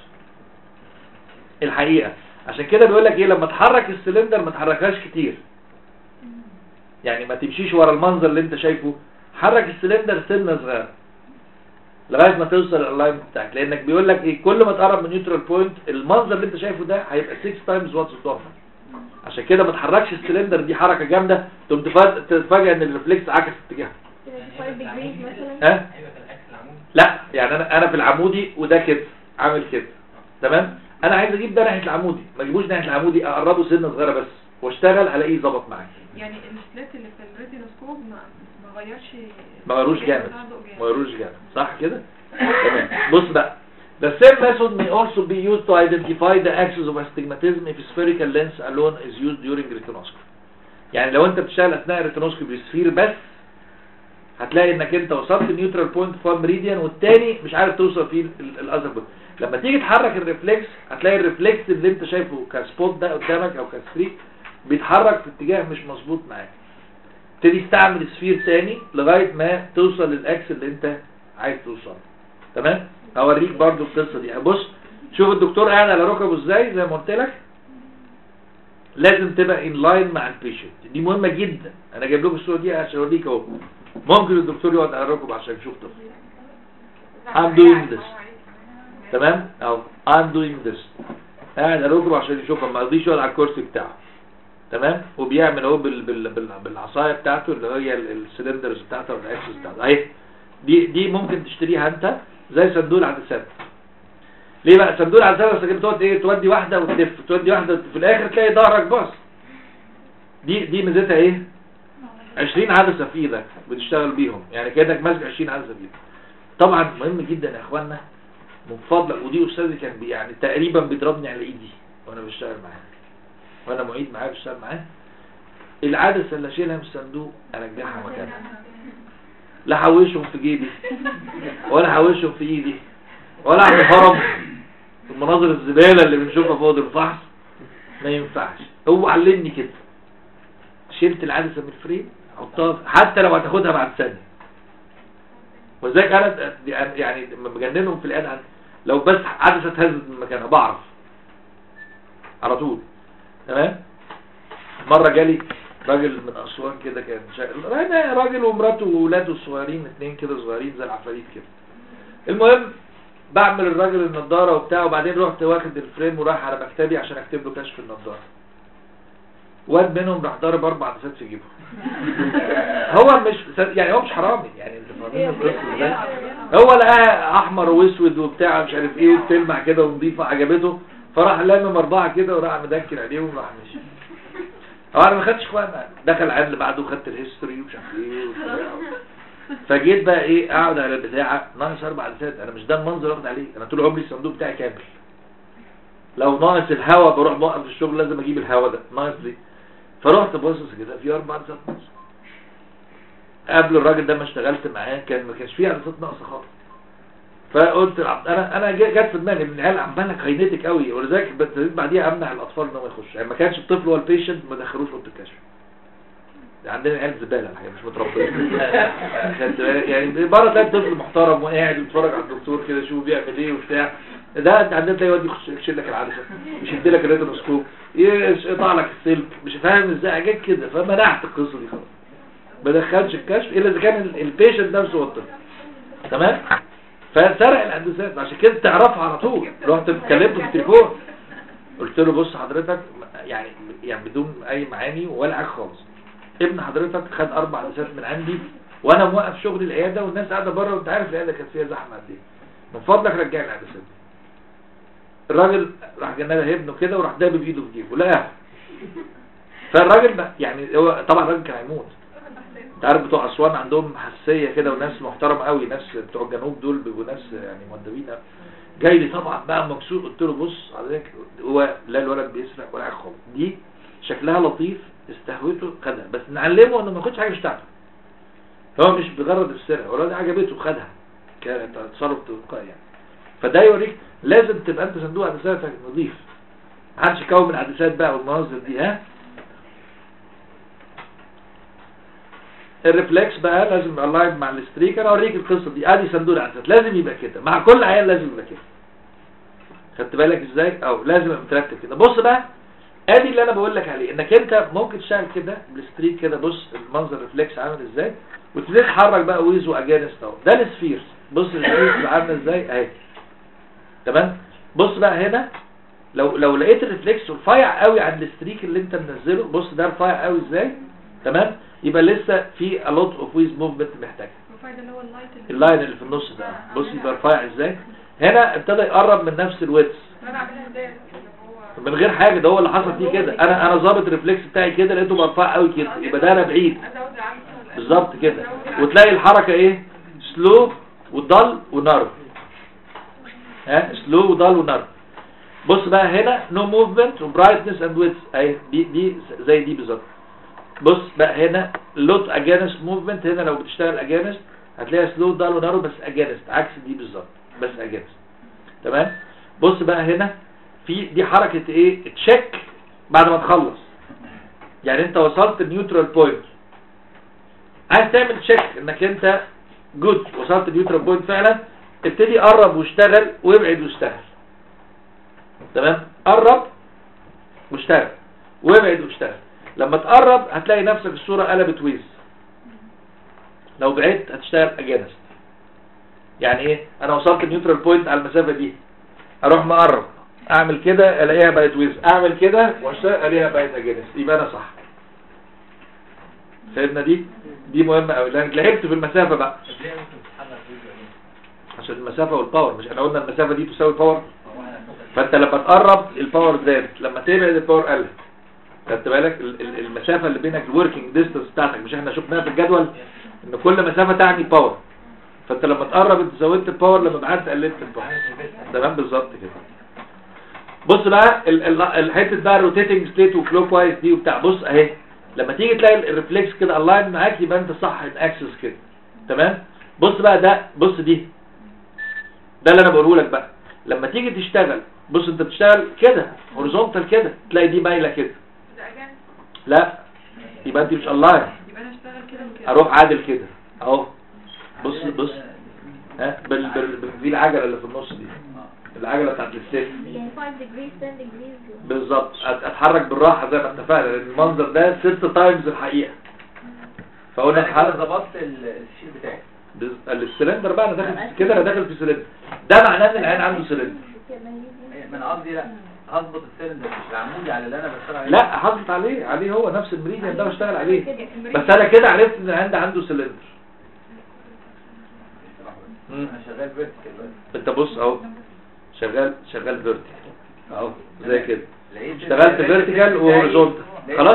الحقيقه عشان كده بيقول لك ايه لما تحرك السلندر ما تحركهاش كتير يعني ما تمشيش ورا المنظر اللي انت شايفه حرك السلندر سنه صغيره لغايه ما توصل الالاينمنت بتاعك لانك بيقول لك ايه كل ما تقرب من نيوترال بوينت المنظر اللي انت شايفه ده هيبقى 6 تايمز واتس اوف عشان كده ما تحركش السلندر دي حركه جامده تقوم تفاجئ تتفاجئ ان الريفلكس عكس اتجاهه 5 degrees مثلا ها لا يعني انا انا في العمودي وده كده عامل كده تمام انا عايز اجيب ده ناحيه العمودي ما اجيبوش ناحيه العمودي اقربه سنه صغيره بس واشتغل هلاقيه ظبط معايا يعني السلات اللي في الريتينوسكوب ما ما غيرش ما غيروش جامد بتاع ضوء ما غيروش جامد صح كده تمام بص بقى The same method may also be used to identify the axis of astigmatism if spherical lens alone is used during retinoscopy. يعني لو انت بتشتغل اثناء الريتينوسكوبي بسفير بس هتلاقي انك انت وصلت النيوترال بوينت في ميريديان والتاني مش عارف توصل فيه الاذر بوينت لما تيجي تحرك الريفلكس هتلاقي الريفلكس اللي انت شايفه كسبوت ده قدامك او كستريك بيتحرك في اتجاه مش مظبوط معاك تبتدي تستعمل سفير تاني لغايه ما توصل للاكس اللي انت عايز توصل تمام هوريك برضو القصه دي بص شوف الدكتور قاعد على ركبه ازاي زي ما قلت لك لازم تبقى ان لاين مع البيشنت دي مهمه جدا انا جايب لكم الصوره دي عشان اوريك اهو ممكن الدكتور يقعد على ركبه عشان يشوف طفل I'm doing this تمام اهو I'm doing this قاعد على ركبه عشان يشوفها ما يقضيش يقعد على الكرسي بتاعه تمام وبيعمل اهو بال... بال... بال... بالعصايه بتاعته اللي هي ال- السلندرز بتاعته والاكسس بتاعته اهي دي دي ممكن تشتريها انت زي صندوق العدسات ليه بقى صندوق العدسات بس كده بتقعد ايه تودي واحده وتلف تودي واحده في الاخر تلاقي ظهرك باص دي دي ميزتها ايه 20 عدسه في ايدك بتشتغل بيهم يعني كانك ماسك 20 عدسه في ايدك طبعا مهم جدا يا اخوانا من فضلك ودي استاذي كان بي يعني تقريبا بيضربني على ايدي وانا بشتغل معاه وانا معيد معاه بشتغل معاه العدسه اللي اشيلها من الصندوق ارجعها مكانها لا احوشهم في جيبي ولا احوشهم في ايدي ولا اعمل هرم في المناظر الزباله اللي بنشوفها فوق الفحص ما ينفعش هو علمني كده شلت العدسه من الفريم حطها في- حتى لو هتاخدها بعد ثانيه وذلك انا يعني لما بجننهم في الان لو بس عدسه اتهزت من مكانها بعرف على طول تمام مره جالي راجل من اسوان كده كان شا... راجل ومراته واولاده الصغيرين اتنين كده صغيرين زي العفاريت كده المهم بعمل الراجل النضاره وبتاع وبعدين رحت واخد الفريم ورايح على مكتبي عشان اكتب له كشف النضاره واد منهم راح ضارب اربع عدسات في جيبه هو مش يعني هو مش حرامي يعني انت فاهمين القصه ازاي هو لقاها احمر واسود وبتاع مش عارف ايه وبتلمع كده ونضيفه عجبته فراح لامم اربعه كده وراح مدكر عليهم وراح مشي هو انا ما خدتش اخوان دخل العيان اللي بعده خدت الهيستوري ومش عارف ايه وبتاع. فجيت بقى ايه اقعد على البتاع ناقص اربع لسات انا مش ده المنظر واخد عليه انا طول عمري الصندوق بتاعي كامل لو ناقص الهواء بروح موقف الشغل لازم اجيب الهواء ده ناقص دي فرحت باصص كده في اربع لسات ناقصه قبل الراجل ده ما اشتغلت معاه كان ما كانش فيه عدسات ناقصه خالص فقلت لعبد- انا انا جا- جت في دماغي ان العيال عماله كاينتك قوي ولذلك ابتديت بعديها امنع الاطفال ان هو يخش يعني ما كانش الطفل هو البيشنت ما دخلوش اوضه الكشف عندنا عيال زباله الحقيقه مش متربيه خدت بالك؟ يعني بره تلاقي طفل محترم وقاعد يتفرج على الدكتور كده يشوف بيعمل ايه وبتاع ده انت عندنا تلاقي واد يخش يشيل لك العدسه يشد لك الريتنوسكوب يقطع لك السلك مش فاهم ازاي حاجات كده فمنعت القصه دي خلاص ما دخلش الكشف الا اذا كان ال- البيشنت نفسه هو الطفل تمام فسرق العدسات عشان كده تعرفها على طول رحت كلمته في التليفون قلت له بص حضرتك يعني يعني بدون اي معاني ولا حاجه خالص ابن حضرتك خد اربع عدسات من عندي وانا موقف شغل العياده والناس قاعده بره وانت عارف العياده كانت فيها زحمه قد ايه من فضلك رجع لي العدسات دي الراجل راح جنبها ابنه كده وراح دابب بايده في جيبه لقاها فالراجل بقى يعني هو طبعا الراجل كان هيموت انت عارف بتوع اسوان عندهم حساسيه كده وناس محترمه قوي ناس بتوع الجنوب دول بيبقوا ناس يعني مؤدبين قوي. جاي لي طبعا بقى مكسور قلت له بص حضرتك هو لا الولد بيسرق ولا حاجه خالص دي شكلها لطيف استهوته خدها بس نعلمه انه ما ياخدش حاجه مش بتاعته هو مش بغرض السرقه هو الولد عجبته خدها كتصرف تلقائي يعني فده يوريك لازم تبقى انت صندوق عدساتك نظيف محدش يكون من عدسات بقى والمناظر دي ها الريفلكس بقى لازم يبقى لايف مع الستريكر اوريك القصه دي ادي صندوق العدسات لازم يبقى كده مع كل عيال لازم يبقى كده خدت بالك ازاي او لازم يبقى مترتب كده بص بقى ادي اللي انا بقول لك عليه انك انت ممكن تشتغل كده بالستريك كده بص المنظر ريفلكس عامل ازاي وتبتدي تحرك بقى ويز واجانست اهو ده السفيرز بص السفيرز عامله ازاي اهي تمام بص بقى هنا لو لو لقيت الريفلكس رفيع قوي عند الستريك اللي انت منزله بص ده رفيع قوي ازاي تمام يبقى لسه في a lot of ways movement محتاج الفايدة اللي هو اللايت اللي اللاين اللي في النص ده بص يبقى رفيع ازاي هنا ابتدى يقرب من نفس الويتس انا اعملها ازاي اللي هو من غير حاجه ده هو اللي حصل فيه كده انا انا ظابط الريفلكس بتاعي كده لقيته مرفوع قوي كده يبقى ده انا بعيد ازود العدسة ولا بالظبط كده وتلاقي الحركه ايه سلو وضل ونرف ها سلو وضل ونرف بص بقى هنا نو موفمنت وبرايتنس اند ويتس اهي دي دي زي دي بالظبط بص بقى هنا لوت اجانست موفمنت هنا لو بتشتغل اجانست هتلاقيها سلو ضل ونرف بس اجانست عكس دي بالظبط بس اجانست تمام بص بقى هنا في دي حركه ايه تشيك بعد ما تخلص يعني انت وصلت النيوترال بوينت عايز تعمل تشيك انك انت جود وصلت النيوترال بوينت فعلا ابتدي قرب واشتغل وابعد واشتغل تمام قرب واشتغل وابعد واشتغل لما تقرب هتلاقي نفسك الصورة قلبت ويز لو بعدت هتشتغل اجانست يعني ايه انا وصلت النيوترال بوينت على المسافة دي اروح مقرب اعمل كده الاقيها بقت ويز اعمل كده واشتغل الاقيها بقت اجانست يبقى انا صح فهمنا دي دي مهمة قوي لانك لعبت في المسافة بقى عشان المسافة والباور مش احنا قلنا المسافة دي تساوي الباور فانت لما تقرب الباور زاد لما تبعد الباور قل خدت بالك ال- ال- المسافة اللي بينك الوركينج ديستانس بتاعتك مش احنا شفناها في الجدول ان كل مسافة تعني باور فانت لما تقرب انت زودت الباور لما بعدت قللت الباور تمام بالظبط كده بص بقى ال- ال- الحته بقى الروتيتنج ستيت وكلوك وايز دي وبتاع بص اهي لما تيجي تلاقي ال- الريفلكس كده الاين معاك يبقى انت صح ان اكسس كده تمام بص بقى ده بص دي ده اللي انا بقوله لك بقى لما تيجي تشتغل بص انت بتشتغل كده هوريزونتال كده تلاقي دي مايله كده ده اجان لا يبقى انت مش الاين يبقى انا اشتغل كده وكده اروح عادل كده اهو بص بص ها بال بال بال- دي العجله اللي في النص دي العجله بتاعت السيف يعني 5 degrees 10 degrees بالظبط أت- اتحرك بالراحه زي ما اتفقنا لان المنظر ده ست تايمز الحقيقه فقلنا انا كده اتحرك ظبطت ال- الشيل بتاعي بز- السلندر بقى انا داخل في- كده انا داخل في سلندر ده معناه ان العين عنده سلندر من قصدي لا هظبط السلندر مش العمودي على اللي انا بشتغل عليه لا حاطط عليه عليه هو نفس المريديان ده بشتغل عليه بس انا كده عرفت ان العين ده عنده سلندر مم. انا شغال فيرتيكال بس انت بص اهو شغال شغال فيرتيكال اهو زي كده لقيت اشتغلت لقيت فيرتيكال الفيس وهوريزونتال بتاعي- خلاص لقيت الفيس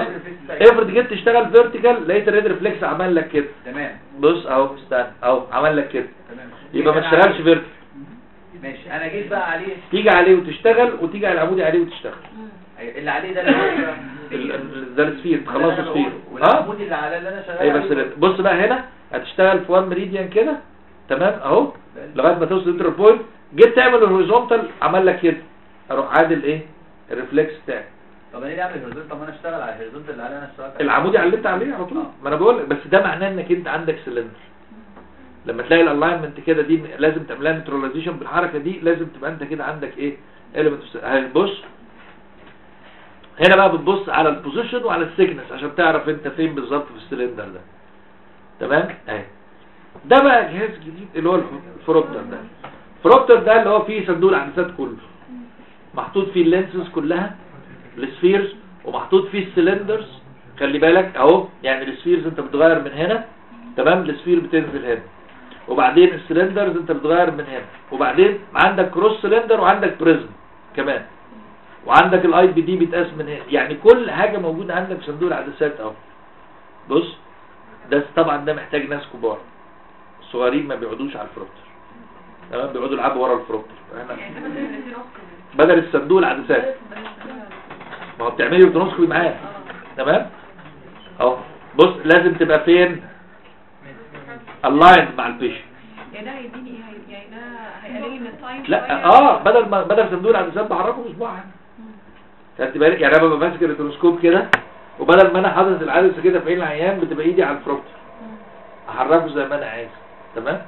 افرض جيت تشتغل فيرتيكال لقيت الريد ريفلكس عمل لك كده تمام بص اهو استنى اهو عمل لك كده تمام يبقى ما أنا تشتغلش عايز- فيرتيكال ماشي انا جيت بقى عليه تيجي عليه وتشتغل وتيجي على العمودي عليه وتشتغل اللي عليه ده اللي هو ال- ال- ده السفير تخلص ده اللي السفير أنا بقوله. اه والعمود اللي على اللي انا شغال ايوه عليه بس بص بقى هنا هتشتغل في 1 ميريديان كده تمام اهو لغايه ما توصل انتر بوينت جيت تعمل الهوريزونتال عمل لك كده اروح عادل ايه الريفلكس بتاعي طب انا ليه اعمل هوريزونتال طب ما انا اشتغل على الهوريزونتال اللي عليه انا اشتغلت عليه. العمودي على اللي انت عليه على طول ما انا بقول لك بس ده معناه انك انت عندك سلندر لما تلاقي الالاينمنت كده دي لازم تعملها نيوتراليزيشن بالحركه دي لازم تبقى انت كده عندك ايه element بص هنا بقى بتبص على البوزيشن وعلى السيكنس عشان تعرف انت فين بالظبط في السلندر ده تمام اهي ده بقى جهاز جديد اللي هو الفروبتر ده الفروبتر ده اللي هو فيه صندوق العدسات كله محطوط فيه اللينسز كلها السفيرز ومحطوط فيه السلندرز خلي بالك اهو يعني السفيرز انت بتغير من هنا تمام السفير بتنزل هنا وبعدين السلندرز انت بتغير من هنا وبعدين عندك كروس سلندر وعندك بريزم كمان وعندك الاي بي دي بيتقاس من هنا يعني كل حاجه موجوده عندك في صندوق العدسات اهو بص ده طبعا ده محتاج ناس كبار الصغيرين ما بيقعدوش على الفروبتر تمام بيقعدوا يلعبوا ورا الفروبتر احنا بدل الصندوق العدسات ما هو بتعملي روتونوسكوبي معاه تمام اهو بص لازم تبقى فين الاين مع البيشنت يعني ده هيديني ايه هي- يعني ده هيقلل لي من التايم لا شوية؟ اه بدل ما بدل صندوق العدسات بحركه بصباعي خدت بالك يعني انا ببقى ماسك الروتونوسكوب كده وبدل ما انا حاطط العدسه كده في عين العيان بتبقى ايدي على الفروبتر احركه زي ما انا عايز تمام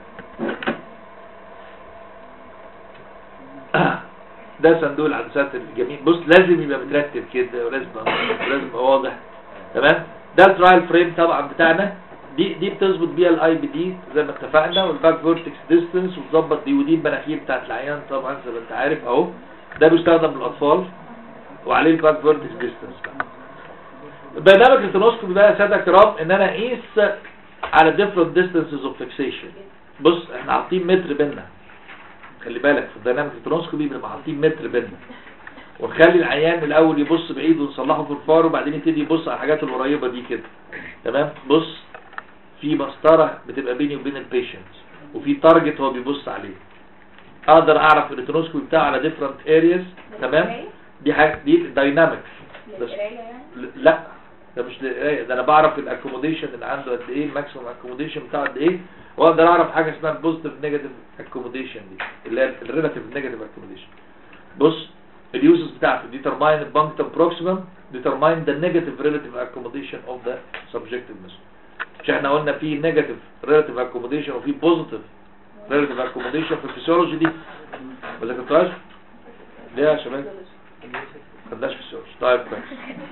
ده صندوق العدسات الجميل بص لازم يبقى مترتب كده ولازم يبقى- ولازم يبقى واضح تمام ده الترايل فريم طبعا بتاعنا دي دي بتظبط بيها الاي بي دي زي ما اتفقنا والباك فورتكس ديستنس وتظبط دي ودي المناخير بتاعت العيان طبعا زي ما انت عارف اهو ده بيستخدم للاطفال وعليه الباك فورتكس ديستنس بقى برنامج التناسكوبي بقى يا ساده الكرام ان انا اقيس على different distances of fixation بص احنا حاطين متر بينا خلي بالك في البرنامج التناسكوبي بنبقى حاطين متر بينا ونخلي العيان الاول يبص بعيد ونصلحه في الفار وبعدين يبتدي يبص على الحاجات القريبه دي كده تمام بص في مسطره بتبقى بيني وبين البيشنت وفي تارجت هو بيبص عليه اقدر اعرف التناسكوبي بتاعه على different areas تمام دي حاجه دي دايناميك بس لا ده مش للقرايه ده انا بعرف الاكوموديشن اللي عنده قد ايه الماكسيمم اكوموديشن بتاعه قد ايه واقدر اعرف حاجه اسمها البوزيتيف نيجاتيف اكوموديشن دي اللي هي الريلاتيف نيجاتيف اكوموديشن بص اليوزز بتاعته determine the punctum proximum determine the negative relative accommodation of the subjective measure مش احنا قلنا في negative relative accommodation وفي positive relative accommodation في الفسيولوجي دي ما ذكرتوهاش ليه يا شباب ما خدناش فسيولوجي طيب كويس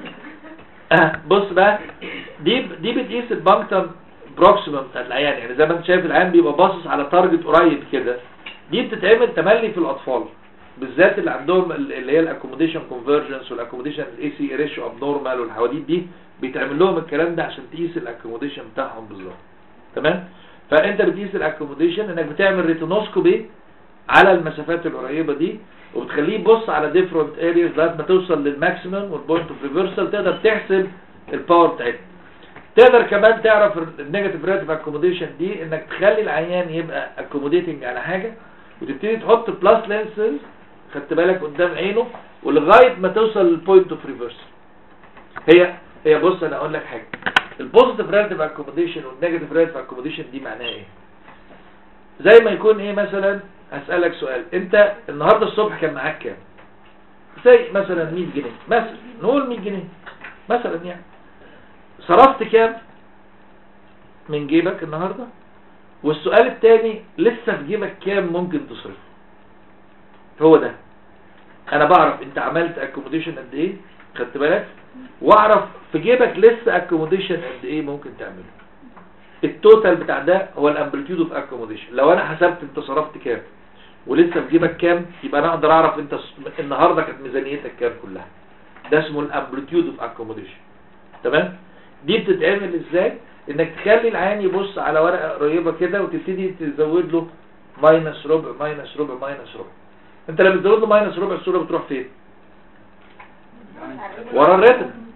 بص بقى دي دي بتقيس البانكتم بروكسيمم بتاعت العيان يعني زي ما انت شايف العيان بيبقى باصص على تارجت قريب كده دي بتتعمل تملي في الاطفال بالذات اللي عندهم ال- اللي هي الاكوموديشن كونفرجنس والاكوموديشن الاي سي ريشيو ابنورمال والحواديت دي بيتعمل لهم الكلام ده عشان تقيس الاكوموديشن بتاعهم بالظبط تمام فانت بتقيس الاكوموديشن انك بتعمل ريتونوسكوبي على المسافات القريبه دي وبتخليه يبص على ديفرنت ارياز لغايه ما توصل للماكسيمم والبوينت اوف ريفرسال تقدر تحسب الباور بتاعتها تقدر كمان تعرف النيجاتيف ريلاتيف اكوموديشن دي انك تخلي العيان يبقى اكوموديتنج على حاجه وتبتدي تحط بلس لينسز خدت بالك قدام عينه ولغايه ما توصل للبوينت اوف ريفرسال هي هي بص انا اقول لك حاجه البوزيتيف ريلاتيف اكوموديشن والنيجاتيف ريلاتيف اكوموديشن دي معناها ايه زي ما يكون ايه مثلا هسألك سؤال انت النهاردة الصبح كان معاك كام زي مثلا 100 جنيه مثلا نقول 100 جنيه مثلا يعني صرفت كام من جيبك النهاردة والسؤال التاني لسه في جيبك كام ممكن تصرفه هو ده انا بعرف انت عملت اكوموديشن قد ايه خدت بالك واعرف في جيبك لسه اكوموديشن قد ايه ممكن تعمله التوتال بتاع ده هو الامبليتيود اوف اكوموديشن لو انا حسبت انت صرفت كام ولسه في جيبك كام يبقى انا اقدر اعرف انت س- النهارده كانت ميزانيتك كام كلها ده اسمه الامبليتيود اوف اكوموديشن تمام دي بتتعمل ازاي انك تخلي العيان يبص على ورقه قريبه كده وتبتدي تزود له ماينس ربع ماينس ربع ماينس ربع انت لما تزود له ماينس ربع الصوره بتروح فين ورا الريتم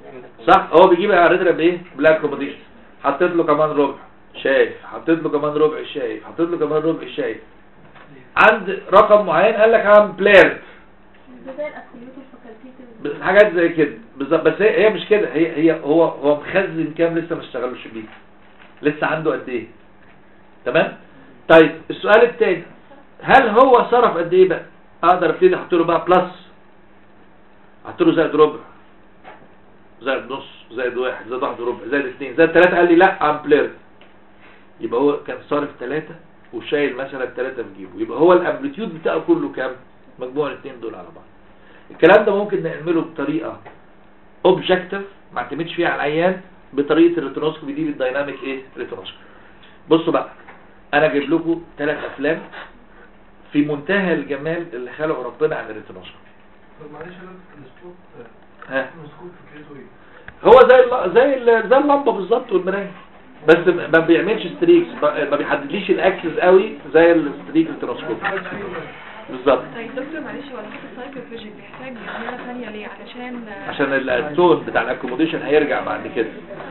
صح هو بيجيب الاريتريا بايه بلاك كوموديشن حطيت له كمان ربع شايف حطيت له كمان ربع شايف حطيت له كمان ربع شايف عند رقم معين قال لك عم بلير ده زي الاسكوليوتيف فاكولتيف حاجات زي كده بالظبط بس هي هي مش كده هي هي هو هو مخزن كام لسه ما اشتغلوش بيه لسه عنده قد ايه تمام طيب السؤال التاني هل هو صرف قد ايه بقى اقدر ابتدي احط له بقى بلس احط له زائد ربع زائد نص زائد واحد زائد واحد وربع زائد اثنين زائد ثلاثة قال لي لا ام بلير يبقى هو كان صارف ثلاثة وشايل مثلا ثلاثة في جيبه يبقى هو الامبليتيود بتاعه كله كام مجموع الاثنين دول على بعض الكلام ده ممكن نعمله بطريقة اوبجكتيف ما اعتمدش فيها على العيان بطريقة الريتونوسكوبي دي بالديناميك ايه ريتونوسكوبي بصوا بقى انا جايب لكم ثلاث افلام في منتهى الجمال اللي خلقه ربنا عن الريتونوسكوبي طب معلش انا التلسكوب ها التلسكوب فكرته ايه؟ هو زي الل- زي ال- زي اللمبه بالظبط والمرايه بس ما بيعملش ستريكس ما ما بيحددليش الاكسس قوي زي الستريك التلسكوب بالظبط طيب دكتور معلش هو الحته السايكوفيجيك بيحتاج مرة ثانية ليه علشان عشان ال- التون بتاع الاكوموديشن هيرجع بعد كده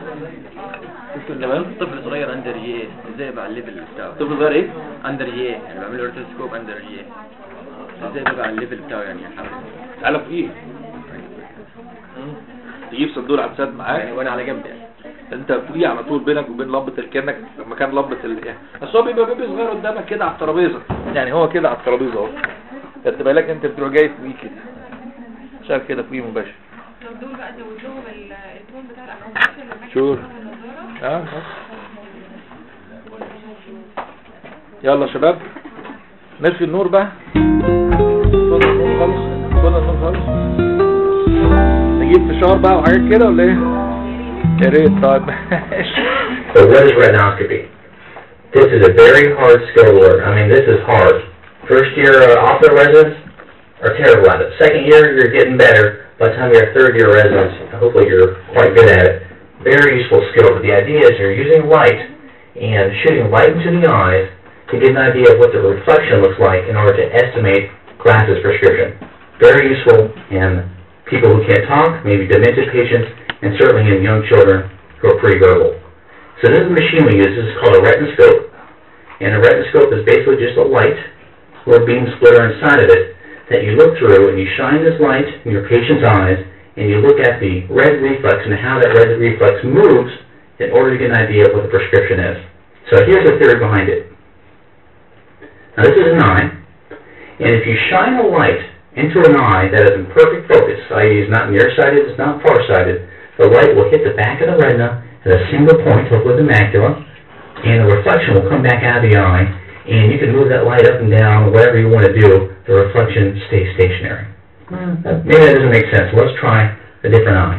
تمام طفل صغير اندر جي ازاي بقى الليفل بتاعه طفل صغير ايه اندر جي يعني بعمل له ريتلسكوب اندر جي ازاي بقى الليفل بتاعه يعني يحاول تعالى فوقيه مم. تجيب صندوق العدسات معاك يعني وانا على جنب يعني انت فوقيه على طول بينك وبين لمبه ال- كانك مكان لمبه ال بس هو بيبقى بيبي صغير قدامك كده على الترابيزه يعني هو كده على الترابيزه اهو خدت بالك انت بتروح جاي فوقيه كده شايف كده فوقيه مباشر لو دول بقى زود لهم ال- التون بتاع الاكوموديشن شور. اه آه. يلا يا شباب نطفي النور بقى طول النور خالص طول النور خالص نجيب فشار بقى وحاجات كده ولا ايه يا ريت طيب ماشي So what is retinoscopy? This is a very hard skill to learn. I mean, this is hard. First year uh, hospital residents are terrible at it. Second year, you're getting better. By the time you're a third year residents, hopefully you're quite good at it. Very useful skill. But the idea is you're using light and shooting light into the eyes to get an idea of what the reflection looks like in order to estimate glasses prescription. Very useful in people who can't talk, maybe demented patients, and certainly in young children who are pre-verbal. So this is the machine we use. This is called a retinoscope. And a retinoscope is basically just a light or a beam splitter inside of it that you look through and you shine this light in your patient's eyes and you look at the red reflex and how that red reflex moves in order to get an idea of what the prescription is. So here's the theory behind it. Now this is an eye, and if you shine a light into an eye that is in perfect focus, i.e. is not nearsighted, it's not farsighted, the light will hit the back of the retina at a single point, hopefully the macula, and the reflection will come back out of the eye, and you can move that light up and down, whatever you want to do, the reflection stays stationary. Uh, Maybe that doesn't make sense. Let's try a different eye.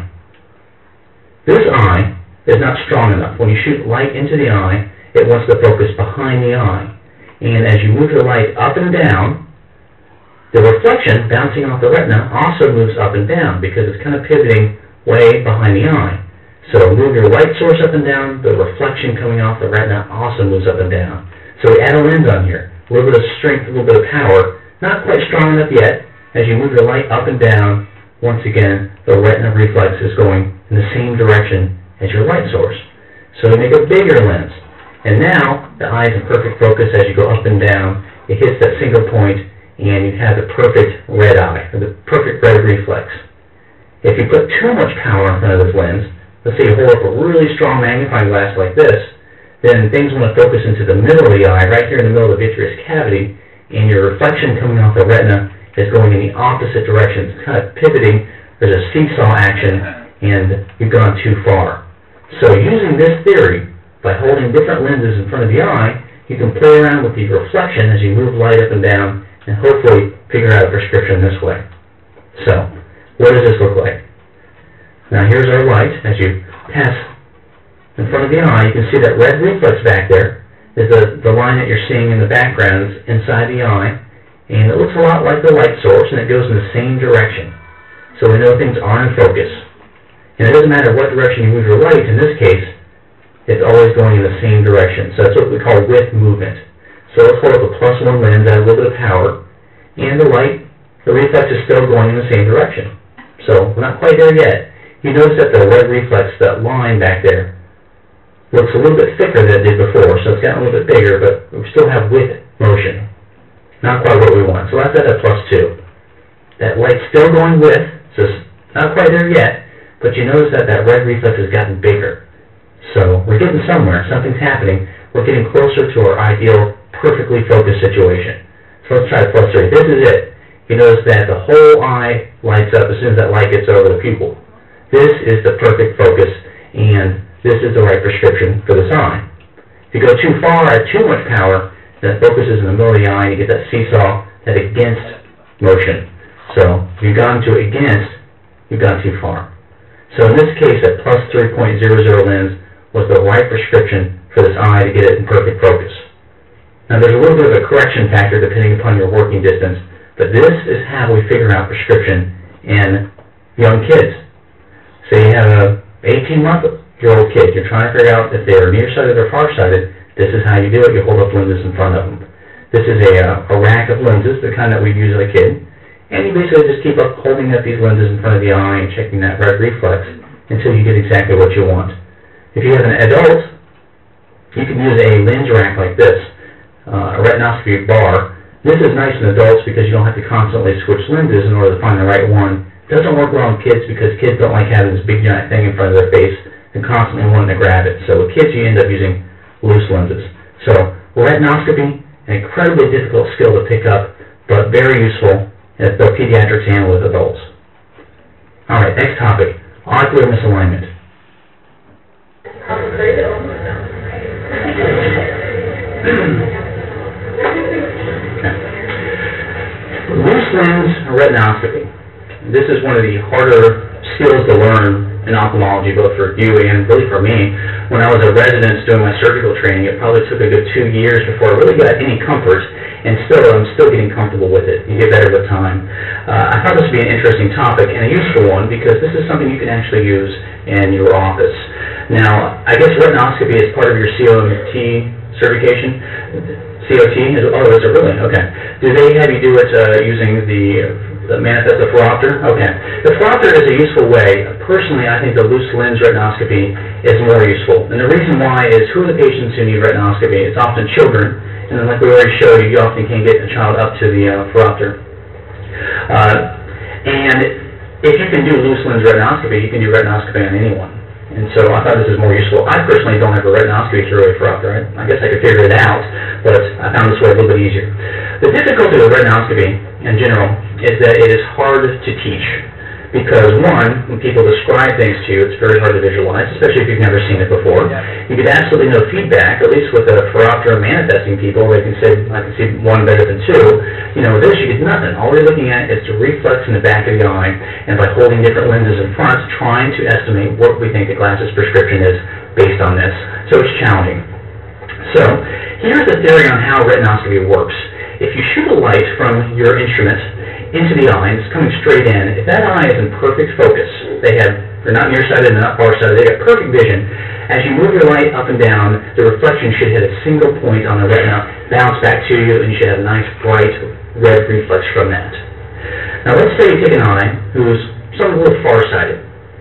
This eye is not strong enough. When you shoot light into the eye, it wants to focus behind the eye. And as you move the light up and down, the reflection bouncing off the retina also moves up and down because it's kind of pivoting way behind the eye. So move your light source up and down, the reflection coming off the retina also moves up and down. So we add a lens on here, a little bit of strength, a little bit of power, not quite strong enough yet. As you move the light up and down, once again, the retina reflex is going in the same direction as your light source. So we make a bigger lens. And now, the eye is in perfect focus as you go up and down. It hits that single point, and you have the perfect red eye, or the perfect red reflex. If you put too much power in front of this lens, let's say you hold up a really strong magnifying glass like this, then things want to focus into the middle of the eye, right here in the middle of the vitreous cavity, and your reflection coming off the retina is going in the opposite direction. It's kind of pivoting. There's a seesaw action, and you've gone too far. So using this theory, by holding different lenses in front of the eye, you can play around with the reflection as you move light up and down, and hopefully figure out a prescription this way. So, what does this look like? Now here's our light. As you pass in front of the eye, you can see that red reflex back there is the, the line that you're seeing in the background is inside the eye. And it looks a lot like the light source, and it goes in the same direction. So we know things are in focus. And it doesn't matter what direction you move your light, in this case, it's always going in the same direction. So that's what we call with movement. So let's hold up a plus one lens, add a little bit of power, and the light, the reflex is still going in the same direction. So we're not quite there yet. you notice that the red reflex, that line back there, looks a little bit thicker than it did before, so it's gotten a little bit bigger, but we still have width motion. Not quite what we want, so that's at a plus two. That light's still going with, so it's not quite there yet, but you notice that that red reflex has gotten bigger. So we're getting somewhere, something's happening, we're getting closer to our ideal, perfectly focused situation. So let's try plus three. This is it. You notice that the whole eye lights up as soon as that light gets over the pupil. This is the perfect focus, and this is the right prescription for this eye. If you go too far at too much power, then it focuses in the middle of the eye, and you get that seesaw, that against motion. So if you've gone to against, you've gone too far. So in this case, that plus 3.00 lens was the right prescription for this eye to get it in perfect focus. Now there's a little bit of a correction factor depending upon your working distance, but this is how we figure out prescription in young kids. Say you have a 18-month-year-old kid, you're trying to figure out if they're nearsighted or farsighted, this is how you do it, you hold up lenses in front of them. This is a, uh, a rack of lenses, the kind that we'd use as a kid, and you basically just keep up holding up these lenses in front of the eye and checking that red reflex until you get exactly what you want. If you have an adult, you can use a lens rack like this, uh, a retinoscopy bar. This is nice in adults because you don't have to constantly switch lenses in order to find the right one. It doesn't work well in kids because kids don't like having this big giant thing in front of their face and constantly wanting to grab it. So with kids, you end up using loose lenses. So retinoscopy, an incredibly difficult skill to pick up, but very useful at both pediatrics and with adults. All right, next topic, ocular misalignment. Okay. Loose lens retinoscopy. This is one of the harder skills to learn in ophthalmology, both for you and really for me. When I was a resident doing my surgical training, it probably took a good two years before I really got any comfort, and still, I'm still getting comfortable with it. You get better with time. Uh, I thought this would be an interesting topic and a useful one because this is something you can actually use in your office. Now, I guess retinoscopy is part of your COMT certification. COT, is, oh, is it really? Okay. Do they have you do it uh, using the the manifest, the phoropter? Okay. The phoropter is a useful way. Personally, I think the loose lens retinoscopy is more useful. And the reason why is who are the patients who need retinoscopy? It's often children. And then like we already showed you, you often can't get a child up to the uh, phoropter. Uh, and if you can do loose lens retinoscopy, you can do retinoscopy on anyone. And so I thought this is more useful. I personally don't have a retinoscopy through a phoropter. I, I guess I could figure it out, but I found this way a little bit easier. The difficulty with retinoscopy in general is that it is hard to teach. Because one, when people describe things to you, it's very hard to visualize, especially if you've never seen it before. You get absolutely no feedback, at least with a phoropter manifesting people, where you can say, I can see one better than two. You know, with this, you get nothing. All you're looking at is the reflex in the back of the eye, and by holding different lenses in front, trying to estimate what we think the glasses prescription is based on this. So it's challenging. So, here's the theory on how retinoscopy works. If you shoot a light from your instrument into the eye, and it's coming straight in, if that eye is in perfect focus, they have, they're not nearsighted and not farsighted, they have perfect vision, as you move your light up and down, the reflection should hit a single point on the retina, bounce back to you, and you should have a nice bright red reflex from that. Now let's say you take an eye who's somewhat a little farsighted.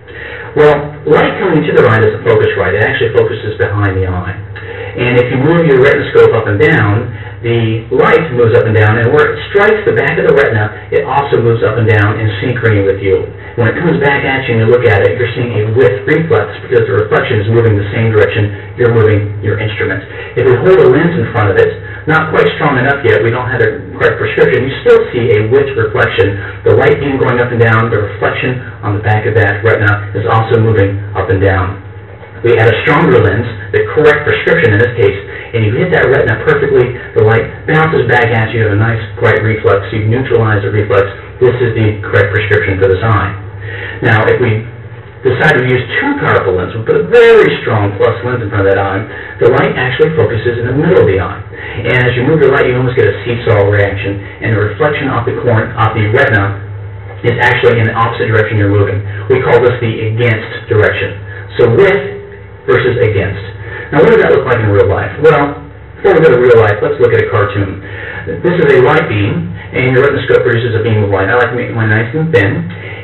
Well, light coming to the eye doesn't focus right, it actually focuses behind the eye. And if you move your retinoscope up and down, the light moves up and down, and where it strikes the back of the retina, it also moves up and down in synchrony with you. When it comes back at you and you look at it, you're seeing a width reflex because the reflection is moving the same direction you're moving your instrument. If we hold a lens in front of it, not quite strong enough yet, we don't have the correct prescription, you still see a width reflection. The light beam going up and down, the reflection on the back of that retina is also moving up and down. We add a stronger lens, the correct prescription in this case, and you hit that retina perfectly, the light bounces back at you, you have a nice bright reflex, you neutralize the reflex, this is the correct prescription for this eye. Now, if we decide to use too powerful lens, we put a very strong plus lens in front of that eye, the light actually focuses in the middle of the eye. And as you move your light, you almost get a seesaw reaction, and the reflection off the corn, off the retina is actually in the opposite direction you're moving. We call this the against direction. So with versus against. Now, what does that look like in real life? Well, before we go to real life, let's look at a cartoon. This is a light beam, and your retinoscope produces a beam of light. I like to make mine nice and thin,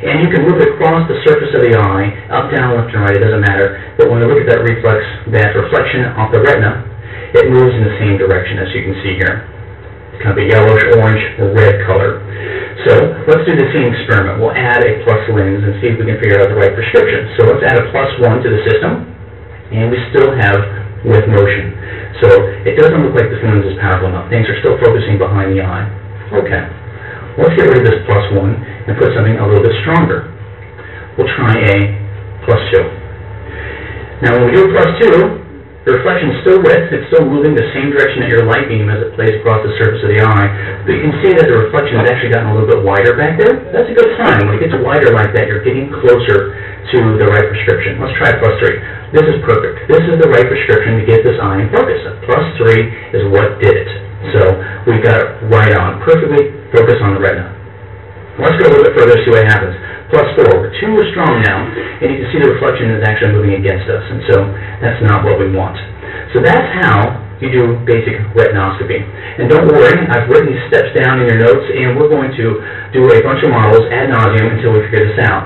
And you can move it across the surface of the eye, up, down, left, and right, it doesn't matter. But when we look at that reflex, that reflection off the retina, it moves in the same direction as you can see here. Kind of a yellowish, orange, or red color. So let's do the same experiment. We'll add a plus lens and see if we can figure out the right prescription. So let's add a plus one to the system, and we still have with motion. So it doesn't look like this lens is powerful enough. Things are still focusing behind the eye. Okay. Let's get rid of this plus one and put something a little bit stronger. We'll try a plus two. Now when we do a plus two, the reflection is still with, it's still moving the same direction that your light beam as it plays across the surface of the eye. But you can see that the reflection has actually gotten a little bit wider back there. That's a good sign. When it gets wider like that, you're getting closer to the right prescription. Let's try plus three. This is perfect. This is the right prescription to get this eye in focus. A plus three is what did it. So we've got it right on, perfectly focused on the retina. Let's go a little bit further, see what happens. Plus four, we're two are strong now, and you can see the reflection is actually moving against us, and so that's not what we want. So that's how you do basic retinoscopy. And don't worry, I've written these steps down in your notes, and we're going to do a bunch of models ad nauseum until we figure this out.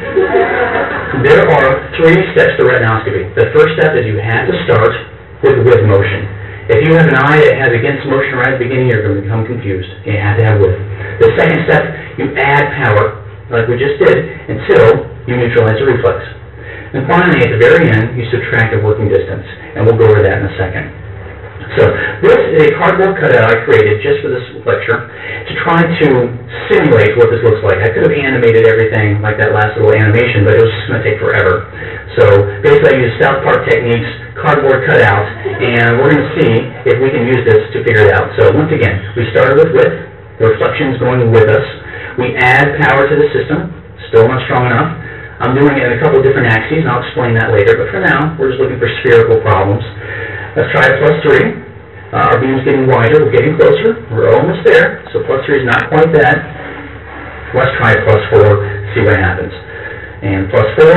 There are three steps to retinoscopy. The first step is you have to start with with motion. If you have an eye that has against motion right at the beginning, you're going to become confused. You have to have with. The second step, you add power, like we just did, until you neutralize the reflex. And finally, at the very end, you subtract the working distance, and we'll go over that in a second. So this is a cardboard cutout I created just for this lecture to try to simulate what this looks like. I could have animated everything like that last little animation, but it was just going to take forever. So basically I used South Park techniques, cardboard cutout, and we're going to see if we can use this to figure it out. So once again, we started with width, the reflection is going with us. We add power to the system, still not strong enough. I'm doing it in a couple of different axes, and I'll explain that later, but for now, we're just looking for spherical problems. Let's try plus three. Uh, our beam's getting wider, we're getting closer, we're almost there, so plus three is not quite bad. Let's try plus four, see what happens. And plus four,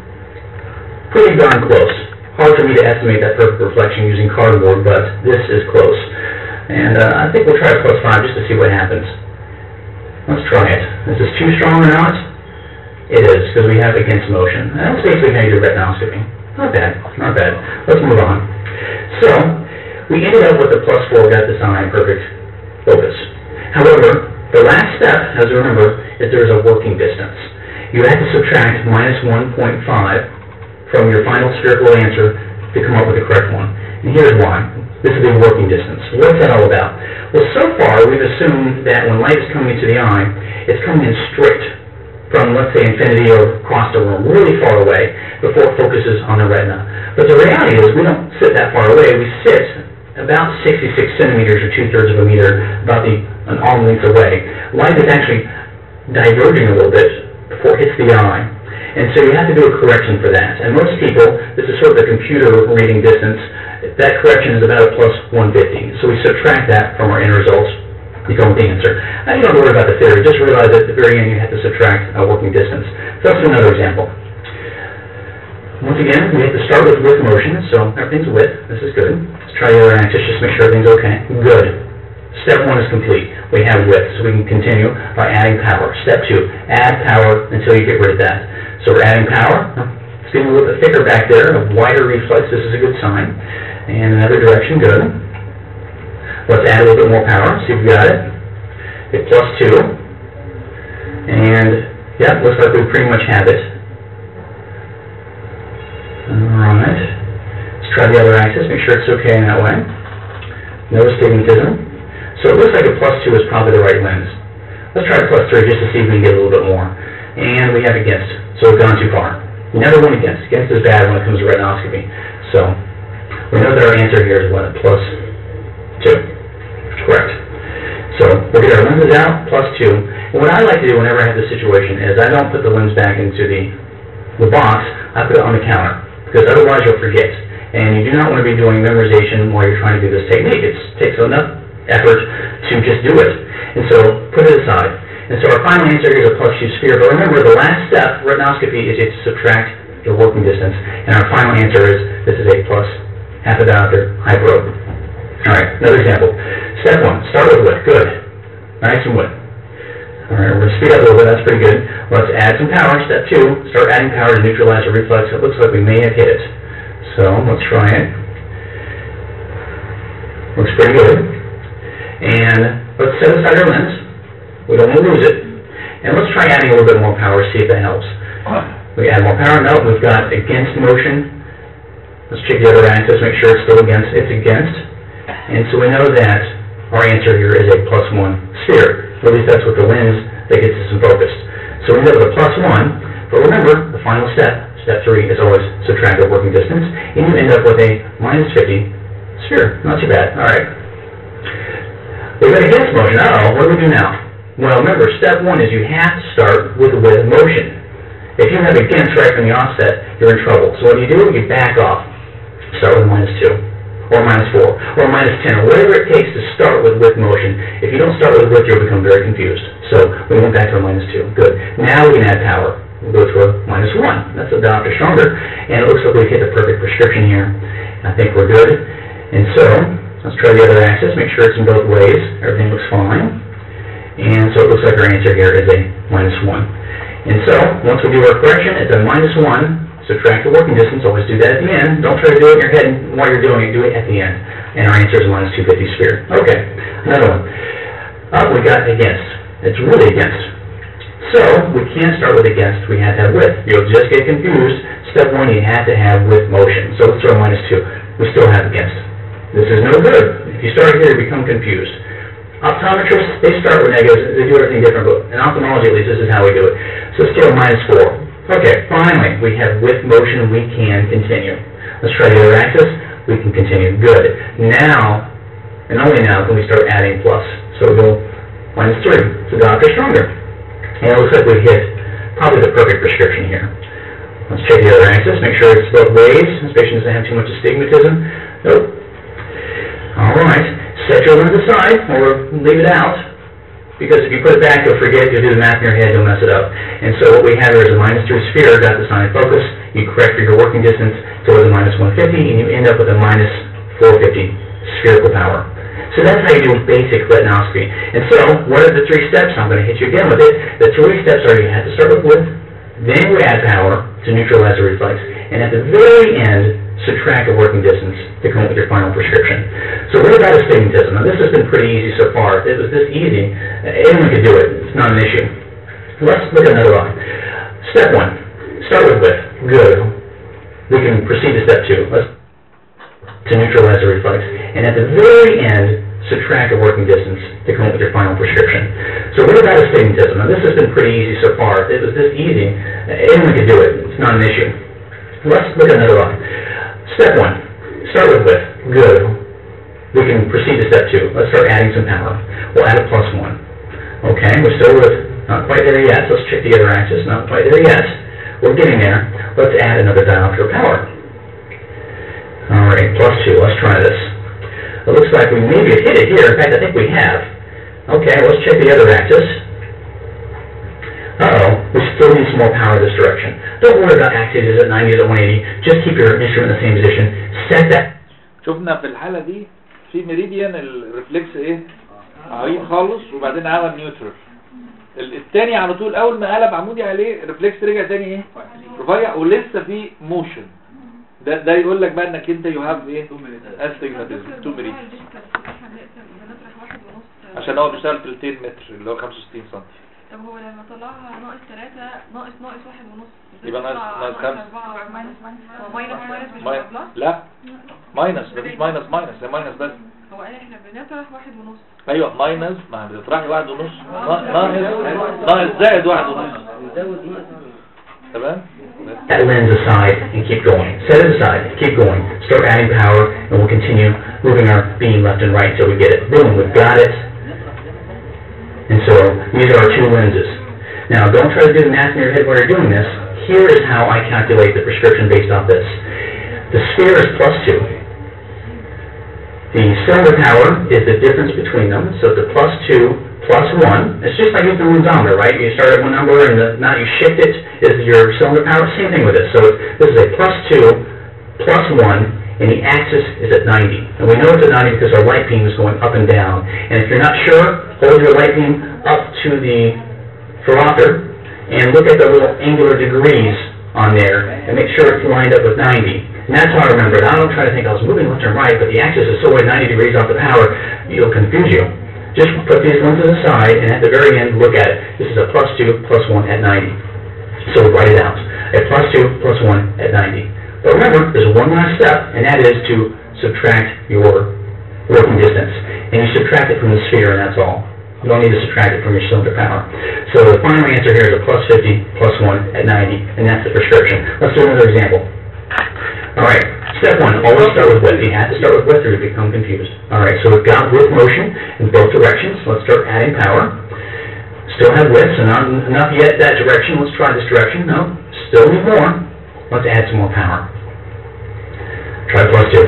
pretty darn close. Hard for me to estimate that perfect reflection using cardboard, but this is close. And uh, I think we'll try plus five just to see what happens. Let's try it. Is this too strong or not? It is, because we have against motion. And that's basically how you do retinoscopy. Not bad, not bad. Let's move on. So, we ended up with a plus four, got this eye in perfect focus. However, the last step, as you remember, is there's a working distance. You have to subtract minus 1.5 from your final spherical answer to come up with the correct one. And here's why. This is the working distance. What's that all about? Well, so far, we've assumed that when light is coming into the eye, it's coming in straight from, let's say, infinity or across the room, really far away, before it focuses on the retina. But the reality is, we don't sit that far away. We sit about 66 centimeters or two-thirds of a meter, about the an arm length away. Light is actually diverging a little bit before it hits the eye. And so you have to do a correction for that. And most people, this is sort of the computer reading distance, that correction is about a plus 150. So we subtract that from our end results, you go with the answer. Now you don't worry about the theory, just realize that at the very end you have to subtract a working distance. So let's do another example. Once again, we have to start with with motion, so everything's with, this is good. Let's try the other axis, just make sure everything's okay. Good. Step one is complete. We have width, so we can continue by adding power. Step two, add power until you get rid of that. So we're adding power. It's getting a little bit thicker back there, a wider reflex, this is a good sign. And another direction, good. Let's add a little bit more power, see if we got it. Hit plus two. And, yeah, looks like we pretty much have it. Alright. Let's try the other axis, make sure it's okay in that way. No astigmatism. So it looks like a plus two is probably the right lens. Let's try plus three just to see if we can get a little bit more. And we have against, so we've gone too far. We never went against. Against is bad when it comes to retinoscopy. So we know that our answer here is what, plus two. Correct. So we'll get our lenses out, plus two. And what I like to do whenever I have this situation is I don't put the lens back into the, the box, I put it on the counter because otherwise you'll forget. And you do not want to be doing memorization while you're trying to do this technique. It takes enough effort to just do it. And so put it aside. And so our final answer here is a plus two sphere. But remember, the last step, retinoscopy, is you have to subtract your working distance. And our final answer is this is a plus half a diopter hyperope. All right, another example. Step one, start with width. Good. Nice and width. All right, we're going to speed up a little bit. That's pretty good. Let's add some power, step two, start adding power to neutralize the reflex. It looks like we may have hit it. So, let's try it. Looks pretty good. And let's set aside our lens. We don't want to lose it. And let's try adding a little bit more power, see if that helps. We add more power, no, we've got against motion. Let's check the other axis, make sure it's still against, it's against. And so we know that our answer here is a plus one sphere. At least that's what the lens that gets us in focus. So we know the plus one, but remember, the final step, step three, is always subtract the working distance, and you end up with a minus fifty sphere. Not too bad, all right. We've got against motion, uh-oh, what do we do now? Well, remember, step one is you have to start with with motion. If you have against right from the offset, you're in trouble. So what do you do? You back off. Start with minus two, or minus four, or minus ten, or whatever it takes to start with with motion. If you don't start with with, you'll become very confused. So we went back to a minus two. Good. Now we can add power. We'll go to a minus one. That's a diopter stronger. And it looks like we've hit the perfect prescription here. I think we're good. And so, let's try the other axis, make sure it's in both ways. Everything looks fine. And so it looks like our answer here is a minus one. And so, once we do our correction, it's a minus one, subtract the working distance, always do that at the end. Don't try to do it in your head while you're doing it, do it at the end. And our answer is a minus two fifty sphere. Okay, another one. Up, we got against. It's really against. So, we can't start with against, we have to have with. You'll just get confused. Step one, you have to have with motion. So let's throw a minus two. We still have against. This is no good. If you start here, you become confused. Optometrists, they start with negatives, they do everything different, but in ophthalmology at least, this is how we do it. So let's throw a minus four. Okay, finally, we have with motion, we can continue. Let's try the other axis, we can continue, good. Now, and only now, can we start adding plus. So we'll go minus three, so doctor stronger. And it looks like we hit probably the perfect prescription here. Let's check the other axis, make sure it's both ways, this patient doesn't have too much astigmatism. Nope. All right, set your lens aside, or leave it out, because if you put it back, you'll forget, you'll do the math in your head, you'll mess it up. And so what we have here is a minus three sphere, got the sign of focus, you correct for your working distance towards a minus one fifty, and you end up with a minus four fifty spherical power. So that's how you do basic retinoscopy. And so, what are the three steps? I'm gonna hit you again with it. The three steps are you have to start with width, then we add power to neutralize the reflex, and at the very end, subtract the working distance to come up with your final prescription. So what about astigmatism? Now, this has been pretty easy so far. If it was this easy, uh, anyone could do it. It's not an issue. Let's look at another one. Step one, start with width. Good. We can proceed to step two. Let's to neutralize the reflex. And at the very end, subtract the working distance to come up with your final prescription. So what about astigmatism? Now, this has been pretty easy so far. If it was this easy, uh, anyone could do it. It's not an issue. Let's look at another one. Step one, start with width. Good. We can proceed to step two. Let's start adding some power. We'll add a plus one. Okay, we're still with, not quite there yet. Let's check the other axis. Not quite there yet. We're getting there. Let's add another diopter of power. All right, plus two. Let's try this. It looks like we maybe have hit it here. In fact, I think we have. Okay, let's check the other axis. Uh-oh, we still need some more power this direction. Don't worry about axes at 90 to 180. Just keep your instrument in the same position. Set that شفنا في الحالة دي في ميريديان الريفلكس ايه عريض خالص وبعدين عمل نيوترال ال- التاني على طول اول ما قلب عمودي عليه الريفلكس رجع تاني ايه رفيع ولسه في موشن ده ده يقول لك بقى انك انت يو هاف ايه استجماتيزم تو ميريديان احنا بنقسم بنطرح واحد ونص عشان هو بيشتغل في 200 متر اللي هو 65 سم طب هو لما طلعها ناقص ثلاثة ناقص ناقص واحد ونص يبقى ناقص- طلع ناقص خمسة. أربعة ماينس ماينس هو ماينس ماينس مش ماي... بلس لا ماينس مفيش ماينس ماينس هي ماينس بس هو قال احنا بنطرح واحد ونص ايوه ماينس ما بتطرحي واحد ونص نا- ناقص ناقص زائد واحد ونص تمام that lens aside and keep going. Set it aside, keep going. Start adding power, and we'll continue moving our beam left and right until we get it. Boom, we've got it. And so, these are our two lenses. Now, don't try to do the math in your head while you're doing this. Here is how I calculate the prescription based off this. The sphere is plus two. The cylinder power is the difference between them, so the plus two plus one. It's just like using the lumsometer, right? You start at one number and the, now you shift it is your cylinder power. Same thing with this. So this is a plus two plus one, and the axis is at 90. And we know it's at 90 because our light beam is going up and down. And if you're not sure, hold your light beam up to the phoropter, and look at the little angular degrees on there, and make sure it's lined up with 90. And that's how I remember it. I don't try to think I was moving left and right, but the axis is so way 90 degrees off the power, it'll confuse you. Just put these lenses aside, and at the very end, look at it. This is a plus 2, plus 1 at 90. So write it out. A plus 2, plus 1 at 90. But remember, there's one last step, and that is to subtract your working distance. And you subtract it from the sphere, and that's all. You don't need to subtract it from your cylinder power. So the final answer here is a plus 50, plus 1 at 90, and that's the prescription. Let's do another example. All right, step one, always start with width. You have to start with width or you become confused. All right, so we've got width motion in both directions. Let's start adding power. Still have width, so not enough yet that direction. Let's try this direction. No, still need more. Let's add some more power. Try plus two.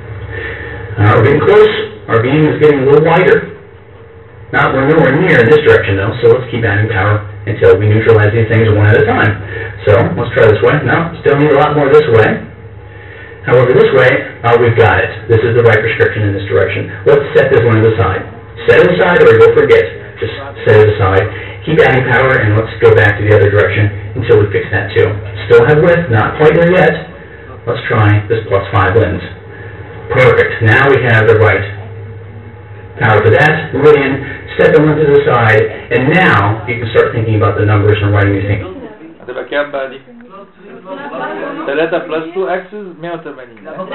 Uh, we're getting close. Our beam is getting a little wider. Not, we're nowhere near in this direction though, so let's keep adding power until we neutralize these things one at a time. So, let's try this way. No, still need a lot more this way. However, this way, uh, we've got it. This is the right prescription in this direction. Let's set this one aside. Set it aside or you'll forget. Just set it aside. Keep adding power and let's go back to the other direction until we fix that too. Still have width, not quite there yet. Let's try this plus five lens. Perfect. Now we have the right power for that. Meridian, set the lenses aside, and now you can start thinking about the numbers and writing these things. هتبقى كام بقى دي 3 بلس 2 اكسس 180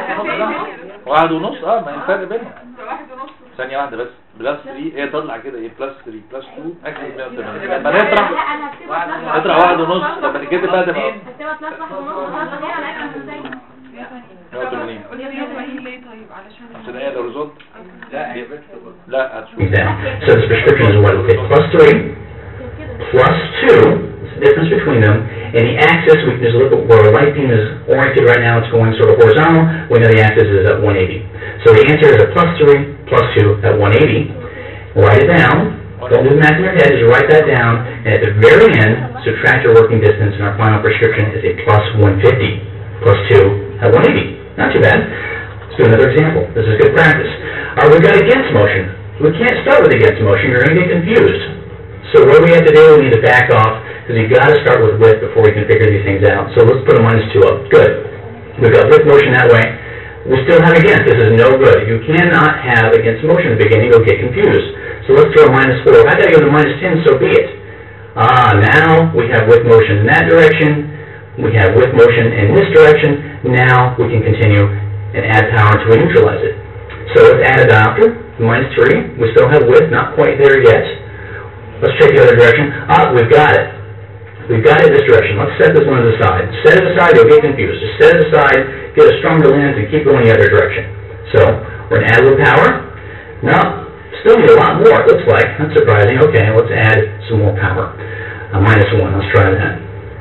واحد ونص اه ما هي الفرق بينهم ثانية واحدة بس بلس 3 ايه تطلع كده ايه بلس 3 بلس 2 اكسس 180 لما نطرح نطرح واحد ونص لما نكتب بقى تبقى هتبقى بلس واحد ونص خلاص هي على اكل ازاي 180 قولي 180 ليه طيب علشان عشان هي الهوريزونت لا هي بس لا هتشوف Exam. So this prescription is what, okay, plus three, plus two, it's the difference between them, and the axis, we can just look at where our light beam is oriented right now, it's going sort of horizontal, we know the axis is at 180. So the answer is a plus three, plus two at 180. Write it down, don't do the math in your head, just write that down, and at the very end, subtract your working distance, and our final prescription is a plus 150, plus two at 180. Not too bad. Let's do another example. This is good practice. All right, we've got against motion. We can't start with against motion, you're gonna get confused. So what we have to do, we need to back off, because you've got to start with width before we can figure these things out. So let's put a minus two up. Good. We've got width motion that way. We still have against. This is no good. You cannot have against motion at the beginning, you'll get confused. So let's throw a minus four. If I gotta go to minus ten, so be it. Ah, now we have width motion in that direction. We have width motion in this direction. Now we can continue and add power until we neutralize it. So let's add a diopter, minus three. We still have width, not quite there yet. Let's check the other direction. Ah, we've got it. We've got it this direction. Let's set this one aside. Set it aside, you'll get confused. Just set it aside, get a stronger lens, and keep going the other direction. So, we're gonna add a little power. No, still need a lot more, it looks like. That's surprising. Okay, let's add some more power. A minus one, let's try that.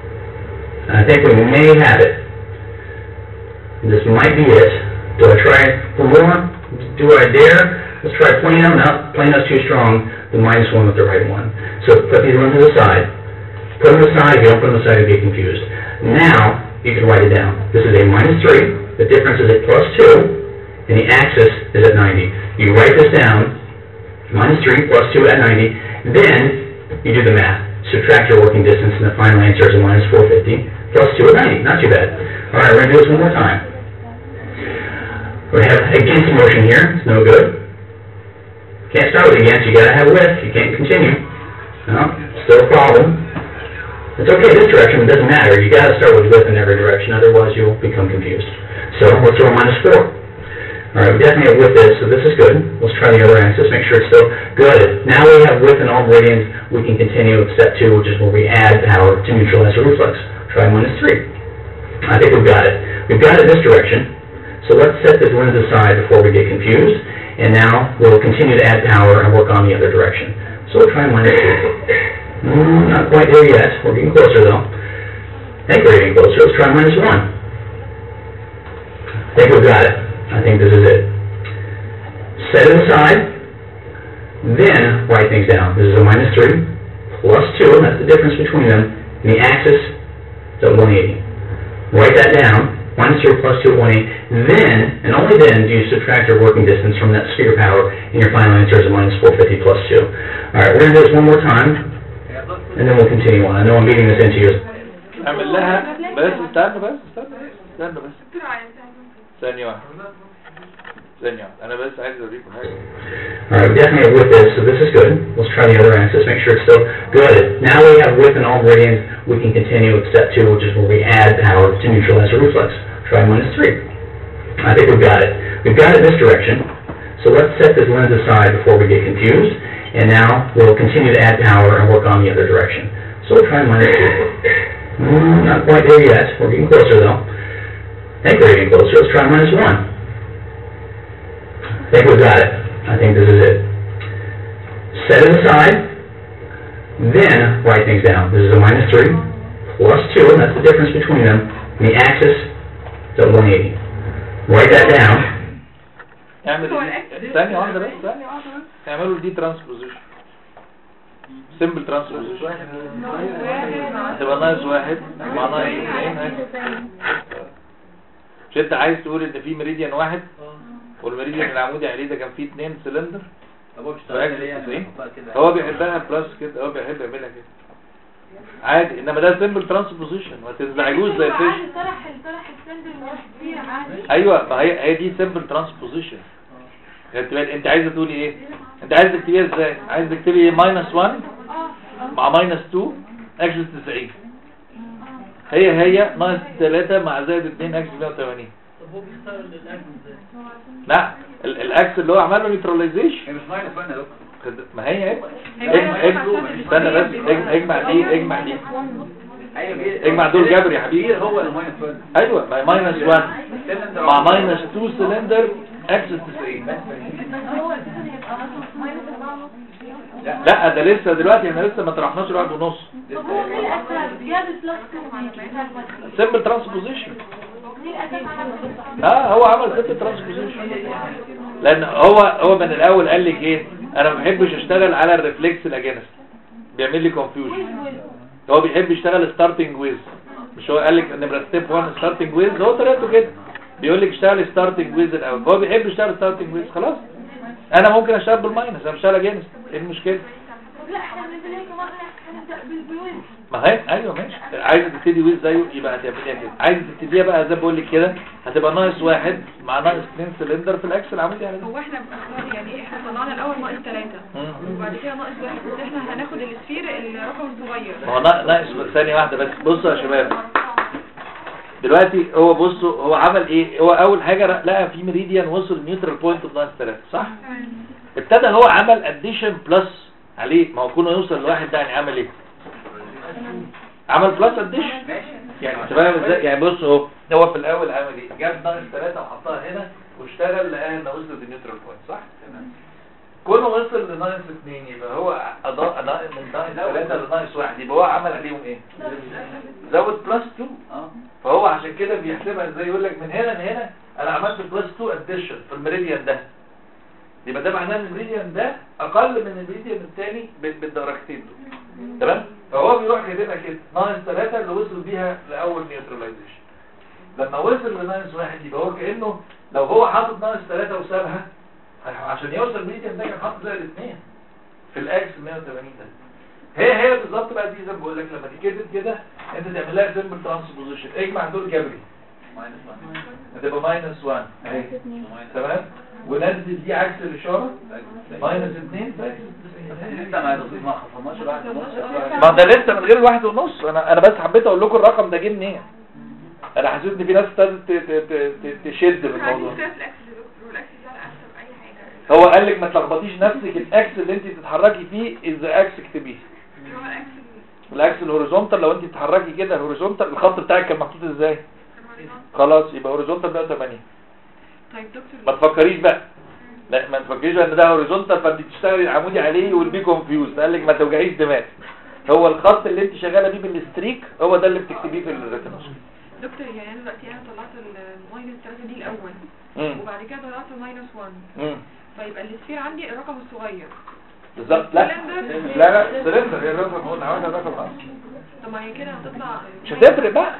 I think we may have it. This might be it. Do I try for more? Do I dare? Let's try Plano. No, Plano's too strong. The minus one with the right one. So put these lenses aside. Put them aside. If you don't put them aside, you'll get confused. Now, you can write it down. This is a minus three. The difference is a plus two. And the axis is at 90. You write this down. Minus three plus two at 90. Then, you do the math. Subtract your working distance, and the final answer is a minus 450 plus two at 90. Not too bad. All right, we're going to do this one more time. We have against motion here, it's no good. Can't start with against, you gotta have width, you can't continue. No, still a problem. It's okay this direction, it doesn't matter, you gotta start with width in every direction, otherwise you'll become confused. So, let's throw a minus four. Alright, we definitely have width this, so this is good. Let's try the other axis, make sure it's still good. Now we have width in all meridians, we can continue with step two, which is where we add power to neutralize the reflex. Try minus three. I think we've got it. We've got it this direction. So let's set this lens aside before we get confused, and now we'll continue to add power and work on the other direction. So we'll try minus two. Mm, not quite there yet, we're getting closer though. I think we're getting closer, let's try minus one. I think we've got it. I think this is it. Set it aside, then write things down. This is a minus three, plus two, that's the difference between them, and the axis is at 180. Write that down, minus three plus two at 180, then, and only then, do you subtract your working distance from that sphere power, and your final answer is a minus 450 plus two. All right, we're gonna do this one more time. Yeah, look, and then we'll continue on. I know I'm beating this into you. اعمل لها بس استنى بس استنى استنى بس دكتور عايز ثانية واحدة ثانية واحدة أنا بس عايز أوريكم حاجة All right, we definitely with this, so this is good. Let's try the other axis, make sure it's still good. Now we have width in all meridians, we can continue with step two, which is where we add power to neutralize the reflex. Try minus three. I think we've got it. We've got it in this direction, so let's set this lens aside before we get confused. And now we'll continue to add power and work on the other direction. So we'll try minus two. Mm, not quite there yet, we're getting closer though. I think we're getting closer, let's try minus one. I think we've got it. I think this is it. Set it aside, then write things down. This is a minus three, plus two, and that's the difference between them. And the axis is at 180. Write that down. اعمل دي ثانية واحدة بس ثانية واحدة بس اعملوا دي ترانسبوزيشن سمبل ترانسبوزيشن هتبقى ناقص واحد مع ناقص اثنين مش انت عايز تقول ان في ميريديان واحد والميريديان العمودي عليه ده كان فيه اثنين سلندر طب هو بيشتغل ليه يعني بيحطها كده هو بيحبها بلس كده هو بيحب يعملها كده عادي انما ده سمبل ترانسبوزيشن ما تزعجوش زي الفيش عادي طرح طرح السند الموجودين عادي ايوه ما هي هي دي سمبل ترانسبوزيشن انت انت عايزه تقولي ايه انت عايز تكتبيها ازاي عايز تكتبي ماينس 1 مع ماينس 2 اكس 90 هي هي ناقص 3 مع زائد 2 اكس 180 لا ال- الاكس اللي هو عمل له نيوتراليزيشن هي مش ماينس 1 يا دكتور ما هي ايه هي اج- ماينس اج- واحد. استنى بس اج- اجمع دي اجمع دي ايوه بي- اجمع دول جبر يا حبيبي كبير هو الماينس 1 ايوه ما ماينس 1 السلندر مع ماينس 2 سلندر اكس 90 لا ده لسه دلوقتي احنا لسه ما طرحناش واحد ونص طب هو ليه الاساس جاب بلس 2 سمبل ترانسبوزيشن ليه الاساس عمل اه هو عمل خطه ترانسبوزيشن لان هو هو من الاول قال لك ايه انا ما بحبش اشتغل على الريفلكس الاجانس بيعمل لي كونفيوجن هو بيحب يشتغل ستارتنج ويز مش هو قال لك نمره ستيب 1 ستارتنج ويز هو طريقته كده بيقول لك اشتغل ستارتنج ويز الاول هو بيحب يشتغل ستارتنج ويز خلاص انا ممكن اشتغل بالماينس انا بشتغل اجانس ايه المشكله طب لا احنا بنبدا هيك مره هنبدا بالبيوز ما هي ايوه ماشي عايزه تبتدي ويز زيه يبقى هتعمليها كده عايزه تبتديها بقى زي ما بقول لك كده هتبقى ناقص واحد مع ناقص اثنين سلندر في الاكس العمودي على ده هو احنا بأخبار يعني احنا طلعنا الاول ناقص ثلاثة مم. وبعد كده ناقص واحد بس احنا هناخد السفير الرقم الصغير ما هو نا- ناقص ثانية واحدة بس بصوا يا شباب دلوقتي هو بصوا هو عمل ايه هو اول حاجة ر- لقى في ميريديان وصل نيوترال بوينت بناقص 3 صح ابتدى هو عمل اديشن بلس عليه ما هو كونه يوصل لواحد ده يعني عمل ايه عمل بلس اديشن يعني انت فاهم ازاي يعني بص اهو هو في الاول عمل ايه جاب ناقص 3 وحطها هنا واشتغل لقاها انها وصلت للنيوترال بوينت صح كونه وصل لناقص 2 يبقى هو اضاء ناقص من ناقص 3 لناقص 1 يبقى هو عمل عليهم ايه زود بلس 2 اه فهو عشان كده بيحسبها ازاي يقول لك من هنا لهنا انا عملت بلس 2 اديشن في الميريديان ده يبقى ده معناه ان الميريديان ده اقل من الميريديان الثاني بالدرجتين دول تمام فهو بيروح كاتبها كده ناقص 3 اللي وصل بيها لاول نيوتراليزيشن لما وصل لناقص 1 يبقى هو كانه لو هو حاطط ناقص 3 وسابها عشان يوصل الميريديان ده كان حاطط زائد 2 في الاكس 180 ده هي هي بالظبط بقى دي زي ما بقول لك لما تتكتب كده انت تعمل لها سمبل ترانسبوزيشن اجمع دول جبري ماينس 1 هتبقى ماينس 1 اهي تمام ونزل دي عكس الاشاره ماينس 2 لسه ما ما خصمناش الواحد ونص ما ده لسه من غير الواحد ونص انا انا بس حبيت اقول لكم الرقم ده جه منين انا حسيت ان في ناس ابتدت ت- ت- ت- ت- تشد في عندي الموضوع مشكله في الاكس يا دكتور والاكس ده انا احسن اي حاجه هو قال لك ما تلخبطيش نفسك الاكس اللي انت تتحركي فيه از اكس اكتبيه اللي هو الاكس الاكس الهوريزونتال لو انت بتتحركي كده الهوريزونتال الخط بتاعك كان محطوط ازاي خلاص يبقى هوريزونتال بقى 80 طيب ما دكتور تفكريش بقى لا ما تفكريش ان ده هوريزونتال فانت تشتغلي العمودي عليه والبي كونفيوز قال لك ما توجعيش دماغ هو الخط اللي انت شغاله بيه بالستريك هو ده اللي بتكتبيه في الريتنوس دكتور يعني انا دلوقتي انا طلعت الماينس 3 دي الاول امم وبعد كده طلعت الماينس 1 امم فيبقى السفير عندي الرقم الصغير بالظبط لا لا لا سلندر هي الرقم هو عاوز الرقم اصلا طب ما هي كده هتطلع مش هتفرق بقى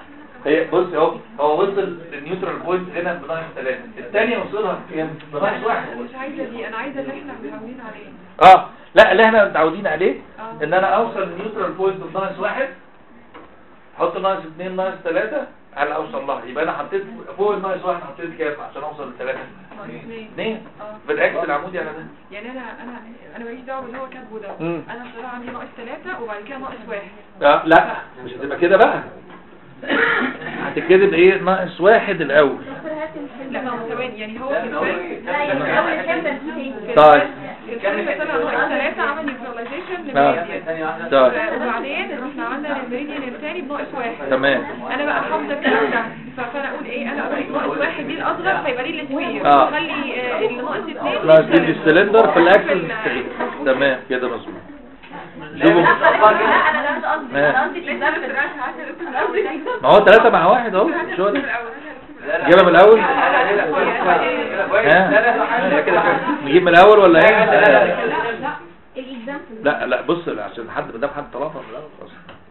هي بص اهو هو وصل للنيوترال بوينت هنا بناقص 3 الثانيه وصلها فين بناقص 1 انا مش عايزه دي انا عايزه اللي احنا متعودين عليه اه لا اللي احنا متعودين عليه اه ان انا اوصل للنيوترال بوينت بناقص 1 احط ناقص 2 ناقص 3 على اوصل لها يبقى انا حطيت فوق الناقص 1 حطيت كام عشان اوصل ل 3 ناقص اتنين 2 اه بالاكس العمودي على ده يعني انا انا انا ماليش دعوه باللي هو كاتبه ده مم. انا طلع عندي ناقص ثلاثة وبعد كده ناقص واحد اه لا مش هتبقى كده بقى هتتكتب ايه ناقص واحد الاول لا ما هو ثواني يعني هو في لا، هو الفيلم لا يعني أول كام ستيت طيب في الفيلم طلع ناقص ثلاثة عمل نيوتراليزيشن اه. لميريديان ثانية واحدة طيب وبعدين احنا عندنا الميريديان الثاني بناقص واحد تمام انا بقى حافظه الكلام ده ف- فانا اقول ايه انا اقول ناقص واحد دي الاصغر فيبقى لي السفير اه. خلي آه، اللي ناقص اثنين ناقص دي السلندر في الاكسل ال- الستريت تمام كده مظبوط لا، شوفوا مش هتطبق كده. لا انا ده مش قصدي اه. انا قصدي الاكزامبل ما هو ثلاثة مع واحد اهو شو ده لا، لا. نجيبها من الأول؟ لا، لا، كده كويس، كده كويس. ها؟ لا، لا، لا، كده كويس. نجيب من الاول ولا لا، لا، لا، ايه لا. الاكزامبل لا لا بص لا، عشان حد ما دام حد طلبها من الاول خلاص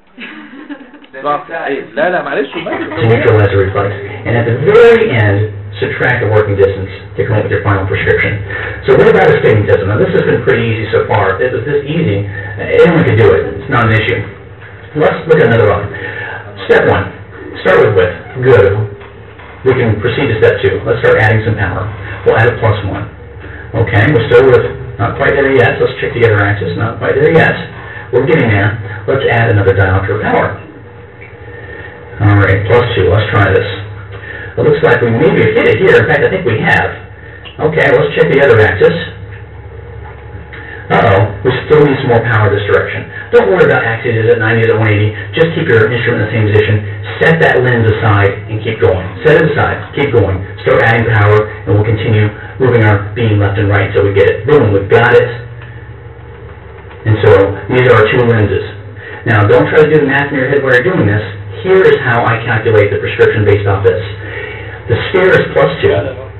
ده ضعف. بتاع- ايه لا لا معلش to ماشي. neutralize the reflex. And at the very end, subtract the working distance to come up with your final prescription. So what about a spinning system? Now this has been pretty easy so far. If it was this easy, uh, anyone could do it. It's not an issue. Let's look at another one. Step one, start with width. Good. We can proceed to step two. Let's start adding some power. We'll add a plus one. Okay, we're still with, not quite there yet. Let's check the other axis. Not quite there yet. We're getting there. Let's add another diopter of power. All right, plus two, let's try this. It looks like we maybe have hit it here, in fact, I think we have. Okay, let's check the other axis. Uh-oh, we still need some more power this direction. Don't worry about axes, is it 90, is it 180? Just keep your instrument in the same position, set that lens aside, and keep going. Set it aside, keep going. Start adding power, and we'll continue moving our beam left and right until we get it. Boom, we've got it. And so, these are our two lenses. Now, don't try to do the math in your head while you're doing this. Here is how I calculate the prescription based off this. The sphere is plus two.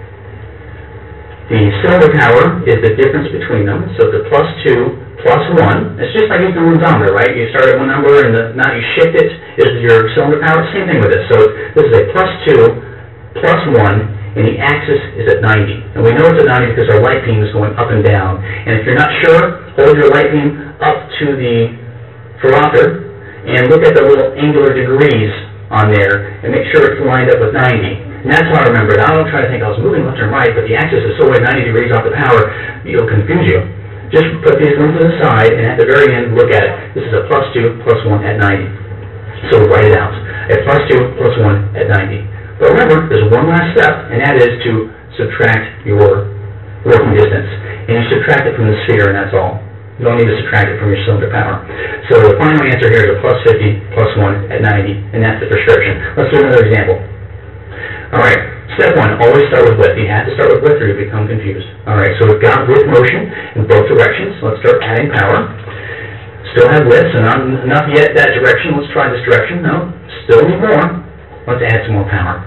The cylinder power is the difference between them, so the plus two plus one. It's just like using a lumsometer, right? You start at one number and the, now you shift it is your cylinder power. Same thing with this. So this is a plus two plus one, and the axis is at 90. And we know it's at 90 because our light beam is going up and down. And if you're not sure, hold your light beam up to the ferrometer and look at the little angular degrees on there and make sure it's lined up with 90. And that's how I remember it. I don't try to think I was moving left and right, but the axis is so way 90 degrees off the power, it'll confuse you. Just put these lenses aside and at the very end, look at it. This is a plus 2 plus 1 at 90. So write it out. A plus 2 plus 1 at 90. But remember, there's one last step, and that is to subtract your working distance. And you subtract it from the sphere, and that's all. You don't need to subtract it from your cylinder power. So the final answer here is a plus 50 plus 1 at 90, and that's the prescription. Let's do another example. All right, step one, always start with width. You have to start with width or you become confused. All right, so we've got width motion in both directions. Let's start adding power. Still have width, so not enough yet that direction. Let's try this direction. No, still need more. Let's add some more power.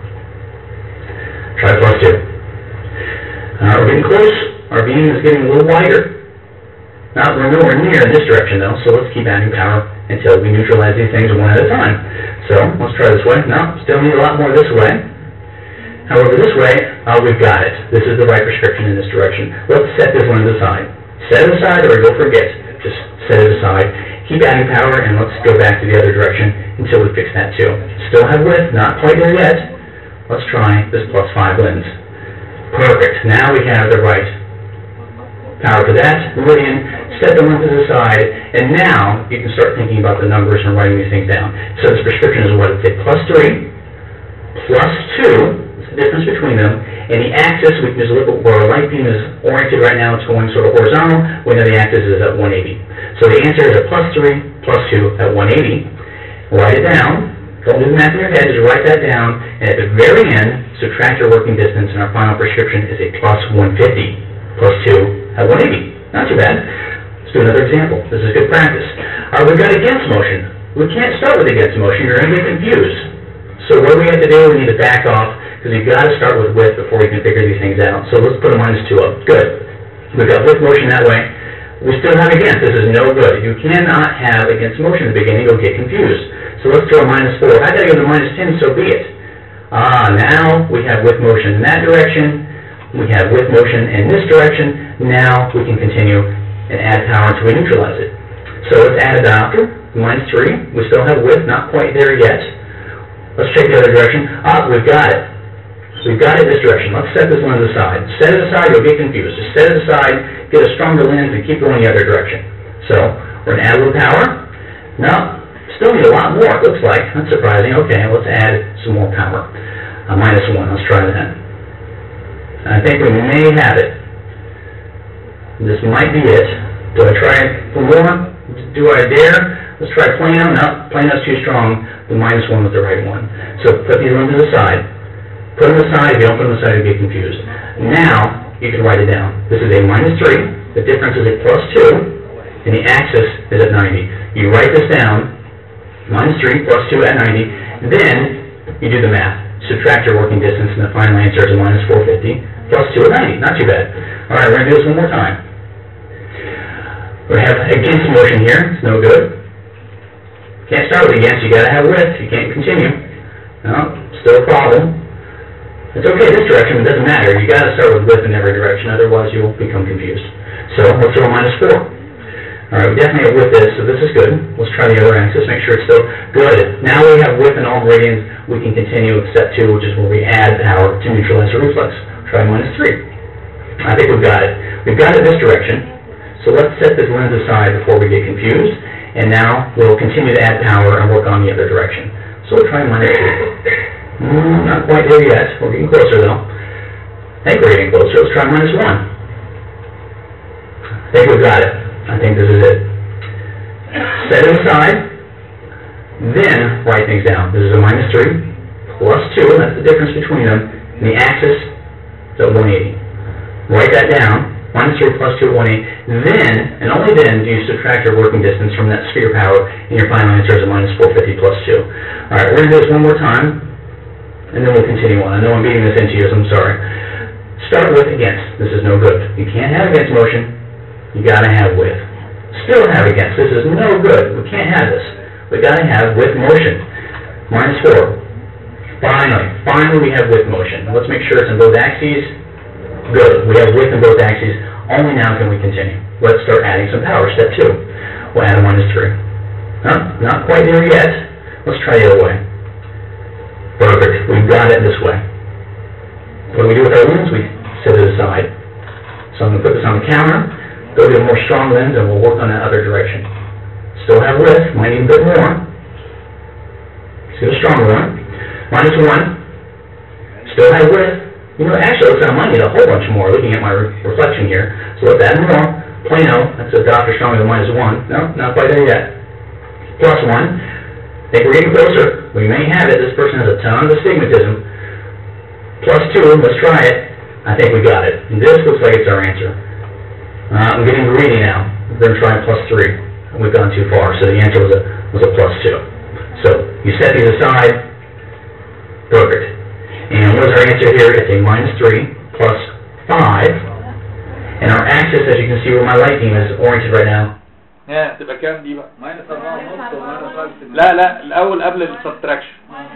Try plus two. All right, we're getting close. Our beam is getting a little wider. Not, we're nowhere near in this direction though, so let's keep adding power until we neutralize these things one at a time. So, let's try this way. No, still need a lot more this way. However, this way, uh, we've got it. This is the right prescription in this direction. Let's set this one aside. Set it aside or go forget. Just set it aside. Keep adding power and let's go back to the other direction until we fix that too. Still have width, not quite there yet. Let's try this plus five lens. Perfect. Now we have the right power for that. Meridian, set the lenses aside, and now you can start thinking about the numbers and writing these things down. So this prescription is what? It's a plus three, plus two, it's the difference between them, and the axis, we can just look at where our light beam is oriented right now, it's going sort of horizontal, we know the axis is at 180. So the answer is a plus three, plus two at 180. Write it down, don't do the math in your head, just write that down, and at the very end, subtract your working distance, and our final prescription is a plus 150, plus two at 180. Not too bad. Let's do another example. This is good practice. All right, we've got against motion. We can't start with against motion, you're going to get confused. So what do we have to do? We need to back off, because you've got to start with width before you can figure these things out. So let's put a minus two up. Good. We've got width motion that way. We still have against. This is no good. You cannot have against motion at the beginning. You'll get confused. So So let's throw a minus four. If I gotta go to minus ten, so be it. Ah, now we have with motion in that direction, we have with motion in this direction, now we can continue and add power until we neutralize it. So let's add a diopter, minus three, we still have width, not quite there yet. Let's check the other direction. Ah, we've got it. We've got it this direction. Let's set this lens aside. Set it aside, you'll get confused. Just set it aside, get a stronger lens, and keep going the other direction. So, we're gonna add a little power. No, still need a lot more, it looks like. That's surprising. Okay, let's add some more power. A minus one, let's try that. I think we may have it. This might be it. Do I try for more? Do I dare? Let's try Plano. No, Plano's too strong. The minus one was the right one. So put these lenses aside. Put them aside. If you don't put them aside, you'll get confused. Now, you can write it down. This is a minus three. The difference is a plus two. And the axis is at 90. You write this down. Minus three plus two at 90. Then, you do the math. Subtract your working distance, and the final answer is a minus 450 plus two at 90. Not too bad. All right, we're going to do this one more time. We have against motion here, it's no good. Can't start with against, you gotta have with, you can't continue. No, still a problem. It's okay this direction, it doesn't matter, you gotta start with with in every direction, otherwise you'll become confused. So, let's throw a minus four. Alright, we definitely have width this, so this is good. Let's try the other axis, make sure it's still good. Now we have width in all meridians, we can continue with step two, which is where we add power to neutralize the reflex. Try minus three. I think we've got it. We've got it this direction. So let's set this lens aside before we get confused, and now we'll continue to add power and work on the other direction. So we'll try minus two. Mm, not quite there yet, we're getting closer though. I think we're getting closer, let's try minus one. I think we've got it. I think this is it. Set it aside, then write things down. This is a minus three, plus two, and that's the difference between them, and the axis is at 180. Write that down, minus 3 plus 2 at 180. Then, and only then, do you subtract your working distance from that sphere power, and your final answer is a minus 450 plus 2. All right, we're going to do this one more time, and then we'll continue on. I know I'm beating this into you, so I'm sorry. Start with against. This is no good. You can't have against motion. You got to have with. Still have against. This is no good. We can't have this. We got to have with motion. Minus 4. Finally, finally we have with motion. Let's make sure it's in both axes. Good. We have width in both axes. Only now can we continue. Let's start adding some power. Step two. We'll add a minus three. Huh? Not quite there yet. Let's try the other way. Perfect. We've got it this way. What do we do with our lens? We set it aside. So I'm going to put this on the counter, go to a more strong lens, and we'll work on that other direction. Still have width, might need a bit more. Let's get a stronger one. Minus one. Still have width. You know, actually, it looks like I might need a whole bunch more, looking at my re- reflection here. So let's add more. Plano, that's a doctor showing me the minus one. No, not quite there yet. Plus one. I think we're getting closer. We may have it. This person has a ton of astigmatism. Plus two, let's try it. I think we got it. And this looks like it's our answer. Uh, I'm getting greedy now. We're gonna try plus three. We've gone too far, so the answer was a, was a plus two. So, you set these aside. Perfect. And what is our answer here? It's a minus three plus five. And our axis, as you can see where my light beam is oriented right now, ها تبقى كام دي بقى؟ ماينس 4 ونص وماينس 5 لا لا الاول قبل السبتراكشن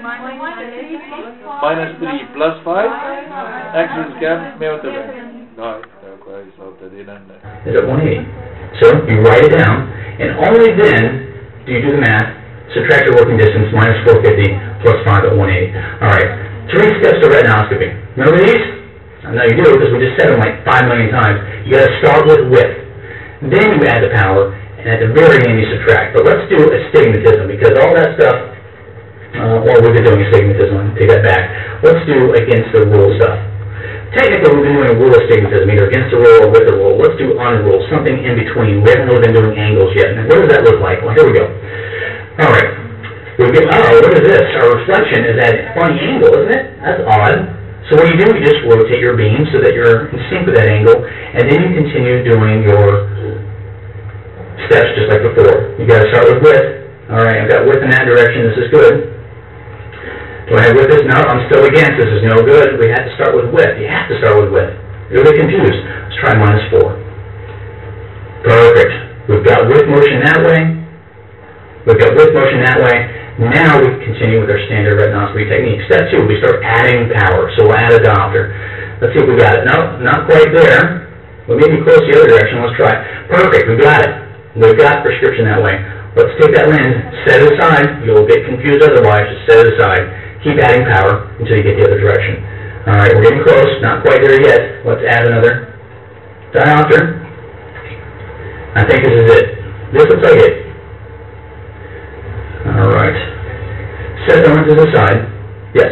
ماينس 3 بلس 5 اكسس كام 180 طيب كويس اهو ابتدينا ن- is at 180. So you write it down, and only then do you do the math, subtract your working distance minus 450 plus 5 at 180. All right, three steps to retinoscopy. Remember these? I know you do because we just said them like 5 million times. You got to start with width. Then you add the power, and at the very end you subtract. But let's do astigmatism because all that stuff, uh, well, we've been doing astigmatism, take that back. Let's do against the rule stuff. Technically, we've been doing a rule astigmatism, either against the rule or with the rule. Let's do on the rule, something in between. We haven't really been doing angles yet. Now, what does that look like? Well, here we go. All right. We get, oh, what is this? Our reflection is at a funny angle, isn't it? That's odd. So what do you do? You just rotate your beam so that you're in sync with that angle, and then you continue doing your steps just like before. You gotta start with width. All right, I've got width in that direction. This is good. Do I have width this? No, I'm still against. This is no good. We have to start with width. You have to start with width. You'll get confused. Let's try minus four. Perfect. We've got width motion that way. We've got width motion that way. Now we continue with our standard retinoscopy technique. Step two, we start adding power, so we'll add a diopter. Let's see if we got it. No, not quite there. We may be close the other direction, let's try. Perfect, we got it. We've got prescription that way. Let's take that lens, set it aside, you'll get confused otherwise, just set it aside. Keep adding power until you get the other direction. All right, we're getting close, not quite there yet. Let's add another diopter. I think this is it. This looks like it. All right. Set the lenses aside. Yes?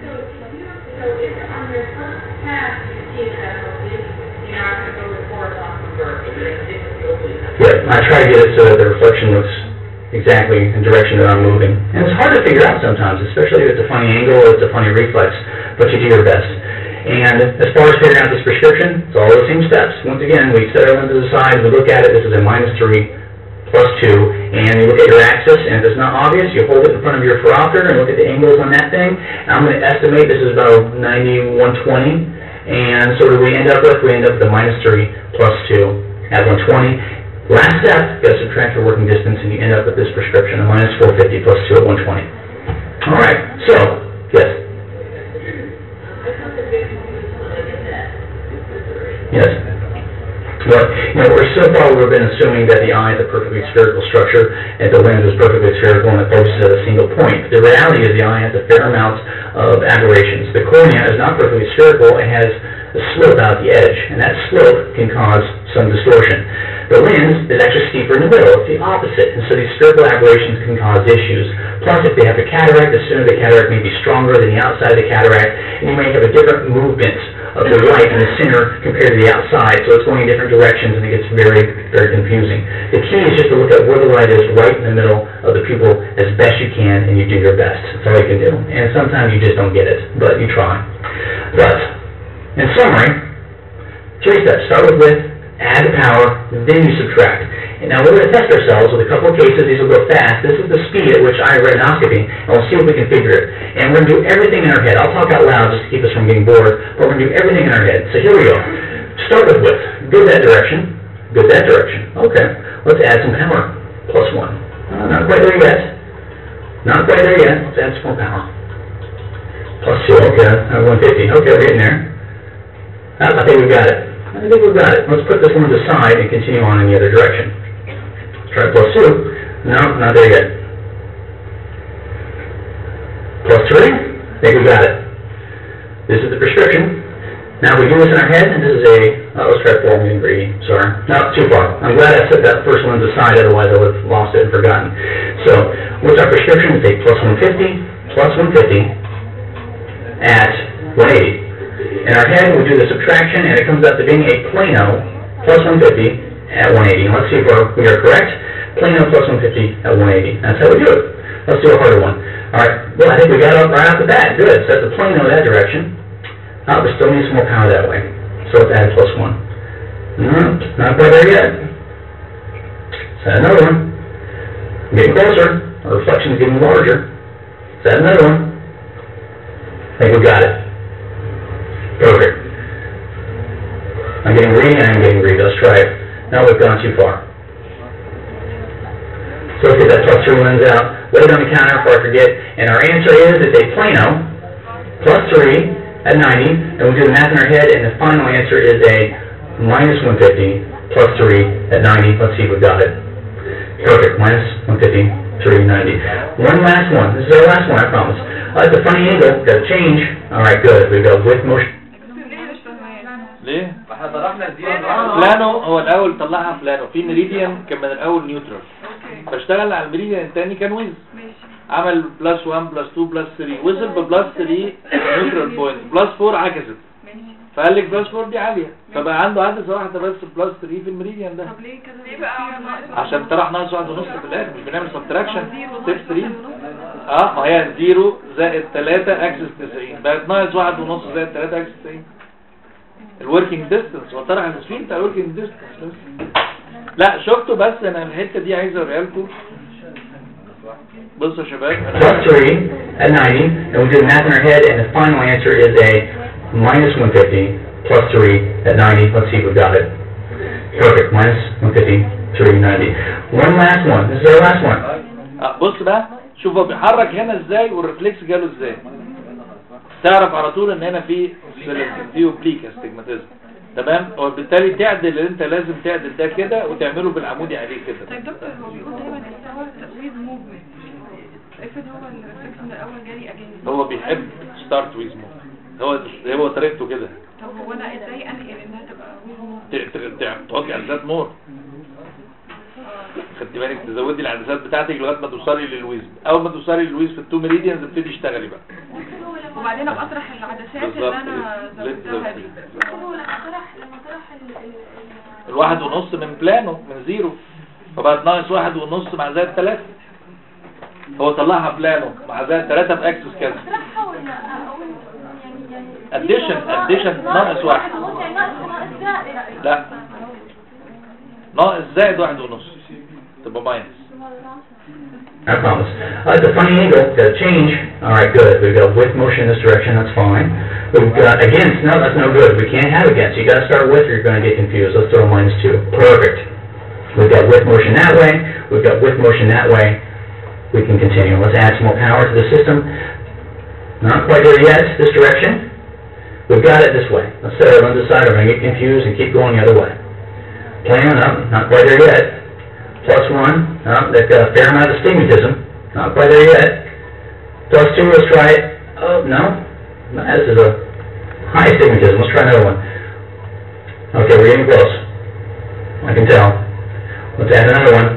Yeah, I try to get it so that the reflection looks exactly in the direction that I'm moving. And it's hard to figure out sometimes, especially if it's a funny angle or it's a funny reflex, but you do your best. And as far as figuring out this prescription, it's all the same steps. Once again, we set our lenses aside, we look at it, this is a minus three, plus two, and you look at your axis, and if it's not obvious, you hold it in front of your phoropter and look at the angles on that thing. And I'm gonna estimate this is about ninety-one twenty, and so what do we end up with? We end up with a minus three plus two at one twenty. Last step, you gotta subtract your working distance, and you end up with this prescription, a minus four fifty plus two at one twenty. All right, so, yes? Yes. Well, you know, we're so far, we've been assuming that the eye is a perfectly spherical structure, and the lens is perfectly spherical, and it focuses at a single point. The reality is the eye has a fair amount of aberrations. The cornea is not perfectly spherical, it has a slope out the edge, and that slope can cause some distortion. The lens is actually steeper in the middle, it's the opposite, and so these spherical aberrations can cause issues. Plus, if they have a cataract, the center of the cataract may be stronger than the outside of the cataract, and you may have a different movement of the light in the center compared to the outside, so it's going in different directions, and it gets very, very confusing. The key is just to look at where the light is right in the middle of the pupil as best you can, and you do your best. That's all you can do. And sometimes you just don't get it, but you try. But, in summary, three steps. Start with width, add the power, then you subtract. And now we're going to test ourselves with a couple of cases. These will go fast. This is the speed at which I retinoscopy, and we'll see if we can figure it. And we're going to do everything in our head. I'll talk out loud just to keep us from getting bored, but we're going to do everything in our head. So here we go. Start with width. Go that direction. Go that direction. Okay. Let's add some power. Plus one. Uh, not quite there yet. Not quite there yet. Let's add some more power. Plus two. Okay. Uh, 150. Okay, we're getting there. Uh, I think we've got it. I think we've got it. Let's put this one aside and continue on in the other direction. Try plus two. No, not there yet. Plus three. I think we got it. This is the prescription. Now we do this in our head, and this is a, uh, let's try four, I'm getting greedy, sorry. No, too far. I'm glad I set that first lens aside, otherwise I would have lost it and forgotten. So, what's our prescription? We take plus one fifty, plus one fifty, at one eighty. In our head, we do the subtraction, and it comes out to being a Plano plus 150 at 180. And let's see if we're, we are correct. Plano plus 150 at 180. That's how we do it. Let's do a harder one. All right. Well, I think we got it up right off the bat. Good. So that's a Plano that direction. Uh, we still need some more power that way. So let's add plus one. No, not quite there yet. Let's add another one. Getting closer. Our reflection is getting larger. Let's add another one. I think we got it. Perfect. I'm getting greedy, I'm getting greedy, let's try it. Now we've gone too far. So let's get that plus three lens out, lay it on the counter before I forget, and our answer is, it's a Plano, plus three at ninety, and we do the math in our head, and the final answer is a minus one fifty, plus three at ninety, let's see if we got it. Perfect, minus one fifty, three ninety. One last one, this is our last one, I promise. Uh, it's a funny angle, gotta change. All right, good, we go with motion. ليه؟ احنا طرحنا دي فلانو هو الاول طلعها فلانو في ميريديان كان من الاول نيوترال اوكي فاشتغل على الميريديان التاني كان ويز ماشي عمل بلس 1 بلس 2 بلس 3 وصل ببلس 3 نيوترال بوينت بلس 4 عكست ماشي فقال لك بلس 4 دي عاليه فبقى عنده عدسه واحده بس بلس 3 في الميريديان ده طب ليه كده ليه بقى ناقص عشان طرح ناقص واحد ونص في الاخر مش بنعمل سبتراكشن ستيب 3 اه ما هي 0 زائد 3 اكسس 90 بقت ناقص واحد ونص زائد 3 اكسس 90 الوركينج ديستنس هو طرح السفين بتاع الوركينج ديستنس بس لا شفتوا بس انا الحته دي عايز اوريها لكم بصوا يا شباب plus انا 3 at 90, and we do the math in our head, and the final answer is a minus 150 plus 3 at 90. Let's see if we've got it. Perfect, minus 150, 390. One last one, this is our last one. آه، بص بقى شوف هو بيحرك هنا ازاي والريفلكس جاله ازاي تعرف على طول ان هنا في في اوبليك استجماتيزم تمام وبالتالي تعدل اللي انت لازم تعدل ده كده وتعمله بالعمودي عليه كده طيب دكتور هو بيقول دايما ستارت ويز موفمنت افرض هو الريفلكس من الاول جالي اجين هو بيحب ستارت ويز هو هو طريقته كده طب هو انا ازاي انقل انها تبقى ويز موفمنت ت- ت- ت- تحطي عدسات نور خدت بالك تزودي العدسات بتاعتك لغايه ما توصلي للويز اول ما توصلي للويز في التو ميريديانز ابتدي اشتغلي بقى وبعدين ابقى اطرح العدسات بالظبط. اللي انا زودتها دي هو لما طرح لما طرح ال ال ال- الواحد ونص من بلانو من زيرو فبقت ناقص واحد ونص مع زائد ثلاثة هو طلعها بلانو مع زائد ثلاثة بأكسس كذا طرحها ولا اقول يعني يعني Addition- addition ناقص واحد. ونص يعني ناقص ناقص زائد لا ناقص زائد واحد ونص تبقى ماينس I promise. Uh, the funny angle, got to change. All right, good. We've got with motion in this direction, that's fine. We've got against, no, that's no good. We can't have against. You gotta start with or you're gonna get confused. Let's throw a minus two. Perfect. We've got with motion that way, we've got with motion that way. We can continue. Let's add some more power to the system. Not quite there yet, this direction. We've got it this way. Let's set it on this side, we're gonna get confused and keep going the other way. Plan up, not quite there yet. Plus one, uh, they've got a fair amount of astigmatism, not quite there yet. Plus two, let's try it, oh, no, No, this is a high astigmatism, let's try another one. Okay, we're getting close. I can tell. Let's add another one.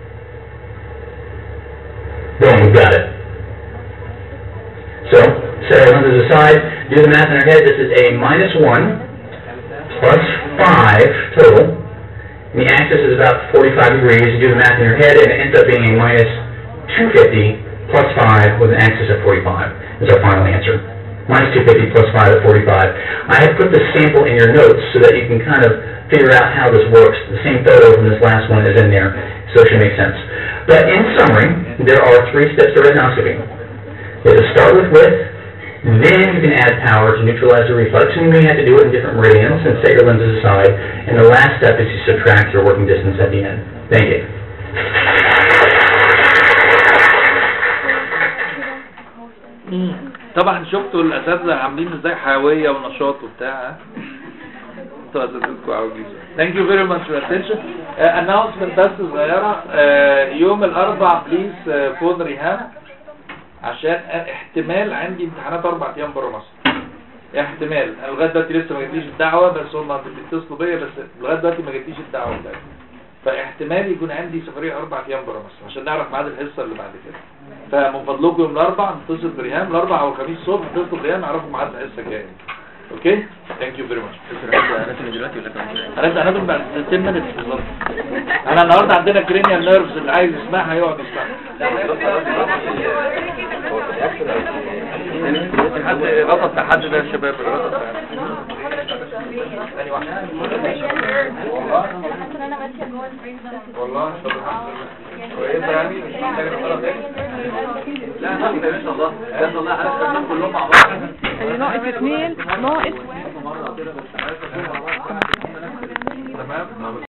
Boom, we've got it. So, set our lenses aside, do the math in our head, this is a minus one, plus five total. And the axis is about 45 degrees, you do the math in your head, and it ends up being a minus 250 plus 5 with an axis of 45, is our final answer. Minus 250 plus 5 at 45. I have put the sample in your notes so that you can kind of figure out how this works. The same photo from this last one is in there, so it should make sense. But in summary, there are three steps to retinoscopy. You have to start with width, then you can add power to neutralize the reflex, and you may have to do it in different meridians and set your lenses aside. And the last step is to subtract your working distance at the end. Thank you. طبعا شفتوا الاساتذه عاملين ازاي حيويه ونشاط وبتاع انتوا اساتذتكم عواجيز ثانك يو فيري ماتش فور اتنشن اناونسمنت بس صغيره آه، يوم الاربع بليز آه، فون ريهام عشان احتمال عندي امتحانات اربع ايام بره مصر احتمال انا لغايه دلوقتي لسه ما جاتليش الدعوه بس هم بيتصلوا بيا بس لغايه دلوقتي ما جاتليش الدعوه بتاعتي فاحتمال يكون عندي سفريه اربع ايام بره مصر عشان نعرف ميعاد الحصه اللي بعد كده فمن فضلكم يوم الاربع نتصل بريهام الاربع او الخميس الصبح نتصل بريهام نعرفوا ميعاد الحصه الجايه اوكي ثانك يو فيري ماتش اناتومي دلوقتي ولا كمان شوية؟ هنبدا هنبدا بعد 10 مينتس بالظبط انا النهارده عندنا كرينيال نيرفز اللي عايز يسمعها يقعد يسمعها حد غلط لحد ده يا شباب غلط والله طب الحمد لله كويسه يعني مش محتاجه نقرا تاني لا لا ان شاء الله ان شاء الله هنفهم كلهم مع بعض اللي ناقص اثنين ناقص تمام